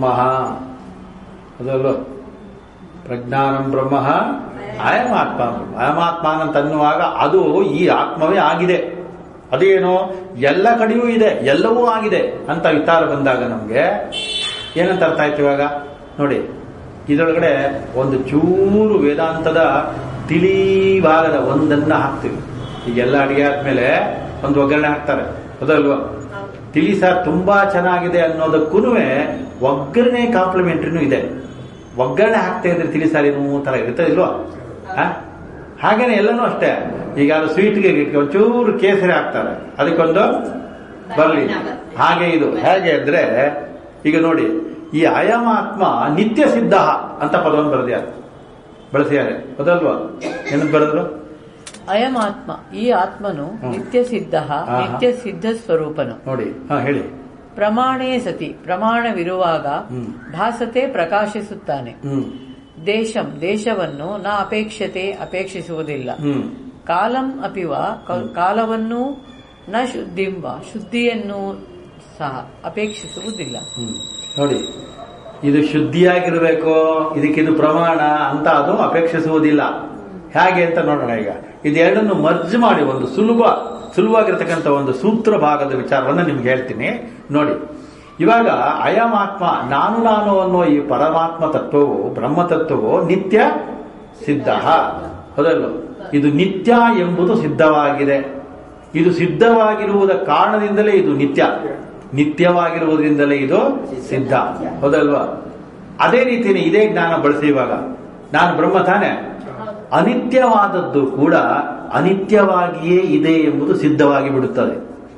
ಅದಲ್ವ ಪ್ರಜ್ಞಾನಂ ಬ್ರಹ್ಮ ಅಯಮಾತ್ಮ ಅಯಮಾತ್ಮಾನ್ ಅಂತ ಅನ್ನುವಾಗ ಅದು ಈ ಆತ್ಮವೇ ಆಗಿದೆ ಅದೇನು ಎಲ್ಲ ಕಡೆಯೂ ಇದೆ ಎಲ್ಲವೂ ಆಗಿದೆ ಅಂತ ವಿಚಾರ ಬಂದಾಗ ನಮ್ಗೆ ಏನಂತ ಅರ್ಥ ಆಯ್ತು ಇವಾಗ ನೋಡಿ ಇದರೊಳಗಡೆ ಒಂದು ಚೂರು ವೇದಾಂತದ ತಿಳಿ ಭಾಗದ ಒಂದನ್ನ ಹಾಕ್ತೀವಿ ಈಗೆಲ್ಲ ಅಡಿಗೆ ಆದ್ಮೇಲೆ ಒಂದು ಒಗ್ಗರಣೆ ಹಾಕ್ತಾರೆ ಹೌದಲ್ವಾ ತಿಳಿ ಸಾರ್ ತುಂಬಾ ಚೆನ್ನಾಗಿದೆ ಅನ್ನೋದಕ್ಕೂ ಒಗ್ಗರಣೆ ಕಾಂಪ್ಲಿಮೆಂಟ್ರಿನೂ ಇದೆ ಒಗ್ಗರಣೆ ಹಾಕ್ತಾ ಇದ್ರೆ ತಿಳಿ ಸಾರಿನೂ ತರ ಇರುತ್ತೆ ಇಲ್ವಾ ಆ? ಹಾಗೇನೆ ಎಲ್ಲನೂ ಅಷ್ಟೇ ಈಗ ಅದು ಸ್ವೀಟ್ಗೆ ಒಂಚೂರು ಕೇಸರಿ ಹಾಕ್ತಾರೆ ಅದಕ್ಕೊಂದು ಬರ್ಲಿ ಹಾಗೆ ಇದು ಹೇಗೆ ಅಂದ್ರೆ ಈಗ ನೋಡಿ ಈ ಅಯಮಾತ್ಮ ನಿತ್ಯ ಸಿದ್ಧ ಅಂತ ಪದವನ್ನು ಬರೆದಿದ್ದಾರೆ ಬಳಸಿದ್ದಾರೆ ಹೌದಲ್ವಾ ಏನಂತ ಬರೆದ್ರು ಅಯಮಾತ್ಮ ಈ ಆತ್ಮನು ಹ್ಮ್. ನಿತ್ಯ ಸಿದ್ಧ ಹಾ. ನಿತ್ಯ ಸಿದ್ಧ ಸ್ವರೂಪನು ನೋಡಿ ಹಾ ಹೇಳಿ ಪ್ರಮಾಣೇ ಸತಿ ಪ್ರಮಾಣವಿರುವಾಗ ಹ್ಮ್. ಭಾಸತೆ ಪ್ರಕಾಶಿಸುತ್ತಾನೆ ಹ್ಮ್ ದೇಶಂ ದೇಶವನ್ನು ನ ಅಪೇಕ್ಷತೆ ಅಪೇಕ್ಷಿಸುವುದಿಲ್ಲ ಹ್ಮ್ ಕಾಲಂ ಅಪಿವ ಕ- ಕಾಲವನ್ನು ನ ಶುದ್ಧಿಂಬ ಶುದ್ಧಿಯನ್ನು ಸಹ ಅಪೇಕ್ಷಿಸುವುದಿಲ್ಲ ಹ್ಮ್. ನೋಡಿ ಇದು ಶುದ್ಧಿಯಾಗಿರ್ಬೇಕು ಇದಕ್ಕಿದು ಪ್ರಮಾಣ ಅಂತ ಅದು ಅಪೇಕ್ಷಿಸುವುದಿಲ್ಲ ಹೇಗೆ ಅಂತ ನೋಡೋಣ ಈಗ ಇದೆರಡನ್ನು ಮರ್ಜ್ ಮಾಡಿ ಒಂದು ಸುಲಭ ಸುಲಭವಾಗಿರ್ತಕ್ಕಂಥ ಒಂದು ಸೂತ್ರ ಭಾಗದ ವಿಚಾರವನ್ನ ನಿಮ್ಗೆ ಹೇಳ್ತೀನಿ ನೋಡಿ ಇವಾಗ ಅಯಮಾತ್ಮ ನಾನು ನಾನು ಅನ್ನೋ ಈ ಪರಮಾತ್ಮ ತತ್ವವು ಬ್ರಹ್ಮ ತತ್ವವು ನಿತ್ಯ ಸಿದ್ಧ ಹೌದಲ್ಲ ಇದು ನಿತ್ಯ ಎಂಬುದು ಸಿದ್ಧವಾಗಿದೆ ಇದು ಸಿದ್ಧವಾಗಿರುವುದ ಕಾರಣದಿಂದಲೇ ಇದು ನಿತ್ಯ ನಿತ್ಯವಾಗಿರುವುದರಿಂದಲೇ ಇದು ಸಿದ್ಧ ಹೌದಲ್ವಾ ಅದೇ ರೀತಿನೇ ಇದೇ ಜ್ಞಾನ ಬಳಸಿ ಇವಾಗ ನಾನು ಬ್ರಹ್ಮ ತಾನೆ ಅನಿತ್ಯವಾದದ್ದು ಕೂಡ ಅನಿತ್ಯವಾಗಿಯೇ ಇದೆ ಎಂಬುದು ಸಿದ್ಧವಾಗಿ ಬಿಡುತ್ತದೆ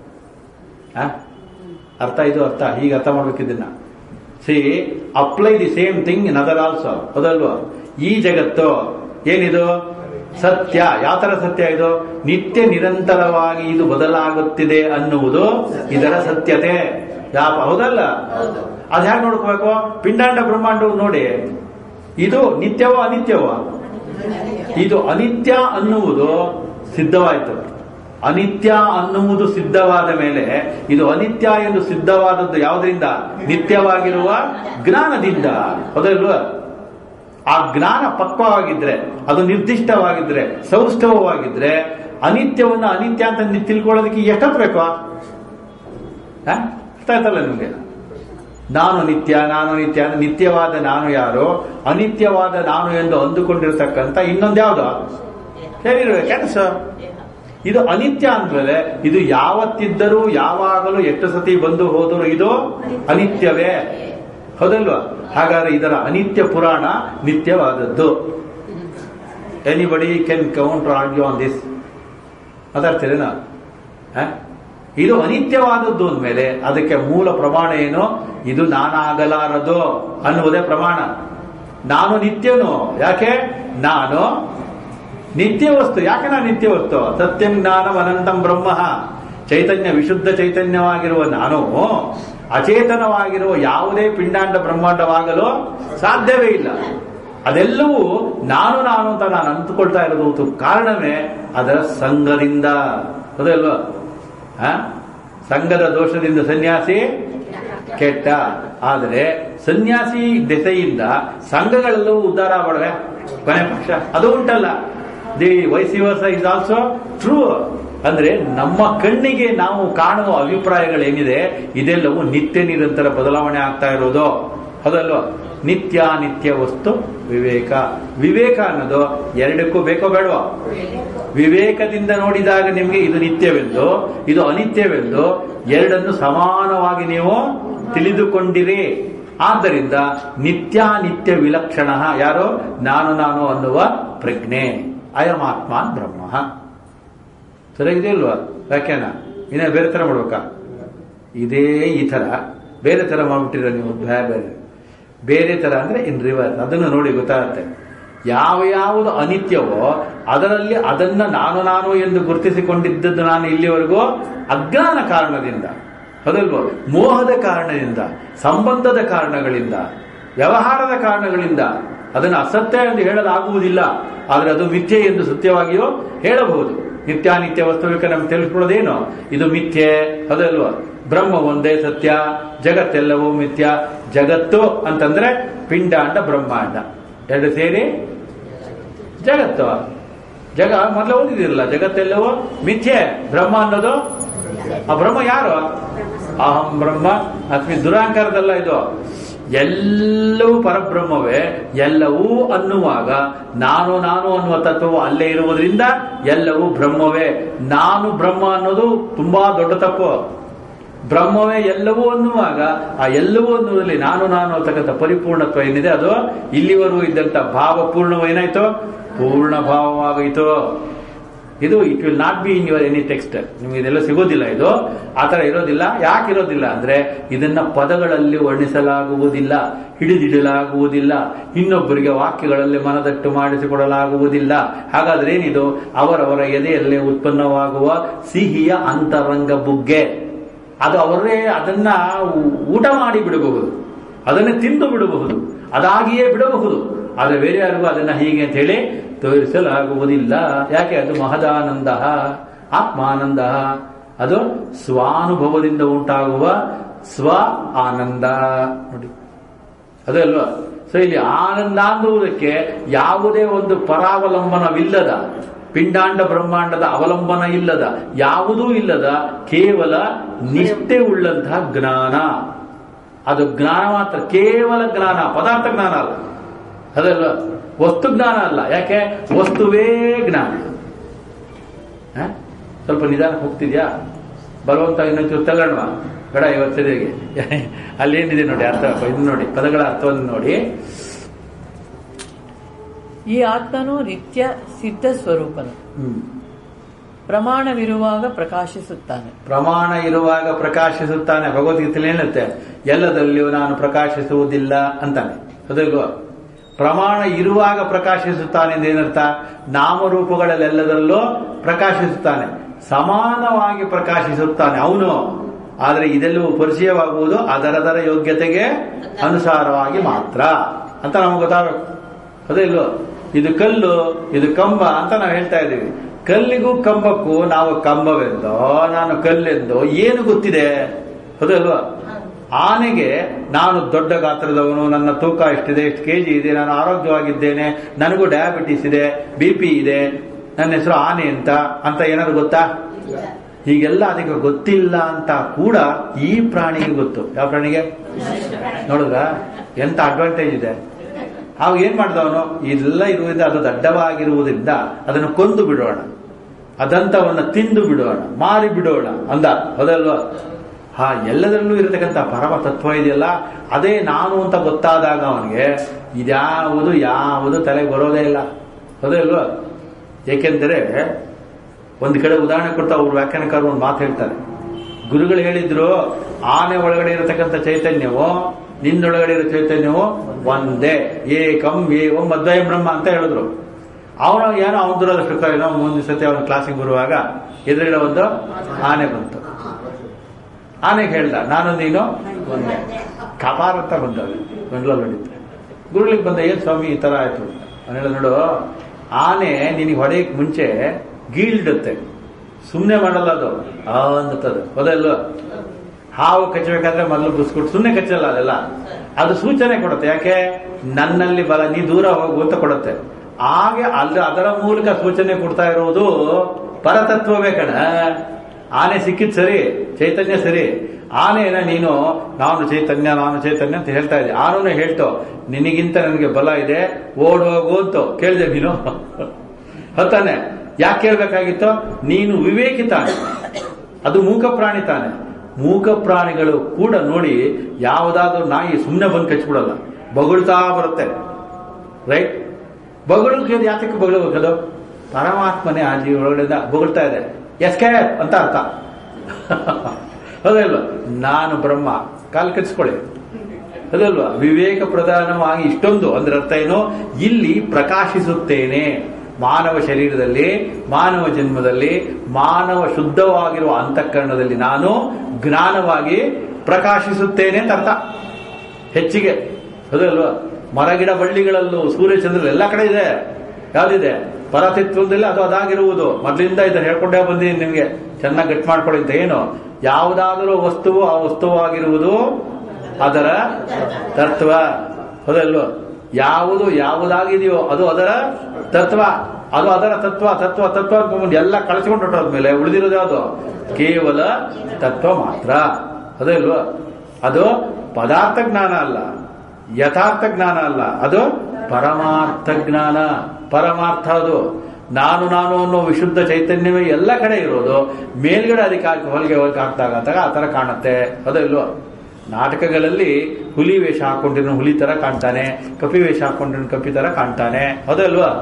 ಆ? ಅರ್ಥ ಇದು ಅರ್ಥ ಹೀಗೆ ಅರ್ಥ ಮಾಡ್ಬೇಕಿದ್ದನ್ನ see apply the same thing in other also ಹೌದಲ್ವಾ ಈ ಜಗತ್ತು ಏನಿದು ಸತ್ಯ ಯಾವ ತರ ಸತ್ಯ ಇದು ನಿತ್ಯ ನಿರಂತರವಾಗಿ ಇದು ಬದಲಾಗುತ್ತಿದೆ ಅನ್ನುವುದು ಇದರ ಸತ್ಯತೆ ಯಾವ ಹೌದಲ್ಲ ಅದ್ ಹೇಗೆ ನೋಡ್ಕೋಬೇಕು ಪಿಂಡಾಂಡ ಬ್ರಹ್ಮಾಂಡವು ನೋಡಿ ಇದು ನಿತ್ಯವೋ ಅನಿತ್ಯವೋ ಇದು ಅನಿತ್ಯ ಅನ್ನುವುದು ಸಿದ್ಧವಾಯಿತು ಅನಿತ್ಯ ಅನ್ನುವುದು ಸಿದ್ಧವಾದ ಮೇಲೆ ಇದು ಅನಿತ್ಯ ಎಂದು ಸಿದ್ಧವಾದದ್ದು ಯಾವುದರಿಂದ ನಿತ್ಯವಾಗಿರುವ ಜ್ಞಾನದಿಂದ ಹೌದಲ್ವಾ ಆ ಜ್ಞಾನ ಪಕ್ವವಾಗಿದ್ರೆ ಅದು ನಿರ್ದಿಷ್ಟವಾಗಿದ್ರೆ ಸೌಷ್ಠವವಾಗಿದ್ರೆ ಅನಿತ್ಯವನ್ನ ಅನಿತ್ಯ ಅಂತ ನೀವು ತಿಳ್ಕೊಳ್ಳೋದಕ್ಕೆ ಎಷ್ಟೊತ್ತು ಬೇಕು ಆ? ಅರ್ಥ ಆಯ್ತಲ್ಲ ನಿಮ್ಗೆ ನಾನು ನಿತ್ಯ ನಾನು ನಿತ್ಯ ಅಂದ್ರೆ ನಿತ್ಯವಾದ ನಾನು ಯಾರು ಅನಿತ್ಯವಾದ ನಾನು ಎಂದು ಅಂದುಕೊಂಡಿರ್ತಕ್ಕಂಥ ಇನ್ನೊಂದು ಯಾವುದು ಹೇಳಿರುವ ಕೆಲಸ ಇದು ಅನಿತ್ಯ ಅಂದ್ಮೇಲೆ ಇದು ಯಾವತ್ತಿದ್ದರೂ ಯಾವಾಗಲೂ ಎಷ್ಟು ಸತಿ ಬಂದು ಹೋದರೂ ಇದು ಅನಿತ್ಯವೇ ಹೌದಲ್ವಾ ಹಾಗಾದ್ರೆ ಇದರ ಅನಿತ್ಯ ಪುರಾಣ ನಿತ್ಯವಾದದ್ದು anybody can counter argue on this ಮಾತಾಡ್ತೀರೇನಾ ಹ? ಇದು ಅನಿತ್ಯವಾದದ್ದು ಅಂದಮೇಲೆ ಅದಕ್ಕೆ ಮೂಲ ಪ್ರಮಾಣ ಏನು ಇದು ನಾನಾಗಲಾರದು ಅನ್ನುವುದೇ ಪ್ರಮಾಣ ನಾನು ನಿತ್ಯನು ಯಾಕೆ ನಾನು ನಿತ್ಯ ವಸ್ತು ಯಾಕೆ ನಾನು ನಿತ್ಯ ವಸ್ತು ಸತ್ಯಂ ಜ್ಞಾನಂ ಅನಂತಂ ಬ್ರಹ್ಮ ಚೈತನ್ಯ ವಿಶುದ್ಧ ಚೈತನ್ಯವಾಗಿರುವ ನಾನು ಅಚೇತನವಾಗಿರುವ ಯಾವುದೇ ಪಿಂಡಾಂಡ ಬ್ರಹ್ಮಾಂಡವಾಗಲು ಸಾಧ್ಯವೇ ಇಲ್ಲ ಅದೆಲ್ಲವೂ ನಾನು ನಾನು ಅಂತ ನಾನು ಅಂದುಕೊಳ್ತಾ ಇರೋದು ಕಾರಣವೇ ಅದರ ಸಂಘದಿಂದ ಹೌದಲ್ವಾ ಆ? ಸಂಘದ ದೋಷದಿಂದ ಸನ್ಯಾಸಿ ಕೆಟ್ಟ ಆದರೆ ಸನ್ಯಾಸಿ ದೆಸೆಯಿಂದ ಸಂಘಗಳೆಲ್ಲವೂ ಉದ್ಧಾರ ಮಾಡವೆ ಕೊನೆ ಪಕ್ಷ ಅದು ಉಂಟಲ್ಲ the vice versa is also true ಅಂದ್ರೆ ನಮ್ಮ ಕಣ್ಣಿಗೆ ನಾವು ಕಾಣುವ ಅಭಿಪ್ರಾಯಗಳೇನಿದೆ ಇದೆಲ್ಲವೂ ನಿತ್ಯ ನಿರಂತರ ಬದಲಾವಣೆ ಆಗ್ತಾ ಇರೋದು ಹೌದಲ್ವಾ ನಿತ್ಯ ನಿತ್ಯ ವಸ್ತು ವಿವೇಕ ವಿವೇಕ ಅನ್ನೋದು ಎರಡಕ್ಕೂ ಬೇಕೋ ಬೇಡವಾ ವಿವೇಕದಿಂದ ನೋಡಿದಾಗ ನಿಮಗೆ ಇದು ನಿತ್ಯವೆಂದು ಇದು ಅನಿತ್ಯವೆಂದು ಎರಡನ್ನು ಸಮಾನವಾಗಿ ನೀವು ತಿಳಿದುಕೊಂಡಿರಿ ಆದ್ದರಿಂದ ನಿತ್ಯಾನಿತ್ಯ ವಿಲಕ್ಷಣ ಯಾರು ನಾನು ನಾನು ಅನ್ನುವ ಪ್ರಜ್ಞೆ ಅಯಮಾತ್ಮಾನ್ ಬ್ರಹ್ಮ ಸರಿಯಾಗಿದೆಯಲ್ವಾ ವ್ಯಾಖ್ಯಾನ ಇನ್ನೇ ಬೇರೆ ತರ ಮಾಡ್ಬೇಕಾ ಇದೇ ಈ ತರ ಬೇರೆ ತರ ಮಾಡ್ಬಿಟ್ಟಿರ ನೀವು ಬೇರೆ ಬೇರೆ ಬೇರೆ ತರ ಅಂದ್ರೆ ಇನ್ ರಿವರ್ಸ್ ಅದನ್ನು ನೋಡಿ ಗೊತ್ತಾಗುತ್ತೆ ಯಾವ ಯಾವುದು ಅನಿತ್ಯವೋ ಅದರಲ್ಲಿ ಅದನ್ನ ನಾನು ನಾನು ಎಂದು ಗುರುತಿಸಿಕೊಂಡಿದ್ದದ್ದು ನಾನು ಇಲ್ಲಿವರೆಗೂ ಅಜ್ಞಾನ ಕಾರಣದಿಂದ ಹೌದಲ್ವೋ ಮೋಹದ ಕಾರಣದಿಂದ ಸಂಬಂಧದ ಕಾರಣಗಳಿಂದ ವ್ಯವಹಾರದ ಕಾರಣಗಳಿಂದ ಅದನ್ನು ಅಸತ್ಯ ಎಂದು ಹೇಳಲಾಗುವುದಿಲ್ಲ ಆದರೆ ಅದು ಮಿಥ್ಯೆ ಎಂದು ಸತ್ಯವಾಗಿಯೂ ಹೇಳಬಹುದು ನಿತ್ಯಾನಿತ್ಯ ವಸ್ತುವಿಗೆ ನಮ್ಗೆ ತಿಳಿಸ್ಕೊಳ್ಳೋದೇನು ಇದು ಮಿಥ್ಯೆ ಅದಲ್ವಾ ಬ್ರಹ್ಮ ಒಂದೇ ಸತ್ಯ ಜಗತ್ತೆಲ್ಲವೂ ಮಿಥ್ಯ ಜಗತ್ತು ಅಂತಂದ್ರೆ ಪಿಂಡಾಂಡ ಬ್ರಹ್ಮಾಂಡ ಎರಡು ಸೇರಿ ಜಗತ್ತು ಜಗ ಮೊದಲು ಓದಿದಿರಲ್ಲ ಜಗತ್ತೆಲ್ಲವೂ ಮಿಥ್ಯೆ ಬ್ರಹ್ಮ ಅನ್ನೋದು ಆ ಬ್ರಹ್ಮ ಯಾರು ಅಹಂ ಬ್ರಹ್ಮ ಅಸ್ಮಿ ದುರಾಂಕಾರದಲ್ಲ ಇದು ಎಲ್ಲವೂ ಪರಬ್ರಹ್ಮವೇ ಎಲ್ಲವೂ ಅನ್ನುವಾಗ ನಾನು ನಾನು ಅನ್ನುವ ತತ್ವವು ಅಲ್ಲೇ ಇರುವುದರಿಂದ ಎಲ್ಲವೂ ಬ್ರಹ್ಮವೇ ನಾನು ಬ್ರಹ್ಮ ಅನ್ನೋದು ತುಂಬಾ ದೊಡ್ಡ ತಪ್ಪು ಬ್ರಹ್ಮವೇ ಎಲ್ಲವೂ ಅನ್ನುವಾಗ ಆ ಎಲ್ಲವೂ ಅನ್ನುವುದರಲ್ಲಿ ನಾನು ನಾನು ಅಂತಕ್ಕಂಥ ಪರಿಪೂರ್ಣತ್ವ ಏನಿದೆ ಅದು ಇಲ್ಲಿವರೆಗೂ ಇದ್ದಂತ ಭಾವ ಪೂರ್ಣವೇನಾಯ್ತು ಪೂರ್ಣ ಭಾವವಾಗೋಯ್ತು ಇದು it will not be in your any text ನಿಮ್ಗೆ ಇದೆಲ್ಲ ಸಿಗೋದಿಲ್ಲ ಇದು ಆ ತರ ಇರೋದಿಲ್ಲ ಯಾಕೆ ಇರೋದಿಲ್ಲ ಅಂದ್ರೆ ಇದನ್ನ ಪದಗಳಲ್ಲಿ ವರ್ಣಿಸಲಾಗುವುದಿಲ್ಲ ಹಿಡಿದಿಡಲಾಗುವುದಿಲ್ಲ ಇನ್ನೊಬ್ಬರಿಗೆ ವಾಕ್ಯಗಳಲ್ಲಿ ಮನದಟ್ಟು ಮಾಡಿಸಿಕೊಡಲಾಗುವುದಿಲ್ಲ ಹಾಗಾದ್ರೆ ಏನಿದು ಅವರವರ ಎದೆಯಲ್ಲೇ ಉತ್ಪನ್ನವಾಗುವ ಸಿಹಿಯ ಅಂತರಂಗ ಬುಗ್ಗೆ ಅದು ಅವರೇ ಅದನ್ನ ಊಟ ಮಾಡಿ ಬಿಡಬಹುದು ಅದನ್ನು ತಿಂದು ಬಿಡಬಹುದು ಅದಾಗಿಯೇ ಬಿಡಬಹುದು ಆದರೆ ಬೇರೆ ಯಾರಿಗೂ ಅದನ್ನ ಹೀಗೆ ಅಂತ ಹೇಳಿ ತೋರಿಸಲಾಗುವುದಿಲ್ಲ ಯಾಕೆ ಅದು ಮಹದಾನಂದ ಆತ್ಮಾನಂದ ಅದು ಸ್ವಾನುಭವದಿಂದ ಉಂಟಾಗುವ ಸ್ವ ಆನಂದ ನೋಡಿ ಅದೇ ಅಲ್ವಾ ಸೊ ಇಲ್ಲಿ ಆನಂದ ಅನ್ನುವುದಕ್ಕೆ ಯಾವುದೇ ಒಂದು ಪರಾವಲಂಬನವಿಲ್ಲದ ಪಿಂಡಾಂಡ ಬ್ರಹ್ಮಾಂಡದ ಅವಲಂಬನ ಇಲ್ಲದ ಯಾವುದೂ ಇಲ್ಲದ ಕೇವಲ ನಿಷ್ಠೆ ಉಳ್ಳಂತಹ ಜ್ಞಾನ ಅದು ಜ್ಞಾನ ಮಾತ್ರ ಕೇವಲ ಜ್ಞಾನ ಪದಾರ್ಥ ಜ್ಞಾನ ಅಲ್ಲ ಅದಲ್ಲ ವಸ್ತು ಜ್ಞಾನ ಅಲ್ಲ ಯಾಕೆ ವಸ್ತುವೇ ಜ್ಞಾನ ಹ? ಸ್ವಲ್ಪ ನಿಧಾನ ಹೋಗ್ತಿದ್ಯಾ ಬರುವಂತ ಇನ್ನೊಂಚೂರು ತಳ್ಳೋಣ ಬೇಡ ಇವತ್ತು ಸರಿಯಾಗಿ ಅಲ್ಲೇನಿದೆ ನೋಡಿ ಅರ್ಥ ಇದು ನೋಡಿ ಪದಗಳ ಅರ್ಥವನ್ನು ನೋಡಿ ಈ ಆತ್ಮನು ನಿತ್ಯ ಸಿದ್ಧ ಸ್ವರೂಪನು ಹ್ಮ್ ಪ್ರಮಾಣವಿರುವಾಗ ಪ್ರಕಾಶಿಸುತ್ತಾನೆ ಪ್ರಮಾಣ ಇರುವಾಗ ಪ್ರಕಾಶಿಸುತ್ತಾನೆ ಭಗವದ್ಗೀತೆಯಲ್ಲಿ ಹೇಳುತ್ತೆ ಎಲ್ಲದಲ್ಲಿಯೂ ನಾನು ಪ್ರಕಾಶಿಸುವುದಿಲ್ಲ ಅಂತಾನೆ ಅದಲ್ವಾ ಪ್ರಮಾಣ ಇರುವಾಗ ಪ್ರಕಾಶಿಸುತ್ತಾನೆ ಎಂದು ಏನರ್ಥ ನಾಮರೂಪಗಳಲ್ಲೆಲ್ಲದರಲ್ಲೂ ಪ್ರಕಾಶಿಸುತ್ತಾನೆ ಸಮಾನವಾಗಿ ಪ್ರಕಾಶಿಸುತ್ತಾನೆ ಅವನು ಆದರೆ ಇದೆಲ್ಲವೂ ಪರಿಚಯವಾಗುವುದು ಅದರದರ ಯೋಗ್ಯತೆಗೆ ಅನುಸಾರವಾಗಿ ಮಾತ್ರ ಅಂತ ನಮಗೆ ಗೊತ್ತಾಗಬೇಕು ಅದೇ ಇಲ್ವೋ ಇದು ಕಲ್ಲು ಇದು ಕಂಬ ಅಂತ ನಾವು ಹೇಳ್ತಾ ಇದ್ದೀವಿ ಕಲ್ಲಿಗೂ ಕಂಬಕ್ಕೂ ನಾವು ಕಂಬವೆಂದೋ ನಾನು ಕಲ್ಲೆಂದೋ ಏನು ಗೊತ್ತಿದೆ ಹೌದಲ್ವಾ ಆನೆಗೆ ನಾನು ದೊಡ್ಡ ಗಾತ್ರದವನು ನನ್ನ ತೂಕ ಎಷ್ಟಿದೆ ಎಷ್ಟು ಕೆಜಿ ಇದೆ ನಾನು ಆರೋಗ್ಯವಾಗಿದ್ದೇನೆ ನನಗೂ ಡಯಾಬಿಟಿಸ್ ಇದೆ ಬಿ ಪಿ ಇದೆ ನನ್ನ ಹೆಸರು ಆನೆ ಅಂತ ಅಂತ ಏನಾದ್ರು ಗೊತ್ತಾ ಹೀಗೆಲ್ಲ ಅದಕ್ಕೆ ಗೊತ್ತಿಲ್ಲ ಅಂತ ಕೂಡ ಈ ಪ್ರಾಣಿಗೆ ಗೊತ್ತು ಯಾವ ಪ್ರಾಣಿಗೆ ನೋಡಿದ್ರ ಎಂತ ಅಡ್ವಾಂಟೇಜ್ ಇದೆ ಅವ ಏನ್ ಮಾಡ್ದವನು ಇದೆಲ್ಲ ಇರುವುದರಿಂದ ಅದು ದಡ್ಡವಾಗಿರುವುದರಿಂದ ಅದನ್ನು ಕೊಂದು ಬಿಡೋಣ ಅದಂತವನ್ನ ತಿಂದು ಬಿಡೋಣ ಮಾರಿ ಬಿಡೋಣ ಅಂದ ಹೌದಲ್ವಾ ಹಾ ಎಲ್ಲದರಲ್ಲೂ ಇರತಕ್ಕಂಥ ಪರಮ ತತ್ವ ಇದೆಯಲ್ಲ ಅದೇ ನಾನು ಅಂತ ಗೊತ್ತಾದಾಗ ಅವನಿಗೆ ಇದ್ಯಾವುದು ಯಾವುದು ತಲೆಗೆ ಬರೋದೇ ಇಲ್ಲ ಅದೇ ಅಲ್ವಾ ಏಕೆಂದರೆ ಒಂದು ಕಡೆ ಉದಾಹರಣೆ ಕೊಡ್ತಾ ಅವ್ರು ವ್ಯಾಖ್ಯಾನಕಾರರು ಒಂದು ಮಾತು ಹೇಳ್ತಾರೆ ಗುರುಗಳು ಹೇಳಿದ್ರು ಆನೆ ಒಳಗಡೆ ಇರತಕ್ಕಂಥ ಚೈತನ್ಯವು ನಿನ್ನೊಳಗಡೆ ಇರೋ ಚೈತನ್ಯವು ಒಂದೇ ಏಕಂ ಏವಂ ಅದ್ವಯ ಬ್ರಹ್ಮ ಅಂತ ಹೇಳಿದ್ರು ಅವನು ಏನೋ ಅವನ ಸುಖ ಏನೋ ಮುಂದಿನ ಸತಿ ಅವನ ಕ್ಲಾಸಿಗೆ ಬರುವಾಗ ಎದುರುಗಡೆ ಒಂದು ಆನೆ ಬಂತು ಆನೆಗೆ ಹೇಳ್ದ ನಾನು ನೀನು ಒಂದೇ ಕಪಾರ ಅಂತ ಬಂದವೆ ಗಂಡ್ಲಲ್ಲಿ ಹೊಡಿತೆ ಗುರುಗಳಿಗೆ ಬಂದ ಏನ್ ಸ್ವಾಮಿ ಈ ತರ ಆಯ್ತು ಅವನು ಹೇಳ ನೋಡು ಆನೆ ನಿನಗೆ ಹೊಡೆಯಕ್ ಮುಂಚೆ ಗೀಳ್ಡುತ್ತೆ ಸುಮ್ಮನೆ ಮಾಡಲ್ಲ ಅದು ಆ ಅಂತದು ಹೌದಲ್ವ ಹಾವು ಕಚ್ಚಬೇಕಾದ್ರೆ ಮೊದಲು ಬುಸ್ಕೊಟ್ಟು ಸುಮ್ಮನೆ ಕಚ್ಚಲ್ಲ ಅದೆಲ್ಲ ಅದು ಸೂಚನೆ ಕೊಡುತ್ತೆ ಯಾಕೆ ನನ್ನಲ್ಲಿ ಬಲ ನೀ ದೂರ ಹೋಗು ಅಂತ ಕೊಡುತ್ತೆ ಹಾಗೆ ಅಲ್ಲಿ ಅದರ ಮೂಲಕ ಸೂಚನೆ ಕೊಡ್ತಾ ಇರುವುದು ಪರತತ್ವವೇ ಕಣ ಆನೆ ಸಿಕ್ಕಿದ್ ಸರಿ ಚೈತನ್ಯ ಸರಿ ಆನೆನ ನೀನು ನಾನು ಚೈತನ್ಯ ನಾನು ಚೈತನ್ಯ ಅಂತ ಹೇಳ್ತಾ ಇದ್ದೆ ಆನೂ ಹೇಳ್ತು ನಿನಗಿಂತ ನನಗೆ ಬಲ ಇದೆ ಓಡ್ ಹೋಗು ಅಂತ ಕೇಳಿದೆ ನೀನು ಹೊತ್ತಾನೆ ಯಾಕೆ ಕೇಳ್ಬೇಕಾಗಿತ್ತು ನೀನು ವಿವೇಕಿ ತಾನೆ ಅದು ಮೂಕ ಪ್ರಾಣಿ ತಾನೆ ಮೂಕ ಪ್ರಾಣಿಗಳು ಕೂಡ ನೋಡಿ ಯಾವುದಾದ್ರೂ ನಾಯಿ ಸುಮ್ಮನೆ ಬಂದು ಕಚ್ಬಿಡಲ್ಲ ಬಗುಳ್ತಾ ಬರುತ್ತೆ ರೈಟ್ ಬಗಳು ಯಾತಕ್ಕೆ ಬಗಳಬೇಕದು ಪರಮಾತ್ಮನೇ ಆ ಜೀವ ಒಳಗಡೆಯಿಂದ ಬೊಗಳ್ತಾ ಇದೆ ಎಸ್ಕೆ ಅಂತ ಅರ್ಥ ಹೌದಲ್ವಾ ನಾನು ಬ್ರಹ್ಮ ಕಾಲ್ ಕಚ್ಕೊಳ್ಳಿ ಅದಲ್ವಾ ವಿವೇಕ ಪ್ರಧಾನವಾಗಿ ಇಷ್ಟೊಂದು ಅಂದ್ರೆ ಅರ್ಥ ಏನು ಇಲ್ಲಿ ಪ್ರಕಾಶಿಸುತ್ತೇನೆ ಮಾನವ ಶರೀರದಲ್ಲಿ ಮಾನವ ಜನ್ಮದಲ್ಲಿ ಮಾನವ ಶುದ್ಧವಾಗಿರುವ ಅಂತಃಕರಣದಲ್ಲಿ ನಾನು ಜ್ಞಾನವಾಗಿ ಪ್ರಕಾಶಿಸುತ್ತೇನೆ ಅಂತ ಅರ್ಥ ಹೆಚ್ಚಿಗೆ ಹೌದಲ್ವಾ ಮರಗಿಡ ಬಳ್ಳಿಗಳಲ್ಲೂ ಸೂರ್ಯಚಂದ್ರ ಎಲ್ಲ ಕಡೆ ಇದೆ ಯಾವ್ದಿದೆ ಪರತತ್ವದಲ್ಲಿ ಅದು ಅದಾಗಿರುವುದು ಮೊದಲಿಂದ ಇದನ್ನ ಹೇಳ್ಕೊಂಡೇ ಬಂದಿದ್ದೀನಿ ನಿಮ್ಗೆ ಚೆನ್ನಾಗಿ ಗಟ್ಟಿ ಮಾಡ್ಕೊಳ್ಳಿ ಅಂತ ಏನು ಯಾವುದಾದರೂ ವಸ್ತುವು ಆ ವಸ್ತುವಾಗಿರುವುದು ಅದರ ತತ್ವ ಹೌದಲ್ವ ಯಾವುದು ಯಾವುದಾಗಿದೆಯೋ ಅದು ಅದರ ತತ್ವ ಅದು ಅದರ ತತ್ವ ತತ್ವ ತತ್ವ ಅನ್ಕೊಂಡ್ಬಂದು ಎಲ್ಲ ಕಳಿಸ್ಕೊಂಡು ಹೊಟ್ಟೋದ್ಮೇಲೆ ಉಳಿದಿರೋದು ಯಾವುದು ಕೇವಲ ತತ್ವ ಮಾತ್ರ ಅದೇ ಅಲ್ವಾ ಅದು ಪದಾರ್ಥ ಜ್ಞಾನ ಅಲ್ಲ ಯಥಾರ್ಥ ಜ್ಞಾನ ಅಲ್ಲ ಅದು ಪರಮಾರ್ಥ ಜ್ಞಾನ ಪರಮಾರ್ಥ ಅದು ನಾನು ನಾನು ಅನ್ನೋ ವಿಶುದ್ಧ ಚೈತನ್ಯವೇ ಎಲ್ಲ ಕಡೆ ಇರೋದು ಮೇಲ್ಗಡೆ ಅದಕ್ಕೆ ಹಾಕಿ ಹೊಲಿಗೆ ಹೊಲಿಗೆ ಹಾಕ್ದಾಗ ಅಂತಾಗ ಆ ತರ ಕಾಣುತ್ತೆ ಅದಲ್ವ ನಾಟಕಗಳಲ್ಲಿ ಹುಲಿ ವೇಷ ಹಾಕೊಂಡಿರೋ ಹುಲಿ ತರ ಕಾಣ್ತಾನೆ ಕಪಿ ವೇಷ ಹಾಕೊಂಡಿರೋ ಕಪಿ ತರ ಕಾಣ್ತಾನೆ ಅದಲ್ವಾ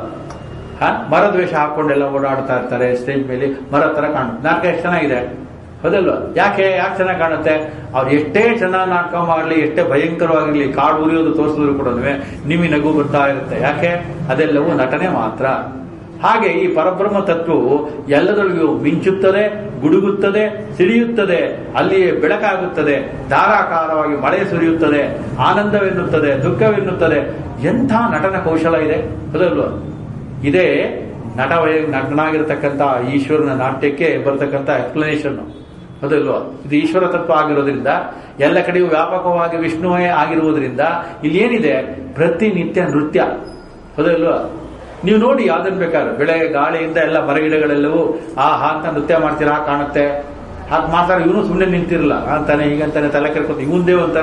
ಹ ಮರದ ವೇಷ ಹಾಕೊಂಡೆಲ್ಲ ಓಡಾಡ್ತಾ ಇರ್ತಾರೆ ಸ್ಟೇಜ್ ಮೇಲೆ ಮರ ತರ ಕಾಣುತ್ತೆ ನಾಟಕ ಎಷ್ಟು ಚೆನ್ನಾಗಿದೆ ಹೌದಲ್ವಾ ಯಾಕೆ ಯಾಕೆ ಚೆನ್ನಾಗಿ ಕಾಣುತ್ತೆ ಅವ್ರು ಎಷ್ಟೇ ಚೆನ್ನಾಗಿ ನಾಟಕ ಮಾಡಲಿ ಎಷ್ಟೇ ಭಯಂಕರವಾಗಿರ್ಲಿ ಕಾಡು ಉರಿಯೋದು ತೋರಿಸಿದ್ರು ಕೂಡ ನಿಮಗೆ ನಗು ಬರ್ತಾ ಇರುತ್ತೆ ಯಾಕೆ ಅದೆಲ್ಲವೂ ನಟನೆ ಮಾತ್ರ ಹಾಗೆ ಈ ಪರಬ್ರಹ್ಮ ತತ್ವವು ಎಲ್ಲದರಲ್ಲಿಯೂ ಮಿಂಚುತ್ತದೆ ಗುಡುಗುತ್ತದೆ ಸಿಡಿಯುತ್ತದೆ ಅಲ್ಲಿಯೇ ಬೆಳಕಾಗುತ್ತದೆ ಧಾರಾಕಾರವಾಗಿ ಮಳೆ ಸುರಿಯುತ್ತದೆ ಆನಂದವೆನ್ನುತ್ತದೆ ದುಃಖವೆನ್ನುತ್ತದೆ ಎಂಥ ನಟನ ಕೌಶಲ ಇದೆ ಹೌದಲ್ವಾ ಇದೇ ನಟ ನಟನಾಗಿರ್ತಕ್ಕಂಥ ಈಶ್ವರನ ನಾಟ್ಯಕ್ಕೆ ಬರತಕ್ಕಂಥ ಎಕ್ಸ್ಪ್ಲನೇಷನ್ ಹೌದಲ್ವಾ ಇದು ಈಶ್ವರ ತತ್ವ ಆಗಿರೋದ್ರಿಂದ ಎಲ್ಲ ಕಡೆಯೂ ವ್ಯಾಪಕವಾಗಿ ವಿಷ್ಣುವೇ ಆಗಿರುವುದರಿಂದ ಇಲ್ಲಿ ಏನಿದೆ ಪ್ರತಿನಿತ್ಯ ನೃತ್ಯ ಹೌದಲ್ವಾ ನೀವು ನೋಡಿ ಯಾವ್ದನ್ ಬೇಕಾದ್ರೆ ಬೆಳೆ ಗಾಳಿಯಿಂದ ಎಲ್ಲ ಮರಗಿಡಗಳೆಲ್ಲವೂ ಆ ಹಾ ಅಂತ ನೃತ್ಯ ಮಾಡ್ತೀರಾ ಕಾಣುತ್ತೆ ಹಾಗೆ ಮಾತಾಡ ಇವನು ಸುಮ್ಮನೆ ನಿಂತಿರಲ್ಲ ಅಂತಾನೆ ಹೀಗಂತಾನೆ ತಲೆ ಕೆರ್ಕೊತ ಇವಂದೇ ಒಂಥರ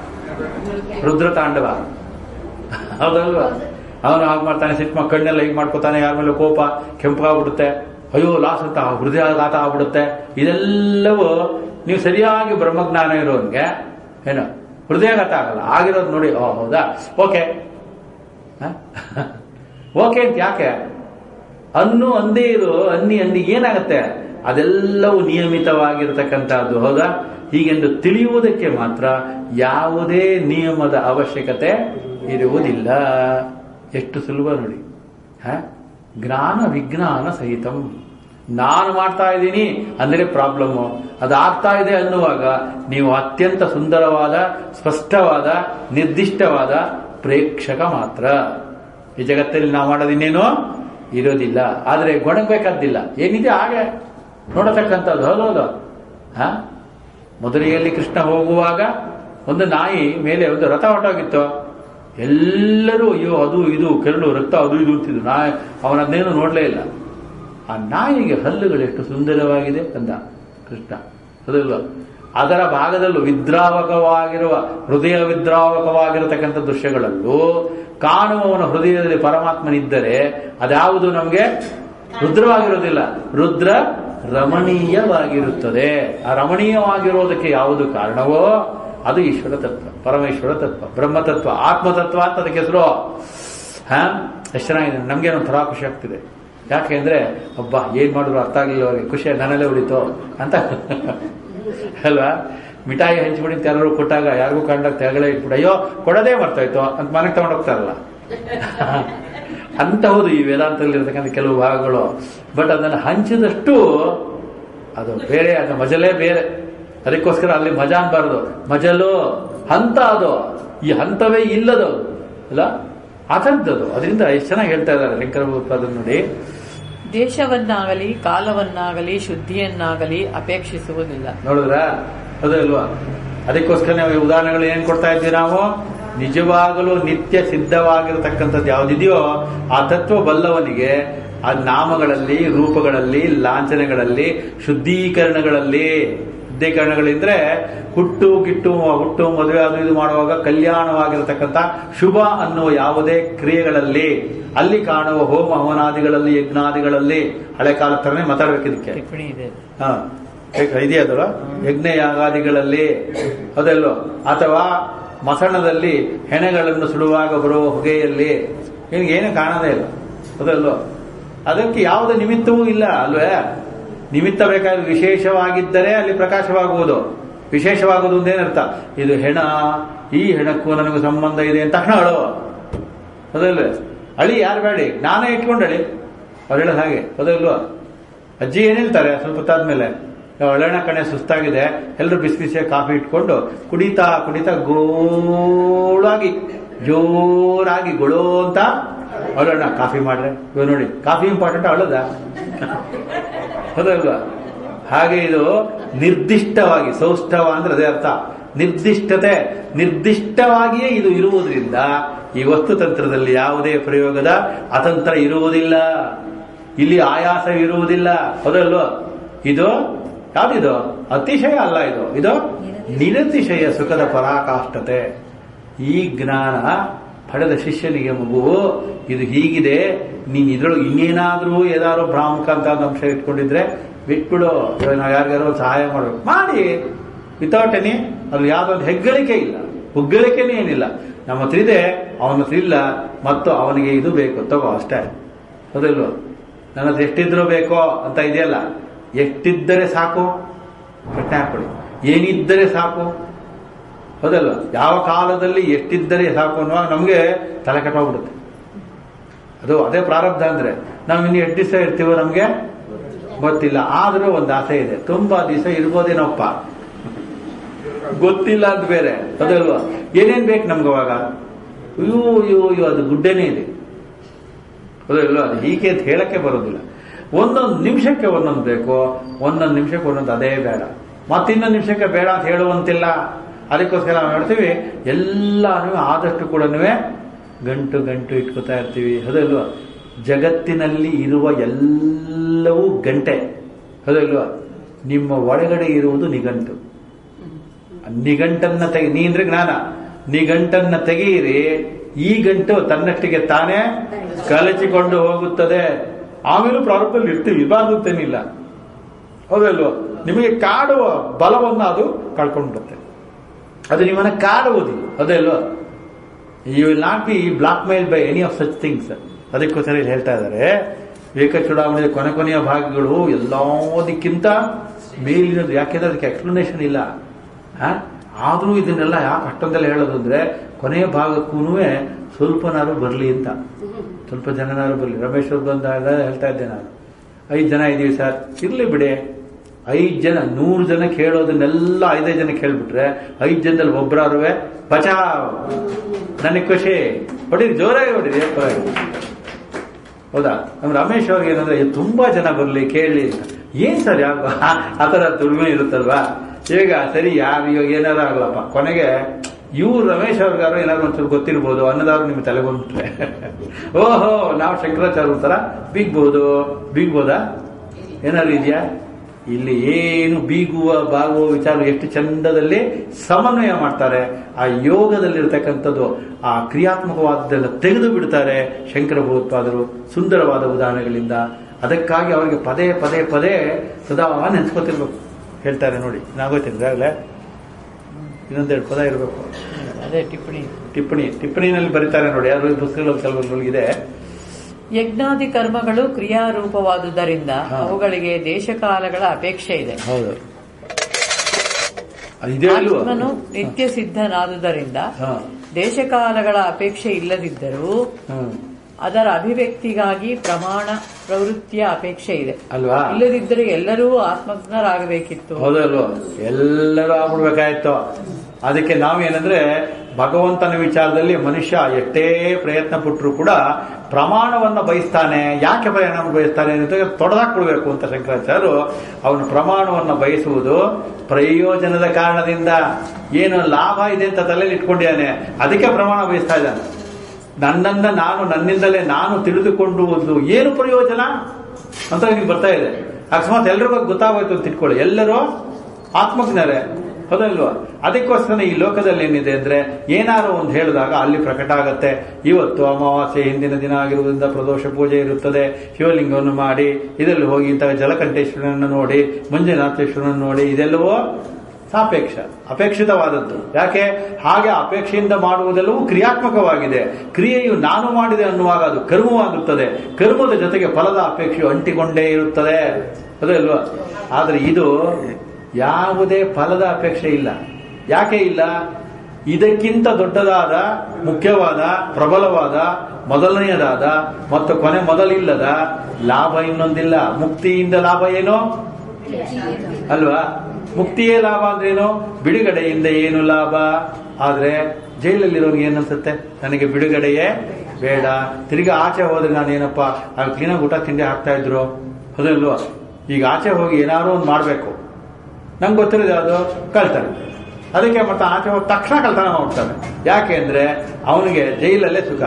ರುದ್ರ ತಾಂಡವ ಹೌದಲ್ವಾ ಅವನು ಹಾಗೆ ಮಾಡ್ತಾನೆ ಸಿಟ್ಟು ಕಣ್ಣೆಲ್ಲ ಹೀಗೆ ಮಾಡ್ಕೋತಾನೆ ಯಾರ ಮೇಲೆ ಕೋಪ ಕೆಂಪಾಗ್ಬಿಡುತ್ತೆ ಅಯ್ಯೋ ಲಾಸ್ ಅಂತ ಹೃದಯಾಘಾತ ಆಗ್ಬಿಡುತ್ತೆ ಇದೆಲ್ಲವೂ ನೀವು ಸರಿಯಾಗಿ ಬ್ರಹ್ಮಜ್ಞಾನ ಇರೋನ್ಗೆ ಏನು ಹೃದಯಾಘಾತ ಆಗಲ್ಲ ಆಗಿರೋದು ನೋಡಿ ಓ ಹೌದಾ ಓಕೆ ಓಕೆ ಅಂತ ಯಾಕೆ ಅನ್ನು ಅಂದೇ ಇರು ಅನ್ನಿ ಅನ್ನಿ ಏನಾಗತ್ತೆ ಅದೆಲ್ಲವೂ ನಿಯಮಿತವಾಗಿರತಕ್ಕಂಥದ್ದು ಹೌದಾ ಹೀಗೆಂದು ತಿಳಿಯುವುದಕ್ಕೆ ಮಾತ್ರ ಯಾವುದೇ ನಿಯಮದ ಅವಶ್ಯಕತೆ ಇರುವುದಿಲ್ಲ ಎಷ್ಟು ಸುಲಭ ನೋಡಿ ಹ ಜ್ಞಾನ ವಿಜ್ಞಾನ ಸಹಿತಂ ನಾನು ಮಾಡ್ತಾ ಇದ್ದೀನಿ ಅಂದರೆ ಪ್ರಾಬ್ಲಮ್ ಅದಾಗ್ತಾ ಇದೆ ಅನ್ನುವಾಗ ನೀವು ಅತ್ಯಂತ ಸುಂದರವಾದ ಸ್ಪಷ್ಟವಾದ ನಿರ್ದಿಷ್ಟವಾದ ಪ್ರೇಕ್ಷಕ ಮಾತ್ರ ಈ ಜಗತ್ತಲ್ಲಿ ನಾವು ಮಾಡೋದಿನ್ನೇನು ಇರೋದಿಲ್ಲ ಆದರೆ ಗೊಣಗಬೇಕಾದ್ದಿಲ್ಲ ಏನಿದೆ ಹಾಗೆ ನೋಡತಕ್ಕಂಥದ್ದು ಹೌದೌದು ಹ ಮಧುರೆಯಲ್ಲಿ ಕೃಷ್ಣ ಹೋಗುವಾಗ ಒಂದು ನಾಯಿ ಮೇಲೆ ಒಂದು ರಥ ಹೊಟ್ಟೋಗಿತ್ತು ಎಲ್ಲರೂ ಅಯ್ಯೋ ಅದು ಇದು ಕೆರಳು ರಕ್ತ ಅದು ಇದು ಅಂತಿದ್ರು ನಾ ಅವನನ್ನೇನು ನೋಡಲೇ ಇಲ್ಲ ಆ ನಾಯಿಗೆ ಹಲ್ಲುಗಳು ಎಷ್ಟು ಸುಂದರವಾಗಿದೆ ಅಂದ ಕೃಷ್ಣ ಅದಲ್ಲ ಅದರ ಭಾಗದಲ್ಲೂ ವಿದ್ರಾವಕವಾಗಿರುವ ಹೃದಯ ವಿದ್ರಾವಕವಾಗಿರತಕ್ಕಂಥ ದೃಶ್ಯಗಳಲ್ಲೂ ಕಾಣುವವನ ಹೃದಯದಲ್ಲಿ ಪರಮಾತ್ಮನಿದ್ದರೆ ಅದ್ಯಾವುದು ನಮಗೆ ರುದ್ರವಾಗಿರೋದಿಲ್ಲ ರುದ್ರ ರಮಣೀಯವಾಗಿರುತ್ತದೆ ಆ ರಮಣೀಯವಾಗಿರೋದಕ್ಕೆ ಯಾವುದು ಕಾರಣವೋ ಅದು ಈಶ್ವರ ತತ್ವ ಪರಮೇಶ್ವರ ತತ್ವ ಬ್ರಹ್ಮತತ್ವ ಆತ್ಮತತ್ವ ಅಂತ ಅದಕ್ಕೆ ಹೆಸರು ಹ ಎಷ್ಟು ಚೆನ್ನಾಗಿದೆ ನಮ್ಗೆ ಒಂಥರ ಖುಷಿ ಆಗ್ತಿದೆ ಯಾಕೆ ಅಂದ್ರೆ ಅಬ್ಬಾ ಏನ್ ಮಾಡಿದ್ರು ಅರ್ಥ ಆಗಿಲ್ಲ ಅವ್ರಿಗೆ ಖುಷಿ ನನ್ನಲ್ಲೇ ಉಳಿತು ಅಂತ ಅಲ್ವಾ ಮಿಠಾಯಿ ಹಂಚ್ಬಿಡಿ ಅಂತ ಯಾರು ಕೊಟ್ಟಾಗ ಯಾರಿಗೂ ಕಂಡಾಗ ತೆಳಗಡೆ ಇಟ್ಬಿಟ್ಟು ಅಯ್ಯೋ ಕೊಡೋದೇ ಮರ್ತೋಯ್ತು ಅಂತ ಮನೆಗೆ ತಗೊಂಡೋಗ್ತಾರಲ್ಲ ಅಂತ ಹೌದು ಈ ವೇದಾಂತದಲ್ಲಿ ಇರತಕ್ಕಂಥ ಕೆಲವು ಭಾಗಗಳು ಬಟ್ ಅದನ್ನು ಹಂಚಿದಷ್ಟು ಅದು ಬೇರೆ ಅದು ಮಜಲೇ ಬೇರೆ ಅದಕ್ಕೋಸ್ಕರ ಅಲ್ಲಿ ಮಜಾ ಅನ್ಬಾರ್ದು ಮಜಲು ಹಂತ ಅದು ಈ ಹಂತವೇ ಇಲ್ಲದು ಅಲ್ಲ ಅದಂಥದ್ದು ಅದರಿಂದ ಎಷ್ಟು ಚೆನ್ನಾಗಿ ಹೇಳ್ತಾ ಇದ್ದಾರೆ ಶಂಕರ ಭಗವತ್ಪಾದರು ನೋಡಿ ದೇಶವನ್ನಾಗಲಿ ಕಾಲವನ್ನಾಗಲಿ ಶುದ್ಧಿಯನ್ನಾಗಲಿ ಅಪೇಕ್ಷಿಸುವುದಿಲ್ಲ ನೋಡಿದ್ರ ಅದೇ ಅಲ್ವಾ ಅದಕ್ಕೋಸ್ಕರ ನಾವು ಉದಾಹರಣೆಗಳು ಏನ್ ಕೊಡ್ತಾ ಇದ್ದೀವಿ ನಾವು ನಿಜವಾಗಲೂ ನಿತ್ಯ ಸಿದ್ಧವಾಗಿರತಕ್ಕಂಥದ್ದು ಯಾವುದಿದೆಯೋ ಆ ತತ್ವ ಬಲ್ಲವನಿಗೆ ಆ ನಾಮಗಳಲ್ಲಿ ರೂಪಗಳಲ್ಲಿ ಲಾಂಛನಗಳಲ್ಲಿ ಶುದ್ಧೀಕರಣಗಳಲ್ಲಿ ಶುದ್ಧೀಕರಣಗಳಿದ್ರೆ ಹುಟ್ಟು ಗಿಟ್ಟು ಹುಟ್ಟು ಮದುವೆ ಅದು ಇದು ಮಾಡುವಾಗ ಕಲ್ಯಾಣವಾಗಿರತಕ್ಕಂಥ ಶುಭ ಅನ್ನುವ ಯಾವುದೇ ಕ್ರಿಯೆಗಳಲ್ಲಿ ಅಲ್ಲಿ ಕಾಣುವ ಹೋಮ ಹವನಾದಿಗಳಲ್ಲಿ ಯಜ್ಞಾದಿಗಳಲ್ಲಿ ಹಳೆ ಕಾಲ ತರನೇ ಮಾತಾಡ್ಬೇಕು ಇದಕ್ಕೆ ಟಿಪ್ಪಣಿ ಇದೆ ಹಾ ಇದೆಯದಲ್ಲ ಯಜ್ಞ ಯಾಗಾದಿಗಳಲ್ಲಿ ಅದಲ್ಲೋ ಅಥವಾ ಮಸಣದಲ್ಲಿ ಹೆಣೆಗಳನ್ನು ಸುಡುವಾಗ ಬರುವ ಹೊಗೆಯಲ್ಲಿ ನಿನಗೆ ಏನು ಕಾಣದೇ ಇಲ್ಲ ಅದಲ್ಲೋ ಅದಕ್ಕೆ ಯಾವುದೇ ನಿಮಿತ್ತವೂ ಇಲ್ಲ ಅಲ್ವೇ ನಿಮಿತ್ತ ಬೇಕಾದ್ರೆ ವಿಶೇಷವಾಗಿದ್ದರೆ ಅಲ್ಲಿ ಪ್ರಕಾಶವಾಗುವುದು ವಿಶೇಷವಾಗುವುದು ಒಂದೇನರ್ಥ ಇದು ಹೆಣ ಈ ಹೆಣಕ್ಕೂ ನನಗೂ ಸಂಬಂಧ ಇದೆ ಅಂತ ತಕ್ಷಣ ಅಳು ಅದಲ್ವೇ ಅಳಿ ಯಾರು ಬೇಡಿ ನಾನೇ ಇಟ್ಕೊಂಡು ಅಳಿ ಅವ್ರು ಹೇಳೋದು ಹಾಗೆ ಅದಲ್ವಾ ಅಜ್ಜಿ ಏನ್ ಹೇಳ್ತಾರೆ ಸ್ವಲ್ಪ ಹೊತ್ತಾದ್ಮೇಲೆ ಒಳ್ಳೆಣ ಕಣೆ ಸುಸ್ತಾಗಿದೆ ಎಲ್ಲರೂ ಬಿಸಿ ಬಿಸಿಯಾಗಿ ಕಾಫಿ ಇಟ್ಕೊಂಡು ಕುಡಿತಾ ಕುಡಿತಾ ಗೋಳಾಗಿ ಜೋರಾಗಿ ಗೊಳೋ ಅಂತ ಅಳೋಣ ಕಾಫಿ ಮಾಡ್ರೆ ಇವಾಗ ನೋಡಿ ಕಾಫಿ ಇಂಪಾರ್ಟೆಂಟ್ ಅಳದ ಹೌದಲ್ವಾ ಹಾಗೆ ಇದು ನಿರ್ದಿಷ್ಟವಾಗಿ ಸೌಷ್ಠವ ಅಂದ್ರೆ ಅದೇ ಅರ್ಥ ನಿರ್ದಿಷ್ಟತೆ ನಿರ್ದಿಷ್ಟವಾಗಿಯೇ ಇದು ಇರುವುದರಿಂದ ಈ ವಸ್ತುತಂತ್ರದಲ್ಲಿ ಯಾವುದೇ ಪ್ರಯೋಗದ ಅತಂತ್ರ ಇರುವುದಿಲ್ಲ ಇಲ್ಲಿ ಆಯಾಸ ಇರುವುದಿಲ್ಲ ಹೌದಲ್ವಾ ಇದು ಯಾವ್ದಿದು ಅತಿಶಯ ಅಲ್ಲ ಇದು ಇದು ನಿರತಿಶಯ ಸುಖದ ಪರಾಕಾಷ್ಠತೆ ಈ ಜ್ಞಾನ ಪಡೆದ ಶಿಷ್ಯನಿಗೆ ಮಗುವು ಇದು ಹೀಗಿದೆ ನೀನ್ ಇದ್ರೊಳಗೆ ಇನ್ನೇನಾದ್ರೂ ಏನಾದ್ರು ಭ್ರಾಮಕ ಅಂತ ಒಂದು ಅಂಶ ಇಟ್ಕೊಂಡಿದ್ರೆ ಬಿಟ್ಬಿಡು ಇವಾಗ ನಾವು ಯಾರಿಗಾರು ಒಂದು ಸಹಾಯ ಮಾಡ್ಬೇಕು ಮಾಡಿ ವಿತೌಟ್ ಎನಿ ಅಲ್ಲಿ ಯಾವ್ದೊಂದು ಹೆಗ್ಗಳಿಕೆ ಇಲ್ಲ ಹುಗ್ಗಳಿಕೆನೇ ಏನಿಲ್ಲ ನಮ್ಮ ಹತ್ರ ಇದೆ ಅವನ ಹತ್ರ ಇಲ್ಲ ಮತ್ತು ಅವನಿಗೆ ಇದು ಬೇಕು ತಗೋ ಅಷ್ಟೇ ಹೌದಿಲ್ವ ನನ್ನ ಹತ್ರ ಎಷ್ಟಿದ್ರೂ ಬೇಕೋ ಅಂತ ಇದೆಯಲ್ಲ ಎಷ್ಟಿದ್ದರೆ ಸಾಕು ಪ್ರಶ್ನೆ ಹಾಕೊಳ್ಳಿ ಏನಿದ್ದರೆ ಸಾಕು ಹೌದಲ್ವ ಯಾವ ಕಾಲದಲ್ಲಿ ಎಷ್ಟಿದ್ದರೆ ಸಾಕು ಅನ್ನುವಾಗ ನಮಗೆ ತಲೆ ಕೆಟ್ಟೋಗ್ಬಿಡುತ್ತೆ ಅದು ಅದೇ ಪ್ರಾರಬ್ಧ ಅಂದ್ರೆ ನಾವು ಇನ್ನು ಎಷ್ಟು ದಿವಸ ಇರ್ತೀವೋ ನಮಗೆ ಗೊತ್ತಿಲ್ಲ ಆದರೂ ಒಂದು ಆಸೆ ಇದೆ ತುಂಬಾ ದಿವಸ ಇರ್ಬೋದೇನೋಪ್ಪ ಗೊತ್ತಿಲ್ಲ ಅಂತ ಬೇರೆ ಅದಲ್ವಾ ಏನೇನ್ ಬೇಕು ನಮ್ಗೆ ಅವಾಗ ಅಯ್ಯೋ ಅಯ್ಯೋ ಅಯ್ಯೋ ಅದು ಗುಡ್ಡೇನೇ ಇದೆ ಹೌದಲ್ವಾ ಅದು ಹೀಗೆ ಅಂತ ಹೇಳಕ್ಕೆ ಬರೋದಿಲ್ಲ ಒಂದೊಂದು ನಿಮಿಷಕ್ಕೆ ಒಂದೊಂದು ಬೇಕು ಒಂದೊಂದು ನಿಮಿಷಕ್ಕೆ ಒಂದೊಂದು ಅದೇ ಬೇಡ ಮತ್ತಿನ್ನೊಂದು ನಿಮಿಷಕ್ಕೆ ಬೇಡ ಅಂತ ಹೇಳುವಂತಿಲ್ಲ ಅದಕ್ಕೋಸ್ಕರ ನಾವು ಹೇಳ್ತೀವಿ ಎಲ್ಲಾನು ಆದಷ್ಟು ಕೂಡ ಗಂಟು ಗಂಟು ಇಟ್ಕೋತಾ ಇರ್ತೀವಿ ಹೌದಲ್ವಾ ಜಗತ್ತಿನಲ್ಲಿ ಇರುವ ಎಲ್ಲವೂ ಗಂಟೆ ಹೌದಲ್ವಾ ನಿಮ್ಮ ಒಳಗಡೆ ಇರುವುದು ನಿಘಂಟು ನಿಘಂಟನ್ನ ತೆಗಿ ನೀ ಅಂದ್ರೆ ಜ್ಞಾನ ನಿಘಂಟನ್ನ ತೆಗೆಯಿರಿ ಈ ಗಂಟು ತನ್ನಷ್ಟಿಗೆ ತಾನೇ ಕಲಚಿಕೊಂಡು ಹೋಗುತ್ತದೆ ಆಮೇಲೂ ಪ್ರಾರಂಭದಲ್ಲಿ ಇರ್ತೀವಿ ಇರಬಾರ್ದಂತೇನಿಲ್ಲ ಹೌದಲ್ವ ನಿಮಗೆ ಕಾಡುವ ಬಲವನ್ನ ಅದು ಕಳ್ಕೊಂಡ್ಬಿಡುತ್ತೆ ಅದು ನಿಮ್ಮನ್ನ ಕಾಡುವುದಿಲ್ಲ ಅದಲ್ವ you will not be blackmail by any of such things ಅದಕ್ಕೋಸ್ಕರ ಇಲ್ಲಿ ಹೇಳ್ತಾ ಇದ್ದಾರೆ ವಿವೇಕ ಚುಡಾವಣೆಯ ಕೊನೆ ಕೊನೆಯ ಭಾಗಗಳು ಎಲ್ಲದಕ್ಕಿಂತ ಮೇಲಿನದು ಯಾಕೆಂದ್ರೆ ಅದಕ್ಕೆ ಎಕ್ಸ್ಪ್ಲನೇಷನ್ ಇಲ್ಲ ಆದರೂ ಇದನ್ನೆಲ್ಲ ಯಾಕೆ ಅಷ್ಟೊಂದೆಲ್ಲ ಹೇಳೋದು ಅಂದ್ರೆ ಕೊನೆಯ ಭಾಗಕ್ಕೂ ಸ್ವಲ್ಪನಾರು ಬರಲಿ ಅಂತ ಸ್ವಲ್ಪ ಜನನಾರು ಬರಲಿ ರಮೇಶ್ ಅವ್ರು ಬಂದಾಗ ಹೇಳ್ತಾ ಇದ್ದೆ ನಾನು ಐದು ಜನ ಇದೀವಿ ಸರ್ ಇರ್ಲಿ ಬಿಡಿ ಐದು ಜನ ನೂರು ಜನ ಕೇಳೋದನ್ನೆಲ್ಲ ಐದೇ ಜನ ಕೇಳ್ಬಿಟ್ರೆ ಐದು ಜನದಲ್ಲಿ ಒಬ್ಬರಾರುವೆ ಬಚಾವ್ ನನಗೆ ಖುಷಿ ಹೊಡಿರಿ ಜೋರಾಗಿ ಹೊಡಿರಿ ಏನ್ ಪರವಾಗಿಲ್ಲ. ಹೌದಾ ನಮ್ಮ ರಮೇಶ್ ಅವ್ರಿಗೆ ಏನಂದ್ರೆ ಇದು ತುಂಬಾ ಜನ ಬರಲಿ ಕೇಳಿ ಅಂತ. ಏನ್ ಸರ್ ಯಾವ ಆ ಥರ ದುಡಿಮೆ ಇರುತ್ತಲ್ವಾ ಈಗ ಸರಿ ಯಾರು ಇವಾಗ ಏನಾರು ಆಗ್ಲಪ್ಪ ಕೊನೆಗೆ ಇವ್ರು ರಮೇಶ್ ಅವ್ರಿಗಾರು ಏನಾದ್ರು ಒಂಚೂರು ಗೊತ್ತಿರ್ಬೋದು ಅನ್ನೋದಾದ್ರು ನಿಮ್ಗೆ ತಲೆ ಬಂದ್ಬಿಟ್ರೆ ಓಹೋ ನಾವು ಶಂಕರಾಚಾರ್ಯ ತರ ಬೀಗ್ಬೋದು ಬೀಗ್ಬೋದಾ ಏನಾದ್ರು ಇದೆಯಾ ಇಲ್ಲಿ ಏನು ಬೀಗುವ ಬಾಗುವ ವಿಚಾರ ಎಷ್ಟು ಚಂದದಲ್ಲಿ ಸಮನ್ವಯ ಮಾಡ್ತಾರೆ ಆ ಯೋಗದಲ್ಲಿರ್ತಕ್ಕಂಥದ್ದು ಆ ಕ್ರಿಯಾತ್ಮಕವಾದದ್ದೆಲ್ಲ ತೆಗೆದು ಬಿಡ್ತಾರೆ ಶಂಕರ ಭಗವತ್ಪಾದರು ಸುಂದರವಾದ ಉದಾಹರಣೆಗಳಿಂದ ಅದಕ್ಕಾಗಿ ಅವರಿಗೆ ಪದೇ ಪದೇ ಪದೇ ಸದಾ ನೆನ್ಸ್ಕೊತಿರ್ಬೇಕು ಹೇಳ್ತಾರೆ ನೋಡಿ ನಾಗೋತೀನಿ ಈಗಾಗಲೇ ಇನ್ನೊಂದೆರಡು ಪದ ಇರಬೇಕು ಅದೇ ಟಿಪ್ಪಣಿ ಟಿಪ್ಪಣಿ ಟಿಪ್ಪಣಿನಲ್ಲಿ ಬರೀತಾರೆ ನೋಡಿ ಯಾರು ಪುಸ್ತಕಗಳಲ್ಲಿ ಕೆಲವೊಂದು ಇದೆ ಯಜ್ಞಾದಿ ಕರ್ಮಗಳು ಕ್ರಿಯಾರೂಪವಾದುದರಿಂದ ಹಾ. ಅವುಗಳಿಗೆ ದೇಶಕಾಲಗಳ ಅಪೇಕ್ಷೆ ಇದೆ ಹೌದು ಇದೇ ಅಲ್ವಾ ಆತ್ಮನು ನಿತ್ಯ ಸಿದ್ಧನಾದುದರಿಂದ ಹಾ. ದೇಶಕಾಲಗಳ ಅಪೇಕ್ಷೆ ಇಲ್ಲದಿದ್ದರೂ ಹ್ಮ್ ಅದರ ಅಭಿವ್ಯಕ್ತಿಗಾಗಿ ಪ್ರಮಾಣ ಪ್ರವೃತ್ತಿಯ ಅಪೇಕ್ಷೆ ಇದೆ ಅಲ್ವಾ ಇಲ್ಲದಿದ್ದರೆ ಎಲ್ಲರೂ ಆತ್ಮಜ್ಞರಾಗಬೇಕಿತ್ತು ಹೌದಲ್ವ ಎಲ್ಲರೂ ಆಗ್ಬಿಡ್ಬೇಕಾಯ್ತು ಅದಕ್ಕೆ ನಾವೇನಂದ್ರೆ ಭಗವಂತನ ವಿಚಾರದಲ್ಲಿ ಮನುಷ್ಯ ಎಷ್ಟೇ ಪ್ರಯತ್ನ ಪಟ್ಟರು ಕೂಡ ಪ್ರಮಾಣವನ್ನ ಬಯಸ್ತಾನೆ ಯಾಕೆ ಪ್ರಯಾಣ ಬಯಸ್ತಾನೆ ಅಂತ ತೊಡೆದಾಕ್ಬಿಡ್ಬೇಕು ಅಂತ ಶಂಕರಾಚಾರ್ಯರು ಅವನು ಪ್ರಮಾಣವನ್ನ ಬಯಸುವುದು ಪ್ರಯೋಜನದ ಕಾರಣದಿಂದ ಏನು ಲಾಭ ಇದೆ ಅಂತ ತಲೆಯಲ್ಲಿ ಇಟ್ಕೊಂಡಿದ್ದಾನೆ ಅದಕ್ಕೆ ಪ್ರಮಾಣ ಬಯಸ್ತಾ ಇದ್ದಾನೆ ನನ್ನನ್ನ ನಾನು ನನ್ನಿಂದಲೇ ನಾನು ತಿಳಿದುಕೊಂಡು ಒಂದು ಏನು ಪ್ರಯೋಜನ ಅಂತ ನಿಮ್ಗೆ ಬರ್ತಾ ಇದೆ ಅಕಸ್ಮಾತ್ ಎಲ್ರಿಗೂ ಗೊತ್ತಾಗೋಯ್ತು ಅಂತ ಇಟ್ಕೊಳ್ಳಿ ಎಲ್ಲರೂ ಆತ್ಮಜ್ಞರೇ ಹೌದಲ್ವಾ ಅದಕ್ಕೋಸ್ಕರ ಈ ಲೋಕದಲ್ಲಿ ಏನಿದೆ ಅಂದ್ರೆ ಏನಾರು ಒಂದು ಹೇಳಿದಾಗ ಅಲ್ಲಿ ಪ್ರಕಟ ಆಗತ್ತೆ ಇವತ್ತು ಅಮಾವಾಸ್ಯೆ ಹಿಂದಿನ ದಿನ ಆಗಿರುವುದರಿಂದ ಪ್ರದೋಷ ಪೂಜೆ ಇರುತ್ತದೆ ಶಿವಲಿಂಗವನ್ನು ಮಾಡಿ ಇದರಲ್ಲಿ ಹೋಗಿ ಇಂತಹ ಜಲಕಂಠೇಶ್ವರನನ್ನು ನೋಡಿ ಮಂಜುನಾಥೇಶ್ವರನನ್ನು ನೋಡಿ ಇದೆಲ್ಲವೋ ಸಾಪೇಕ್ಷ ಅಪೇಕ್ಷಿತವಾದದ್ದು ಯಾಕೆ ಹಾಗೆ ಅಪೇಕ್ಷೆಯಿಂದ ಮಾಡುವುದೆಲ್ಲವೂ ಕ್ರಿಯಾತ್ಮಕವಾಗಿದೆ ಕ್ರಿಯೆಯು ನಾನು ಮಾಡಿದೆ ಅನ್ನುವಾಗ ಅದು ಕರ್ಮವಾಗುತ್ತದೆ ಕರ್ಮದ ಜೊತೆಗೆ ಫಲದ ಅಪೇಕ್ಷೆಯು ಅಂಟಿಕೊಂಡೇ ಇರುತ್ತದೆ ಅದೇ ಅಲ್ವಾ ಆದ್ರೆ ಇದು ಯಾವುದೇ ಫಲದ ಅಪೇಕ್ಷೆ ಇಲ್ಲ ಯಾಕೆ ಇಲ್ಲ ಇದಕ್ಕಿಂತ ದೊಡ್ಡದಾದ ಮುಖ್ಯವಾದ ಪ್ರಬಲವಾದ ಮೊದಲನೆಯದಾದ ಮತ್ತು ಕೊನೆ ಮೊದಲಿಲ್ಲದ ಲಾಭ ಇನ್ನೊಂದಿಲ್ಲ ಮುಕ್ತಿಯಿಂದ ಲಾಭ ಏನು ಅಲ್ವಾ ಮುಕ್ತಿಯೇ ಲಾಭ ಅಂದ್ರೇನು ಬಿಡುಗಡೆಯಿಂದ ಏನು ಲಾಭ ಆದ್ರೆ ಜೈಲಲ್ಲಿರೋರ್ಗೆ ಏನನ್ಸುತ್ತೆ ನನಗೆ ಬಿಡುಗಡೆಯೇ ಬೇಡ ತಿರ್ಗಿ ಆಚೆ ಹೋದ್ರೆ ನಾನೇನಪ್ಪ ಅಲ್ಲಿ ಕ್ಲೀನಾಗಿ ಊಟ ತಿಂಡಿ ಹಾಕ್ತಾ ಇದ್ರು ಹೌದಲ್ವಾ ಈಗ ಆಚೆ ಹೋಗಿ ಏನಾದ್ರು ಒಂದು ಮಾಡಬೇಕು ನಂಗೆ ಗೊತ್ತಿರೋದು ಯಾವುದು ಕಳ್ತಾನೆ ಅದಕ್ಕೆ ಮತ್ತೆ ಆಚೆ ಹೋಗಿ ತಕ್ಷಣ ಕಳ್ತನ ಮಾಡ್ತಾನೆ ಯಾಕೆ ಅಂದ್ರೆ ಅವನಿಗೆ ಜೈಲಲ್ಲೇ ಸುಖ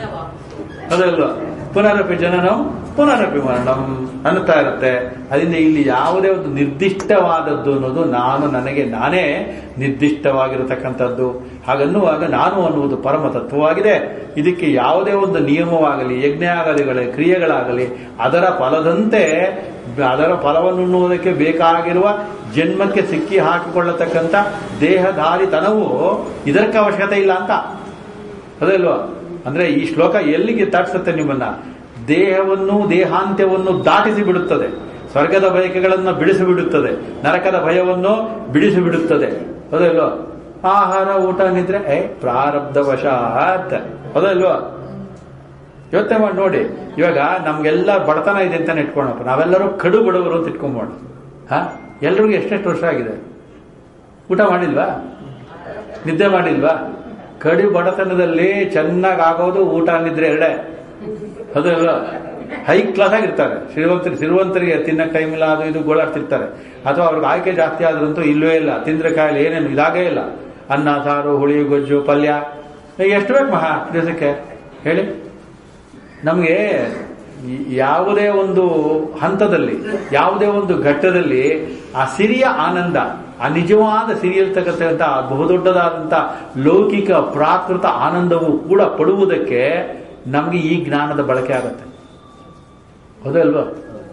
ಅದಲ್ವಾ ಪುನರಪಿ ಜನನಂ ಪುನರಪಿ ಮರಣಂ ಅನ್ನುತ್ತಾ ಇರುತ್ತೆ ಅದರಿಂದ ಇಲ್ಲಿ ಯಾವುದೇ ಒಂದು ನಿರ್ದಿಷ್ಟವಾದದ್ದು ಅನ್ನೋದು ನಾನು ನನಗೆ ನಾನೇ ನಿರ್ದಿಷ್ಟವಾಗಿರತಕ್ಕಂಥದ್ದು ಹಾಗನ್ನುವಾಗ ನಾನು ಅನ್ನುವುದು ಪರಮ ತತ್ವವಾಗಿದೆ ಇದಕ್ಕೆ ಯಾವುದೇ ಒಂದು ನಿಯಮವಾಗಲಿ ಯಜ್ಞ ಆಗಲಿ ಕ್ರಿಯೆಗಳಾಗಲಿ ಅದರ ಫಲದಂತೆ ಅದರ ಫಲವನ್ನು ಉಣ್ಣುವುದಕ್ಕೆ ಬೇಕಾಗಿರುವ ಜನ್ಮಕ್ಕೆ ಸಿಕ್ಕಿ ಹಾಕಿಕೊಳ್ಳತಕ್ಕಂಥ ದೇಹಧಾರಿತನವು ಇದಕ್ಕೆ ಅವಶ್ಯಕತೆ ಇಲ್ಲ ಅಂತ ಅದಲ್ವಾ ಅಂದ್ರೆ ಈ ಶ್ಲೋಕ ಎಲ್ಲಿಗೆ ದಾಟಿಸುತ್ತೆ ನಿಮ್ಮನ್ನ ದೇಹವನ್ನು ದೇಹಾಂತ್ಯವನ್ನು ದಾಟಿಸಿ ಬಿಡುತ್ತದೆ ಸ್ವರ್ಗದ ಬಯಕೆಗಳನ್ನು ಬಿಡಿಸಿ ಬಿಡುತ್ತದೆ ನರಕದ ಭಯವನ್ನು ಬಿಡಿಸಿ ಬಿಡುತ್ತದೆ ಹೌದಲ್ವಾ ಆಹಾರ ಊಟ ನಿದ್ರೆ ಏ ಪ್ರಾರಬ್ಧವಶಾತ್ ಹೌದಲ್ವಾ ಯೋಚನೆ ಮಾಡಿ ನೋಡಿ ಇವಾಗ ನಮ್ಗೆಲ್ಲ ಬಡತನ ಇದೆ ಅಂತ ಇಟ್ಕೊಂಡಪ್ಪ ನಾವೆಲ್ಲರೂ ಕಡು ಬಡವರು ಅಂತ ಇಟ್ಕೊಂಬೋಣ ಹಾ ಎಲ್ರಿಗೂ ಎಷ್ಟೆಷ್ಟು ವರ್ಷ ಆಗಿದೆ ಊಟ ಮಾಡಿಲ್ವಾ ನಿದ್ದೆ ಮಾಡಿಲ್ವಾ ಕಡಿ ಬಡತನದಲ್ಲಿ ಚೆನ್ನಾಗಿ ಆಗೋದು ಊಟ ನಿದ್ರೆ ಎರಡೇ ಅದಲ್ಲ ಹೈ ಕ್ಲಾಸ್ ಆಗಿರ್ತಾರೆ ಶ್ರೀಮಂತರು ಶ್ರೀಮಂತರಿಗೆ ತಿನ್ನಕ್ ಟೈಮ್ ಇಲ್ಲ ಅದು ಇದು ಗೋಳಾಡ್ತಿರ್ತಾರೆ ಅಥವಾ ಅವ್ರಿಗೆ ಆಯ್ಕೆ ಜಾಸ್ತಿ ಆದ್ರಂತೂ ಇಲ್ಲವೇ ಇಲ್ಲ ತಿಂದ್ರೆ ಕಾಯಿಲೆ ಏನೇನು ಇದಾಗೇ ಇಲ್ಲ ಅನ್ನ ಸಾರು ಹುಳಿ ಗೊಜ್ಜು ಪಲ್ಯ ಈಗ ಎಷ್ಟು ಬೇಕು ಮಹಾ ದಿವಸಕ್ಕೆ ಹೇಳಿ ನಮಗೆ ಯಾವುದೇ ಒಂದು ಹಂತದಲ್ಲಿ ಯಾವುದೇ ಒಂದು ಘಟ್ಟದಲ್ಲಿ ಆ ಸಿರಿಯ ಆನಂದ ಆ ನಿಜವಾದ ಸಿರಿಯಲ್ತಕ್ಕಂಥ ಬಹುದೊಡ್ಡದಾದಂಥ ಲೌಕಿಕ ಪ್ರಾಕೃತ ಆನಂದವು ಕೂಡ ಪಡುವುದಕ್ಕೆ ನಮಗೆ ಈ ಜ್ಞಾನದ ಬಳಕೆ ಆಗತ್ತೆ ಹೌದೇ ಅಲ್ವಾ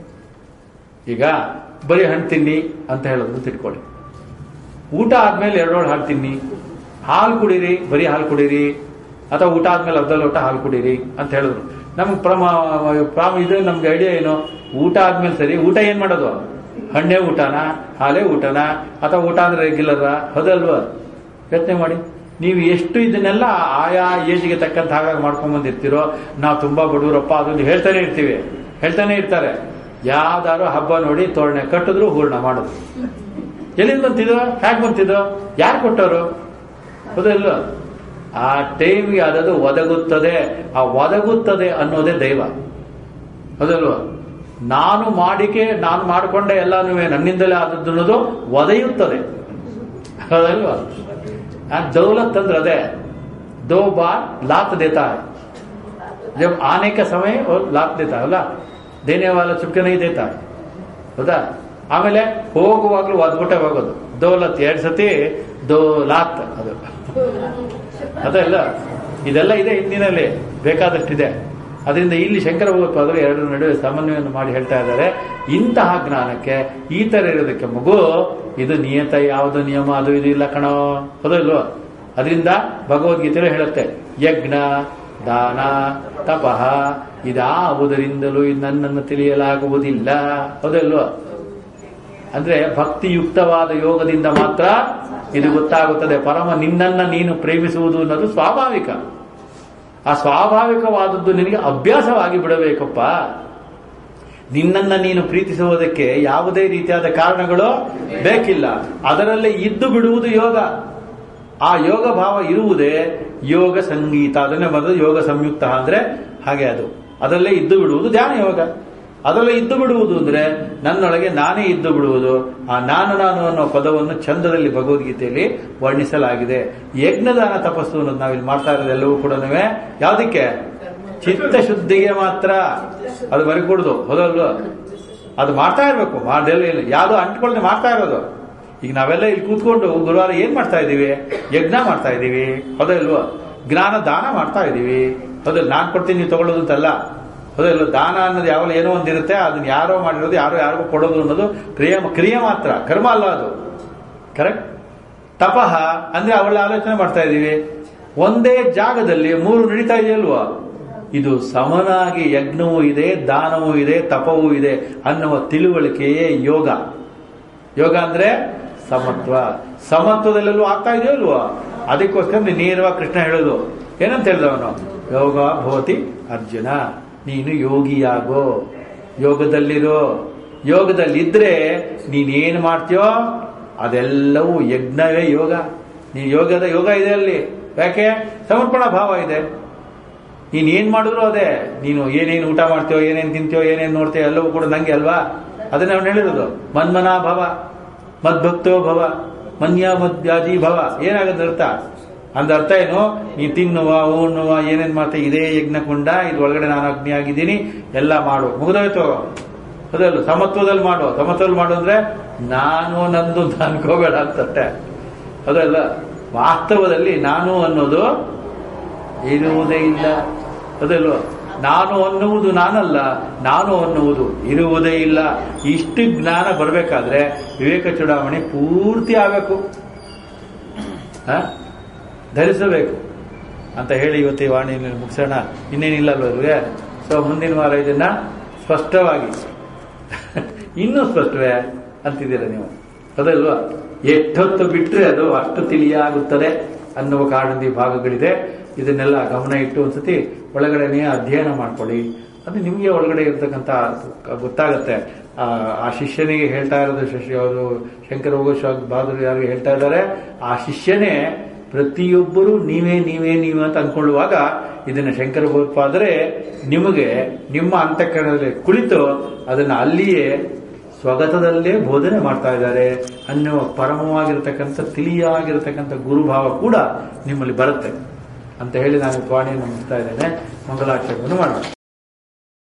ಈಗ ಬರೀ ಹಣ್ಣು ತಿನ್ನಿ ಅಂತ ಹೇಳೋದು ತಿಳ್ಕೊಳ್ಳಿ ಊಟ ಆದ್ಮೇಲೆ ಎರಡೋಳು ಹಾಲು ತಿನ್ನಿ ಹಾಲು ಕುಡೀರಿ ಬರೀ ಹಾಲು ಕುಡೀರಿ ಅಥವಾ ಊಟ ಆದ್ಮೇಲೆ ಅರ್ಧ ಲೋಟ ಹಾಲು ಕುಡೀರಿ ಅಂತ ಹೇಳಿದ್ರು ನಮ್ಗೆ ಪ್ರಮ ಪ್ರಾಮ ಇದು ನಮ್ಗೆ ಐಡಿಯಾ ಏನು ಊಟ ಆದ್ಮೇಲೆ ಸರಿ ಊಟ ಏನ್ ಮಾಡೋದು ಹಣ್ಣೇ ಊಟನಾ ಹಾಲೇ ಊಟನಾ ಅಥವಾ ಊಟ ಅಂದ್ರೆ ರೆಗ್ಯುಲರ ಹೌದಲ್ವಾ ಯೋಚನೆ ಮಾಡಿ ನೀವು ಎಷ್ಟು ಇದನ್ನೆಲ್ಲ ಆಯಾ ಏಜ್ಗೆ ತಕ್ಕಂತ ಹಾಗಾಗಿ ಮಾಡ್ಕೊಂಡ್ ಬಂದಿರ್ತೀರೋ ನಾವು ತುಂಬಾ ಬಡವರಪ್ಪ ಅದನ್ನು ಹೇಳ್ತಾನೆ ಇರ್ತೀವಿ ಹೇಳ್ತಾನೆ ಇರ್ತಾರೆ ಯಾವ್ದಾರು ಹಬ್ಬ ನೋಡಿ ತೋರಣ ಕಟ್ಟಿದ್ರು ಹೂರ್ಣ ಮಾಡೋದು ಎಲ್ಲಿಂದ ಬಂತಿದ್ದು ಹ್ಯಾಕ್ ಬಂತಿದ್ದು ಯಾರು ಕೊಟ್ಟವರು ಹೌದಲ್ವ ಆ ಟೈಮ್ಗೆ ಅದದು ಒದಗುತ್ತದೆ ಆ ಒದಗುತ್ತದೆ ಅನ್ನೋದೇ ದೈವ ಹೌದಲ್ವ ನಾನು ಮಾಡಿಕೆ ನಾನು ಮಾಡಿಕೊಂಡೆ ಎಲ್ಲಾನು ನನ್ನಿಂದಲೇ ಆದದ್ದು ಅನ್ನೋದು ಒದೆಯುತ್ತದೆ ಹೌದಲ್ವಾ ಆ ದೌಲತ್ ಅಂದ್ರೆ ಅದೇ दो बार लात देता है जब आने का समय वो लात देता है ಅಲ್ಲ ದೇನೆ ವಾಲ ಚುಕ್ಕೆ नहीं देता है ಹೌದಾ ಆಮೇಲೆ ಹೋಗುವಾಗ್ಲೂ ಒದ್ಬಿಟ್ಟೆ ಹೋಗೋದು ದೌಲತ್ ಎರಡ್ ಸತಿ ದೋ ಲಾತ್ ಅದು ಅದಲ್ಲ ಇದೆಲ್ಲ ಇದೆ ಹಿಂದಿನಲ್ಲಿ ಬೇಕಾದಷ್ಟಿದೆ ಅದರಿಂದ ಇಲ್ಲಿ ಶಂಕರ ಭಗವತ್ಪಾದರು ಎರಡರ ನಡುವೆ ಸಮನ್ವಯವನ್ನು ಮಾಡಿ ಹೇಳ್ತಾ ಇದ್ದಾರೆ ಇಂತಹ ಜ್ಞಾನಕ್ಕೆ ಈ ತರ ಇರೋದಕ್ಕೆ ಮಗು ಇದು ನಿಯತ ಯಾವುದು ನಿಯಮ ಅದು ಇದು ಇಲ್ಲ ಕಣೋ ಹೌದಲ್ವೋ ಅದರಿಂದ ಭಗವದ್ಗೀತೆಯಲ್ಲಿ ಹೇಳುತ್ತೆ ಯಜ್ಞ ದಾನ ತಪಃ ಇದಾವುದರಿಂದಲೂ ನನ್ನನ್ನು ತಿಳಿಯಲಾಗುವುದಿಲ್ಲ ಹೌದಲ್ವ ಅಂದ್ರೆ ಭಕ್ತಿಯುಕ್ತವಾದ ಯೋಗದಿಂದ ಮಾತ್ರ ಇದು ಗೊತ್ತಾಗುತ್ತದೆ ಪರಮ ನಿನ್ನನ್ನ ನೀನು ಪ್ರೇಮಿಸುವುದು ಅನ್ನೋದು ಸ್ವಾಭಾವಿಕ ಆ ಸ್ವಾಭಾವಿಕವಾದದ್ದು ನಿನಗೆ ಅಭ್ಯಾಸವಾಗಿ ಬಿಡಬೇಕಪ್ಪ ನಿನ್ನನ್ನ ನೀನು ಪ್ರೀತಿಸುವುದಕ್ಕೆ ಯಾವುದೇ ರೀತಿಯಾದ ಕಾರಣಗಳು ಬೇಕಿಲ್ಲ ಅದರಲ್ಲೇ ಇದ್ದು ಬಿಡುವುದು ಯೋಗ ಆ ಯೋಗ ಭಾವ ಇರುವುದೇ ಯೋಗ ಸಂಗೀತ ಅದನ್ನೇ ಬರೆದು ಯೋಗ ಸಂಯುಕ್ತ ಅಂದ್ರೆ ಹಾಗೆ ಅದು ಅದರಲ್ಲೇ ಇದ್ದು ಬಿಡುವುದು ಧ್ಯಾನ ಯೋಗ ಅದರಲ್ಲೇ ಇದ್ದು ಬಿಡುವುದು ಅಂದ್ರೆ ನನ್ನೊಳಗೆ ನಾನೇ ಇದ್ದು ಬಿಡುವುದು ಆ ನಾನು ನಾನು ಅನ್ನೋ ಪದವನ್ನು ಚಂದದಲ್ಲಿ ಭಗವದ್ಗೀತೆಯಲ್ಲಿ ವರ್ಣಿಸಲಾಗಿದೆ ಯಜ್ಞದಾನ ತಪಸ್ಸು ಅನ್ನೋದು ನಾವಿಲ್ಲಿ ಮಾಡ್ತಾ ಇರೋದು ಎಲ್ಲವೂ ಕೂಡ ಯಾವುದಕ್ಕೆ ಚಿತ್ತಶುದ್ಧಿಗೆ ಮಾತ್ರ ಅದು ಬರೀಕೂಡುದು ಹೌದಲ್ವ ಅದು ಮಾಡ್ತಾ ಇರ್ಬೇಕು ಮಾಡ್ದೆಲ್ಲ ಇಲ್ಲ ಯಾವ್ದು ಅಂಟ್ಕೊಳ್ದೆ ಮಾಡ್ತಾ ಇರೋದು ಈಗ ನಾವೆಲ್ಲ ಇಲ್ಲಿ ಕೂತ್ಕೊಂಡು ಗುರುವಾರ ಏನ್ ಮಾಡ್ತಾ ಇದೀವಿ ಯಜ್ಞ ಮಾಡ್ತಾ ಇದೀವಿ ಹೌದಲ್ವ ಜ್ಞಾನ ದಾನ ಮಾಡ್ತಾ ಇದೀವಿ ಹೌದಲ್ಲ ನಾನ್ ಕೊಡ್ತೀನಿ ನೀವು ತಗೊಳ್ಳೋದು ಅಂತಲ್ಲ ಹೌದಲ್ಲ ದಾನ ಅನ್ನೋದು ಯಾವಾಗ ಏನೋ ಒಂದಿರುತ್ತೆ ಅದನ್ನ ಯಾರೋ ಮಾಡಿರೋದು ಯಾರೋ ಯಾರಿಗೂ ಕೊಡೋದು ಅನ್ನೋದು ಕ್ರಿಯೆ ಕ್ರಿಯೆ ಮಾತ್ರ ಕರ್ಮ ಅಲ್ಲ ಅದು ಕರೆಕ್ಟ್ ತಪಃ ಅಂದ್ರೆ ಅವಳ ಆಲೋಚನೆ ಮಾಡ್ತಾ ಇದೀವಿ ಒಂದೇ ಜಾಗದಲ್ಲಿ ಮೂರು ನಡೀತಾ ಇದೆಯಲ್ವಾ ಇದು ಸಮನಾಗಿ ಯಜ್ಞವೂ ಇದೆ ದಾನವೂ ಇದೆ ತಪವೂ ಇದೆ ಅನ್ನುವ ತಿಳುವಳಿಕೆಯೇ ಯೋಗ ಯೋಗ ಅಂದ್ರೆ ಸಮತ್ವ ಸಮತ್ವದಲ್ಲೆಲ್ಲೂ ಆಗ್ತಾ ಇದೆಯೋ ಇಲ್ವಾ ಅದಕ್ಕೋಸ್ಕರ ನೀನು ನೇರವಾಗಿ ಕೃಷ್ಣ ಹೇಳೋದು ಏನಂತ ಹೇಳಿದವನು ಯೋಗ ಭವತಿ ಅರ್ಜುನ ನೀನು ಯೋಗಿಯಾಗೋ ಯೋಗದಲ್ಲಿರೋ ಯೋಗದಲ್ಲಿದ್ರೆ ನೀನೇನು ಮಾಡ್ತೀಯೋ ಅದೆಲ್ಲವೂ ಯಜ್ಞವೇ ಯೋಗ ನೀನು ಯೋಗದ ಯೋಗ ಇದೆ ಅಲ್ಲಿ ಯಾಕೆ ಸಮರ್ಪಣಾ ಭಾವ ಇದೆ ನೀನ್ ಏನ್ ಮಾಡಿದ್ರು ಅದೇ ನೀನು ಏನೇನು ಊಟ ಮಾಡ್ತೀಯೋ ಏನೇನ್ ತಿಂತೀಯೋ ಏನೇನ್ ನೋಡ್ತೀಯೋ ಎಲ್ಲವೂ ಕೂಡ ನಂಗೆ ಅಲ್ವಾ ಅದನ್ನ ಅವ್ನು ಹೇಳಿರೋದು ಮನ್ಮನಾ ಭವ ಮದ್ಭಕ್ತೋ ಭವ ಮನ್ಯ ಮದ್ಯಾಜಿ ಭವ ಏನಾಗದ ಅರ್ಥ ಅಂದ ಅರ್ಥ ಏನು ನೀ ತಿನ್ನುವ ಉಣ್ಣುವ ಏನೇನ್ ಮಾಡ್ತಾ ಇದೇ ಯಜ್ಞ ಕೊಂಡ ಇದು ಒಳಗಡೆ ನಾನು ಅಗ್ನಿ ಆಗಿದ್ದೀನಿ ಎಲ್ಲ ಮಾಡು ಮುಗಿದೋಯ್ತು ಅದಲ್ಲ ಸಮತ್ವದಲ್ಲಿ ಮಾಡು ಸಮತ್ವದಲ್ಲಿ ಮಾಡು ಅಂದ್ರೆ ನಾನು ನಂದು ಅಂತ ಅನ್ಕೋಬೇಡ ಅಂತಷ್ಟೇ ಅದಲ್ಲ ವಾಸ್ತವದಲ್ಲಿ ನಾನು ಅನ್ನೋದು ಇರುವುದೇ ಇಲ್ಲ ಅದಲ್ವ ನಾನು ಅನ್ನುವುದು ನಾನಲ್ಲ ನಾನು ಅನ್ನುವುದು ಇರುವುದೇ ಇಲ್ಲ ಇಷ್ಟು ಜ್ಞಾನ ಬರಬೇಕಾದ್ರೆ ವಿವೇಕ ಚೂಡಾವಣೆ ಪೂರ್ತಿ ಆಗಬೇಕು ಹ? ಧರಿಸಬೇಕು ಅಂತ ಹೇಳಿ ಇವತ್ತು ಈ ವಾಣಿಯಲ್ಲಿ ಮುಗಿಸೋಣ ಇನ್ನೇನಿಲ್ಲ ಅಲ್ವಲ್ವೇ ಸೊ ಮುಂದಿನ ವಾರ ಇದನ್ನ ಸ್ಪಷ್ಟವಾಗಿ ಇನ್ನೂ ಸ್ಪಷ್ಟವೇ ಅಂತಿದ್ದೀರ ನೀವು ಅದಲ್ವಾ ಎಷ್ಟೊತ್ತು ಬಿಟ್ರೆ ಅದು ಅಷ್ಟು ತಿಳಿಯಾಗುತ್ತದೆ ಅನ್ನುವ ಕಾರಣದ ಈ ಭಾಗಗಳಿದೆ ಇದನ್ನೆಲ್ಲ ಗಮನ ಇಟ್ಟು ಒಂದ್ಸತಿ ಒಳಗಡೆನೇ ಅಧ್ಯಯನ ಮಾಡ್ಕೊಳ್ಳಿ ಅದು ನಿಮಗೆ ಒಳಗಡೆ ಇರ್ತಕ್ಕಂಥ ಗೊತ್ತಾಗತ್ತೆ ಆ, ಆ ಶಿಷ್ಯನಿಗೆ ಹೇಳ್ತಾ ಇರೋದು ಶಿಷ್ಯ ಅವರು ಶಂಕರ ಹೋಗೋಶ್ವ ಬಹಾದೂರ್ ಯಾರು ಹೇಳ್ತಾ ಇದ್ದಾರೆ ಆ ಶಿಷ್ಯನೇ ಪ್ರತಿಯೊಬ್ಬರು ನೀವೇ ನೀವೇ ನೀವು ಅಂತ ಅನ್ಕೊಳ್ಳುವಾಗ ಇದನ್ನ ಶಂಕರ ಭಗವತ್ಪಾದರೆ ನಿಮಗೆ ನಿಮ್ಮ ಅಂತಃಕರಣದಲ್ಲಿ ಕುಳಿತು ಅದನ್ನ ಅಲ್ಲಿಯೇ ಸ್ವಗತದಲ್ಲೇ ಬೋಧನೆ ಮಾಡ್ತಾ ಇದ್ದಾರೆ ಅನ್ನುವ ಪರಮವಾಗಿರ್ತಕ್ಕಂಥ ತಿಳಿಯಾಗಿರ್ತಕ್ಕಂಥ ಗುರುಭಾವ ಕೂಡ ನಿಮ್ಮಲ್ಲಿ ಬರುತ್ತೆ ಅಂತ ಹೇಳಿ ನಾನು ವಾಣಿಯನ್ನು ಮುಗಿಸ್ತಾ ಇದ್ದೇನೆ ಮಂಗಲಾಚರಣೆಯನ್ನು ಮಾಡೋಣ